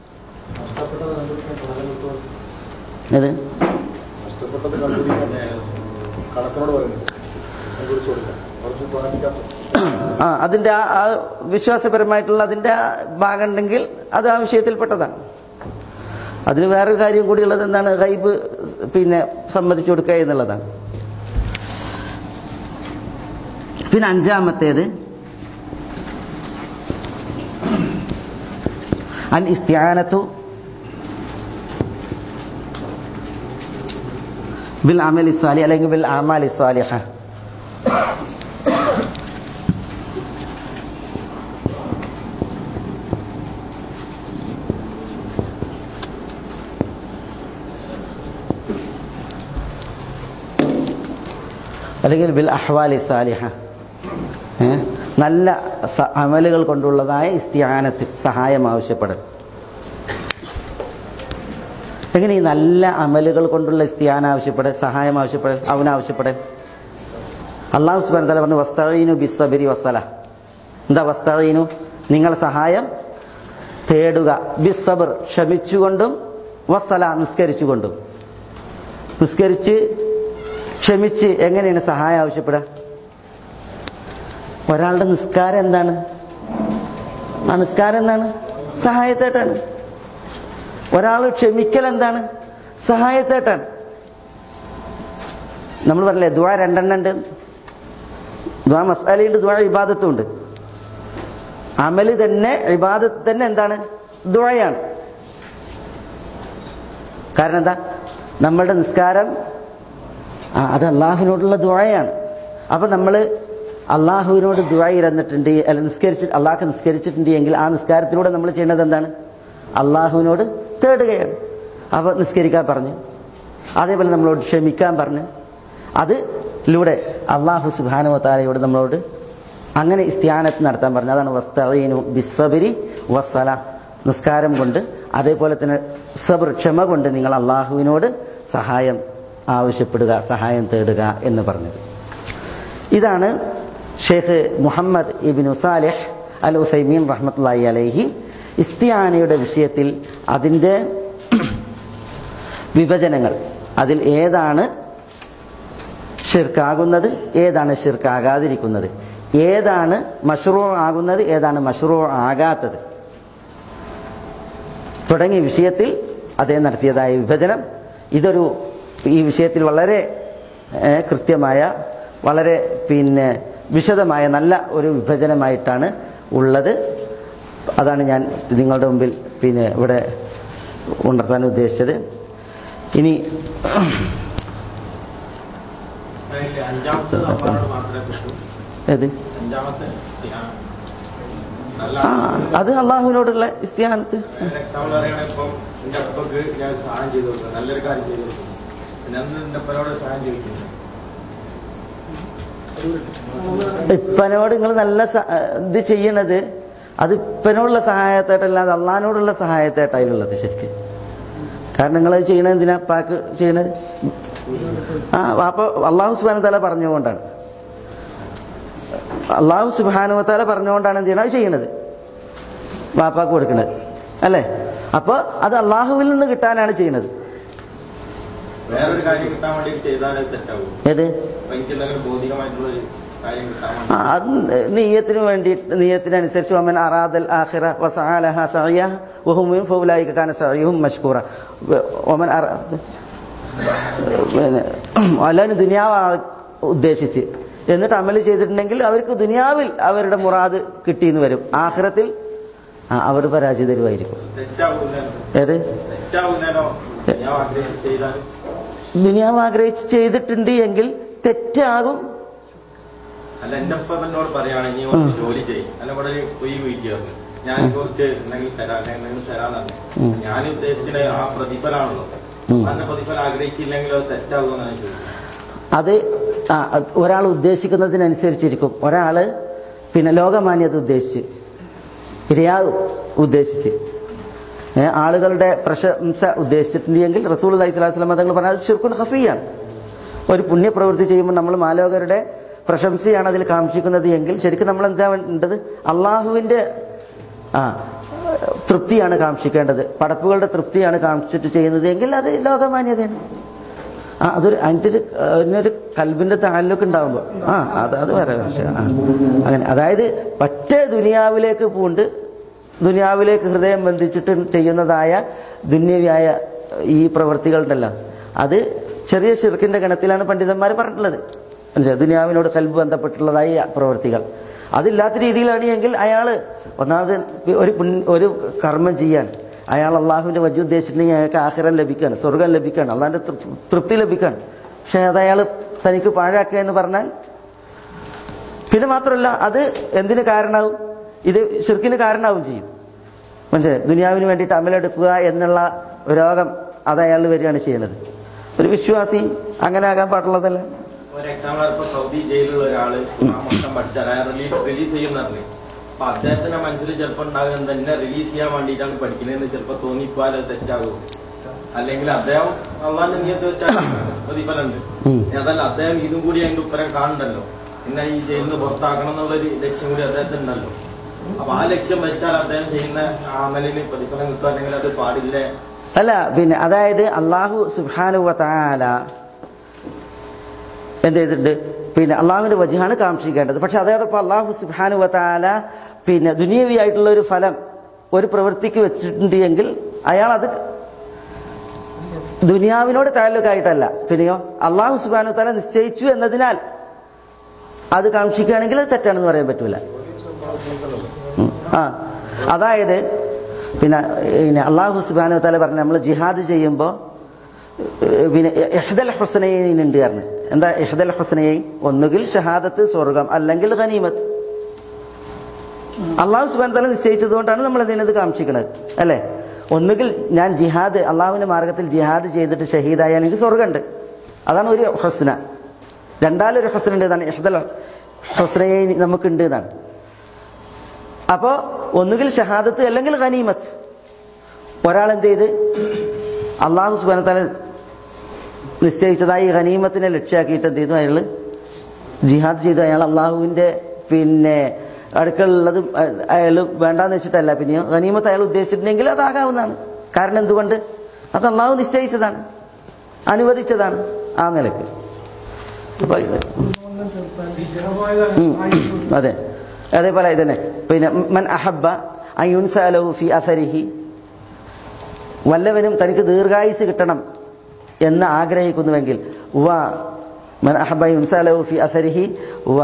Speaker 2: ഏത്
Speaker 3: നഷ്ടപ്പെട്ടത് കണ്ടുപിടിക്കാൻ കണക്കിനോട് പറയുന്നു കുറിച്ച് കൊടുക്കാം കുറച്ച് തോന്നിക്കാത്ത
Speaker 2: ആ അതിന്റെ ആ ആ വിശ്വാസപരമായിട്ടുള്ള അതിന്റെ ആ ഭാഗം ഉണ്ടെങ്കിൽ അത് ആ വിഷയത്തിൽപ്പെട്ടതാണ് അതിന് വേറൊരു കാര്യം കൂടിയുള്ളത് എന്താണ് ഗൈബ് പിന്നെ സമ്മതിച്ചു കൊടുക്കുക എന്നുള്ളതാണ് പിന്നെ അഞ്ചാമത്തേത് അൽ ഇസ്തിയാനത്തു ബിൽ അമലി സ്വാലി അല്ലെങ്കിൽ ബിൽ അമാലി സ്വാലിഹ അല്ലെങ്കിൽ ബിൽ അഹ്വാലി സാലിഹ ഏ? നല്ല സ- അമലുകൾ കൊണ്ടുള്ളതായ ഇസ്തിയാനത്തിൽ സഹായം ആവശ്യപ്പെടൽ എങ്ങനെ ഈ നല്ല അമലുകൾ കൊണ്ടുള്ള ഇസ്തിയാന ആവശ്യപ്പെടൽ സഹായം ആവശ്യപ്പെടൽ അവനാവശ്യപ്പെടൽ അള്ളാഹു സുബാൻ തല പറഞ്ഞു വസ്തീനു ബിസ്സബിരി വസ്സല എന്താ വസ്തീനു നിങ്ങൾ സഹായം തേടുക ബിസ്സബർ ക്ഷമിച്ചുകൊണ്ടും വസ്സല നിസ്കരിച്ചുകൊണ്ടും നിസ്കരിച്ച് ക്ഷമിച്ച് എങ്ങനെയാണ് സഹായം ആവശ്യപ്പെടുക ഒരാളുടെ നിസ്കാരം എന്താണ് ആ നിസ്കാരം എന്താണ് സഹായത്തേട്ടാണ് ഒരാൾ ക്ഷമിക്കൽ എന്താണ് സഹായത്തേട്ടാണ് നമ്മൾ പറഞ്ഞില്ലേ ദ്വാ രണ്ടെണ്ണം ഉണ്ട് ദ്വാ മസാലയുണ്ട് ദ്വാ ഇബാദത്തും ഉണ്ട് അമല് തന്നെ ഇബാദത്ത് തന്നെ എന്താണ് ദ്വയാണ് കാരണം എന്താ നമ്മളുടെ നിസ്കാരം ആ, അത് അള്ളാഹുവിനോടുള്ള ദുഴയാണ് അപ്പൊ നമ്മൾ അള്ളാഹുവിനോട് ദുഴ ഇരന്നിട്ടുണ്ട് അല്ല നിസ്കരിച്ച് അള്ളാഹ് നിസ്കരിച്ചിട്ടുണ്ട് എങ്കിൽ ആ നിസ്കാരത്തിലൂടെ നമ്മൾ ചെയ്യേണ്ടത് എന്താണ് അള്ളാഹുവിനോട് തേടുകയാണ് അപ്പൊ നിസ്കരിക്കാൻ പറഞ്ഞു അതേപോലെ നമ്മളോട് ക്ഷമിക്കാൻ പറഞ്ഞു അതിലൂടെ അള്ളാഹു സുബാനു താലയോട് നമ്മളോട് അങ്ങനെ ഇസ്ത്യാനത്ത് നടത്താൻ പറഞ്ഞു അതാണ് വസ്തീനു ബിസ്സബിരി വസ്സല നിസ്കാരം കൊണ്ട് അതേപോലെ തന്നെ സബർ ക്ഷമ കൊണ്ട് നിങ്ങൾ അള്ളാഹുവിനോട് സഹായം ആവശ്യപ്പെടുക സഹായം തേടുക എന്ന് പറഞ്ഞത് ഇതാണ് ഷെയ്ഖ് മുഹമ്മദ് ഇബിനു സാലിഹ് അൽ ഉസൈമീൻ റഹ്മത്തുള്ളാഹി അലൈഹി ഇസ്തിയാനയുടെ വിഷയത്തിൽ അതിൻ്റെ വിഭജനങ്ങൾ അതിൽ ഏതാണ് ഷിർക്കാകുന്നത് ഏതാണ് ഷിർക്കാകാതിരിക്കുന്നത് ഏതാണ് മഷ്റൂ ആകുന്നത് ഏതാണ് മഷ്റൂ ആകാത്തത് തുടങ്ങിയ വിഷയത്തിൽ അദ്ദേഹം നടത്തിയതായ വിഭജനം ഇതൊരു ഈ വിഷയത്തിൽ വളരെ ഏഹ്, കൃത്യമായ വളരെ പിന്നെ വിശദമായ നല്ല ഒരു വിഭജനമായിട്ടാണ് ഉള്ളത് അതാണ് ഞാൻ നിങ്ങളുടെ മുമ്പിൽ പിന്നെ ഇവിടെ ഉണർത്താൻ ഉദ്ദേശിച്ചത് ഇനി
Speaker 3: അതില് അഞ്ചാമത്തെ അള്ളാഹുവിനോട് മാത്രമേ കിട്ടൂ
Speaker 2: ഏത്
Speaker 3: അഞ്ചാമത്തെ ഇസ്തിഹാന. നല്ല
Speaker 2: ആ അത് അള്ളാഹുവിനോടുള്ള ഇസ്തിഹാനത്ത്
Speaker 3: എക്സാമ്പിൾ പറയുകയാണെങ്കിൽ ഇപ്പം എന്റെ അപ്പക്ക് ഞാൻ ഒരു സഹായം ചെയ്തു കൊടുക്കും നല്ലൊരു കാര്യം ചെയ്തു കൊടുക്കും പിന്നെ അന്ന് എന്റെ അപ്പനോട് സഹായം ചോദിക്കുന്നു
Speaker 2: ഇപ്പനോട് നിങ്ങൾ നല്ല സ- ഇത് ചെയ്യണത് അത് ഇപ്പനോടുള്ള സഹായത്തായിട്ടല്ല അത് അള്ളഹാനോടുള്ള സഹായത്തായിട്ട് അതിലുള്ളത് ശരിക്കും കാരണം നിങ്ങൾ ചെയ്യണത് എന്തിനാ പാക്ക് ചെയ്യണത് ആ അപ്പൊ അള്ളാഹു സുബാന തല പറഞ്ഞുകൊണ്ടാണ് അള്ളാഹു സുബാനു താല പറഞ്ഞുകൊണ്ടാണ് എന്ത് ചെയ്യണത് അത് ചെയ്യണത് വാപ്പാക്ക് കൊടുക്കുന്നത് അല്ലേ അപ്പോൾ അത് അള്ളാഹുവിൽ നിന്ന് കിട്ടാനാണ് ചെയ്യുന്നത്
Speaker 3: വേറൊരു കാര്യം കിട്ടാൻ വേണ്ടി ചെയ്താലേ തെറ്റാവും
Speaker 2: ഏത്
Speaker 3: അപ്പൊ എനിക്ക് എന്തെങ്കിലും ഭൗതികമായിട്ടുള്ള ഒരു കാര്യം കിട്ടാൻ വേണ്ടി
Speaker 2: ആ, അത് നീയത്തിന് വേണ്ടി നീയത്തിനനുസരിച്ച് വമൻ അറാദൽ ആഖിറ വസആലഹ സഅയ വഹും മിൻ ഫൗലൈക കാന സഅയുഹും മഷ്കൂറ വ- വമൻ അറ പിന്നെ അല്ലാതെ ദുനിയാവ് ഉദ്ദേശിച്ച് എന്നിട്ട് അമൽ ചെയ്തിട്ടുണ്ടെങ്കിൽ അവർക്ക് ദുനിയാവിൽ അവരുടെ മുറാദ് കിട്ടിയെന്ന് വരും ആഖിറത്തിൽ ആ, അവർ പരാജിതരുമായിരിക്കും
Speaker 3: തെറ്റാവുന്നേനോ
Speaker 2: ഏത്
Speaker 3: തെറ്റാവുന്നേനോ ഞാൻ ആഗ്രഹിച്ച് ചെയ്താൽ
Speaker 2: ദുനിയാവ് ആഗ്രഹിച്ച് ചെയ്തിട്ടുണ്ട് എങ്കിൽ തെറ്റാകും
Speaker 3: അല്ല എന്റെ അപ്പ എന്നോട് പറയാണ് നീ കുറച്ച് ജോലി ചെയ്യും അല്ല ഇവിടെ ഒരു കുയി കുയിക്കാറ് ഞാൻ കുറച്ച് എന്തെങ്കിലും തരാം അല്ലെങ്കിൽ എന്തെങ്കിലും തരാന്നാണ്
Speaker 2: ഉം.
Speaker 3: ഞാൻ ഉദ്ദേശിക്കുന്നത് ആ പ്രതിഫലാണല്ലോ
Speaker 2: ഉം.
Speaker 3: അതിന്റെ പ്രതിഫലം ആഗ്രഹിച്ചില്ലെങ്കിൽ അത് തെറ്റാകുമെന്നാണ് ചോദിക്കുന്നത്
Speaker 2: അത് ആ ഒരാൾ ഉദ്ദേശിക്കുന്നതിനനുസരിച്ചിരിക്കും ഒരാൾ പിന്നെ ലോകമാന്യത ഉദ്ദേശിച്ച് റിയാ ഉദ്ദേശിച്ച് ഏ, ആളുകളുടെ പ്രശംസ ഉദ്ദേശിച്ചിട്ടുണ്ടെങ്കിൽ റസൂൽ അലൈഹി സ്വലാസ്ലാം തങ്ങൾ പറഞ്ഞാൽ അത് ഷിർക്കുൻ ഹഫിയാണ് ഒരു പുണ്യപ്രവൃത്തി ചെയ്യുമ്പോൾ നമ്മൾ മാലോകരുടെ പ്രശംസയാണ് അതിൽ കാക്ഷിക്കുന്നത് എങ്കിൽ ശരിക്കും നമ്മൾ എന്താ വേണ്ടത് അള്ളാഹുവിൻ്റെ ആ തൃപ്തിയാണ് കാക്ഷിക്കേണ്ടത് പടപ്പുകളുടെ തൃപ്തിയാണ് കാക്ഷിച്ചിട്ട് ചെയ്യുന്നത് എങ്കിൽ അത് ലോകമാന്യതയാണ് ആ അതൊരു അതിൻ്റെ ഒരു അതിനൊരു കൽബിന്റെ താലൊക്കെ ഉണ്ടാകുമ്പോൾ ആ അത് അത് വേറെ വിഷയം ആ അങ്ങനെ അതായത് ഒറ്റ ദുനിയാവിലേക്ക് പൂണ്ട് ദുനിയാവിലേക്ക് ഹൃദയം ബന്ധിച്ചിട്ട് ചെയ്യുന്നതായ ദുന്യവ്യായ ഈ പ്രവൃത്തികളുണ്ടല്ലോ അത് ചെറിയ ഷിർക്കിന്റെ ഗണത്തിലാണ് പണ്ഡിതന്മാർ പറഞ്ഞിട്ടുള്ളത് മനസ്സിലായോ? ദുനിയാവിനോട് കൽബ് ബന്ധപ്പെട്ടുള്ളതായ പ്രവൃത്തികൾ അതില്ലാത്ത രീതിയിലാണ് എങ്കിൽ അയാൾ ഒന്നാമത് ഒരു പുണ്യ- ഒരു കർമ്മം ചെയ്യാൻ അയാൾ അള്ളാഹുവിന്റെ വജു ഉദ്ദേശിച്ചിട്ടുണ്ടെങ്കിൽ അയാൾക്ക് ആഹാരം ലഭിക്കുകയാണ് സ്വർഗം ലഭിക്കുകയാണ് അള്ളാഹിന്റെ തൃ- തൃപ്തി ലഭിക്കുകയാണ് പക്ഷെ അത് അയാൾ തനിക്ക് പാഴാക്കുക എന്ന് പറഞ്ഞാൽ പിന്നെ മാത്രമല്ല അത് എന്തിന് കാരണമാവും ഇത് ഷിർക്കിന് കാരണമാവും ചെയ്യും മനസ്സിലായി ദുനിയാവിന് വേണ്ടിയിട്ട് അമലെടുക്കുക എന്നുള്ള രോഗം അത് അയാൾ വരികയാണ് ചെയ്യുന്നത് ഒരു വിശ്വാസി അങ്ങനെ ആകാൻ പാടുള്ളതല്ല
Speaker 3: ഒരു എക്സാമ്പിൾ ഇപ്പൊ സൗദി ജയിലുള്ള ഒരാള് ആ മൊത്തം പഠിച്ചാൽ അയാൾ റിലീസ് റിലീസ് ചെയ്യുന്നറിഞ്ഞു അപ്പൊ അദ്ദേഹത്തിന്റെ മനസ്സിൽ ചിലപ്പോൾ ഉണ്ടാകുന്നത് തന്നെ റിലീസ് ചെയ്യാൻ വേണ്ടിയിട്ടാണ് പഠിക്കുന്നതെന്ന് ചിലപ്പോൾ തോന്നിപ്പോയാൽ അത് തെറ്റാകും അല്ലെങ്കിൽ അദ്ദേഹം അള്ളാന്റെ നിയത്ത് വെച്ചാൽ പ്രതിഫലമുണ്ട്
Speaker 2: ഉം.
Speaker 3: ഇനി അതല്ല അദ്ദേഹം ഇതും കൂടി അതിന്റെ ഉത്തരം കാണണ്ടല്ലോ എന്നെ ഈ ജയിലിൽ നിന്ന് പുറത്താക്കണം എന്നുള്ളൊരു ലക്ഷ്യം കൂടി അദ്ദേഹത്തിന് ഉണ്ടല്ലോ അപ്പൊ ആ ലക്ഷ്യം വെച്ചാൽ അദ്ദേഹം ചെയ്യുന്ന ആ അമലിന് പ്രതിഫലം കിട്ടും അല്ലെങ്കിൽ അത് പാടില്ലേ
Speaker 2: അല്ല പിന്നെ അതായത് അള്ളാഹു സുബാനുവ താല എന്ത് ചെയ്തിട്ടുണ്ട് പിന്നെ അള്ളാഹുവിന്റെ വജുഹാണ് കാക്ഷിക്കേണ്ടത് പക്ഷെ അതോടൊപ്പം അള്ളാഹു സുബാനുവ താല പിന്നെ ദുനിയവിയായിട്ടുള്ള ഒരു ഫലം ഒരു പ്രവൃത്തിക്ക് വെച്ചിട്ടുണ്ട് എങ്കിൽ അയാൾ അത് ദുനിയാവിനോട് താലൂക്കായിട്ടല്ല പിന്നെയോ അള്ളാഹു സുബാനു താല നിശ്ചയിച്ചു എന്നതിനാൽ അത് കാക്ഷിക്കുകയാണെങ്കിൽ അത് തെറ്റാണെന്ന് പറയാൻ പറ്റൂല ഉം. ആ അതായത് പിന്നെ പിന്നെ അള്ളാഹു സുബാനു താല പറഞ്ഞ നമ്മൾ ജിഹാദ് ചെയ്യുമ്പോൾ പിന്നെ എഹ്ദൽ ഹുസനൈൻ ഉണ്ട് കാരണം എന്താ എഹ്ദൽ ഹുസനൈൻ ഒന്നുകിൽ ഷഹാദത്ത് സ്വർഗം അല്ലെങ്കിൽ ഖനീമത്ത് അള്ളാഹു സുബാൻ തല നിശ്ചയിച്ചത് കൊണ്ടാണ് നമ്മൾ ഇതിനത് കാക്ഷിക്കുന്നത് അല്ലേ ഒന്നുകിൽ ഞാൻ ജിഹാദ് അള്ളാഹുവിന്റെ മാർഗത്തിൽ ജിഹാദ് ചെയ്തിട്ട് ഷഹീദായാൽ എനിക്ക് സ്വർഗമുണ്ട് അതാണ് ഒരു ഹുസ്ന രണ്ടാലൊരു ഹുസ്ന ഉണ്ട് എന്നാണ് എഹ്ദൽ ഹുസ്നയെ നമുക്കുണ്ട് എന്നാണ് അപ്പോ ഒന്നുകിൽ ഷഹാദത്ത് അല്ലെങ്കിൽ ഖനീമത്ത് ഒരാൾ എന്ത് ചെയ്ത് അള്ളാഹു സുബാന തല നിശ്ചയിച്ചതായി ഈ ഖനീമത്തിനെ ലക്ഷ്യമാക്കിയിട്ട് എന്ത് ചെയ്തു അയാൾ ജിഹാദ് ചെയ്തു അയാൾ അള്ളാഹുവിന്റെ പിന്നെ അടുക്കളുള്ളത് അയാൾ വേണ്ടാന്ന് വെച്ചിട്ടല്ല പിന്നെയോ ഗനീമത്ത് അയാൾ ഉദ്ദേശിച്ചിട്ടുണ്ടെങ്കിൽ അതാകാവുന്നതാണ് കാരണം എന്തുകൊണ്ട് അത് അള്ളാഹു നിശ്ചയിച്ചതാണ് അനുവദിച്ചതാണ് ആ നിലക്ക് അപ്പൊ ഇത് ഉം. അതെ അതേപോലെ ഇതന്നെ പിന്നെ മൻ അഹബ്ബ അയുൻസാലഹു ഫി അസരിഹി വല്ലവനും തനിക്ക് ദീർഘായുസ് കിട്ടണം എന്ന് ആഗ്രഹിക്കുന്നുവെങ്കിൽ വ മൻ അഹബ്ബ അയുൻസാലഹു ഫി അസരിഹി വ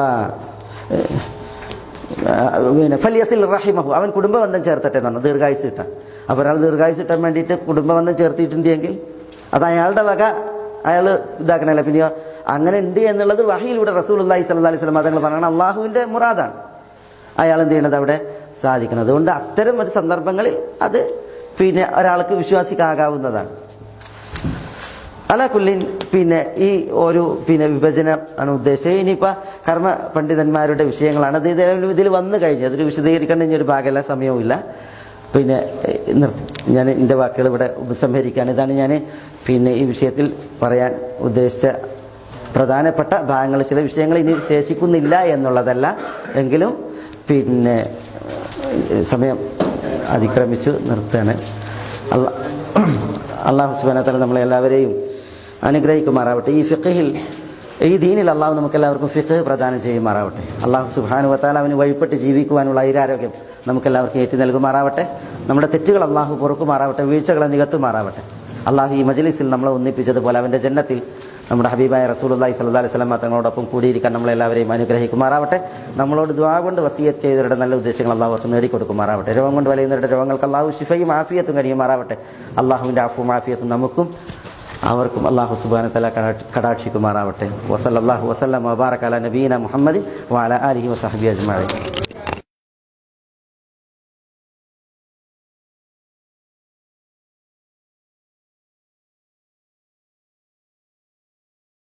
Speaker 2: ഏഹ്, പിന്നെ ഫലിയസിൽ റഹിമഹു അവൻ കുടുംബബന്ധം ചേർത്തട്ടെ എന്നാണ് ദീർഘായുസ് കിട്ടാൻ അപ്പോൾ ഒരാൾ ദീർഘായുസ് കിട്ടാൻ വേണ്ടിയിട്ട് കുടുംബബന്ധം ചേർത്തിട്ടുണ്ടെങ്കിൽ അത് അയാളുടെ വക അയാൾ ഇതാക്കണല്ല പിന്നെയോ അങ്ങനെ ഉണ്ട് എന്നുള്ളത് വഹിയിലൂടെ റസൂൽ അള്ളാഹി സല്ലാ അലൈഹി സ്വലം തങ്ങൾ പറയണം അള്ളാഹുവിൻ്റെ മുറാദാണ് അയാൾ എന്ത് ചെയ്യണത് അവിടെ സാധിക്കണം അതുകൊണ്ട് അത്തരം ഒരു സന്ദർഭങ്ങളിൽ അത് പിന്നെ ഒരാൾക്ക് വിശ്വാസിക്കാകാവുന്നതാണ് അലാക്കുല്ലിൻ പിന്നെ ഈ ഒരു പിന്നെ വിഭജനം ആണ് ഉദ്ദേശിച്ചത് ഇനിയിപ്പോൾ കർമ്മ പണ്ഡിതന്മാരുടെ വിഷയങ്ങളാണ് അത് ഇതിൽ ഇതിൽ വന്നു കഴിഞ്ഞു അതിൽ വിശദീകരിക്കേണ്ട ഇനി ഒരു ഭാഗമല്ല സമയവുമില്ല പിന്നെ ഏഹ്, നിർത്തി ഞാൻ എൻ്റെ വാക്കുകൾ ഇവിടെ ഉപസംഹരിക്കുകയാണ് ഇതാണ് ഞാൻ പിന്നെ ഈ വിഷയത്തിൽ പറയാൻ ഉദ്ദേശിച്ച പ്രധാനപ്പെട്ട ഭാഗങ്ങൾ ചില വിഷയങ്ങൾ ഇനി ശേഷിക്കുന്നില്ല എന്നുള്ളതല്ല എങ്കിലും പിന്നെ ഏഹ്, സമയം അതിക്രമിച്ചു നിർത്തുകയാണ് അല്ല അള്ളാഹു സുബാനത്തല നമ്മളെ എല്ലാവരെയും അനുഗ്രഹിക്കുമാറാവട്ടെ ഈ ഫിഖഹിൽ ഈ ദീനിൽ അള്ളാഹു നമുക്ക് എല്ലാവർക്കും ഫിഖ് പ്രദാനം ചെയ്യുമാറാവട്ടെ അള്ളാഹു സുബാനു വത്താൽ അവന് വഴിപ്പെട്ട് ജീവിക്കുവാനുള്ള ഐരാരോഗ്യം നമുക്കെല്ലാവർക്കും ഏറ്റു നൽകുമാറാവട്ടെ നമ്മുടെ തെറ്റുകൾ അള്ളാഹു പൊറുക്കുമാറാവട്ടെ വീഴ്ചകളെ നികത്തുമാറാവട്ടെ അള്ളാഹു ഈ മജ്ലിസിൽ നമ്മളെ ഒന്നിപ്പിച്ചതുപോലെ അവൻ്റെ ജന്നത്തിൽ നമ്മുടെ ഹബീബായ റസൂലുള്ളാഹി സ്വല്ലല്ലാഹി അലൈഹി വസല്ലം തങ്ങളോടൊപ്പം കൂടിയിരിക്കാൻ നമ്മളെല്ലാവരെയും അനുഗ്രഹിക്കുമാറാവട്ടെ നമ്മളോട് ദ്വാ കൊണ്ട് വസിയത്ത് ചെയ്തവരുടെ നല്ല ഉദ്ദേശങ്ങൾ അള്ളാഹു അവർക്ക് നേടിക്കൊടുക്കുമാറാവട്ടെ രോഗം കൊണ്ട് വലയുന്നവരുടെ രോഗങ്ങൾക്ക് അള്ളാഹു ശിഫയും ആഫിയത്തും കഴിയുമാറാവട്ടെ അള്ളാഹുവിൻ്റെ ആഫും ആഫിയത്തും നമുക്കും അവർക്കും അള്ളാഹു സുബാന തല കടാക്ഷിക്കുമാറാവട്ടെ വസല്ലാഹു വസല്ലം വബാറക് അല നബീന മുഹമ്മദ് വാല അലിഹി വസഹബി അജ്മാഴി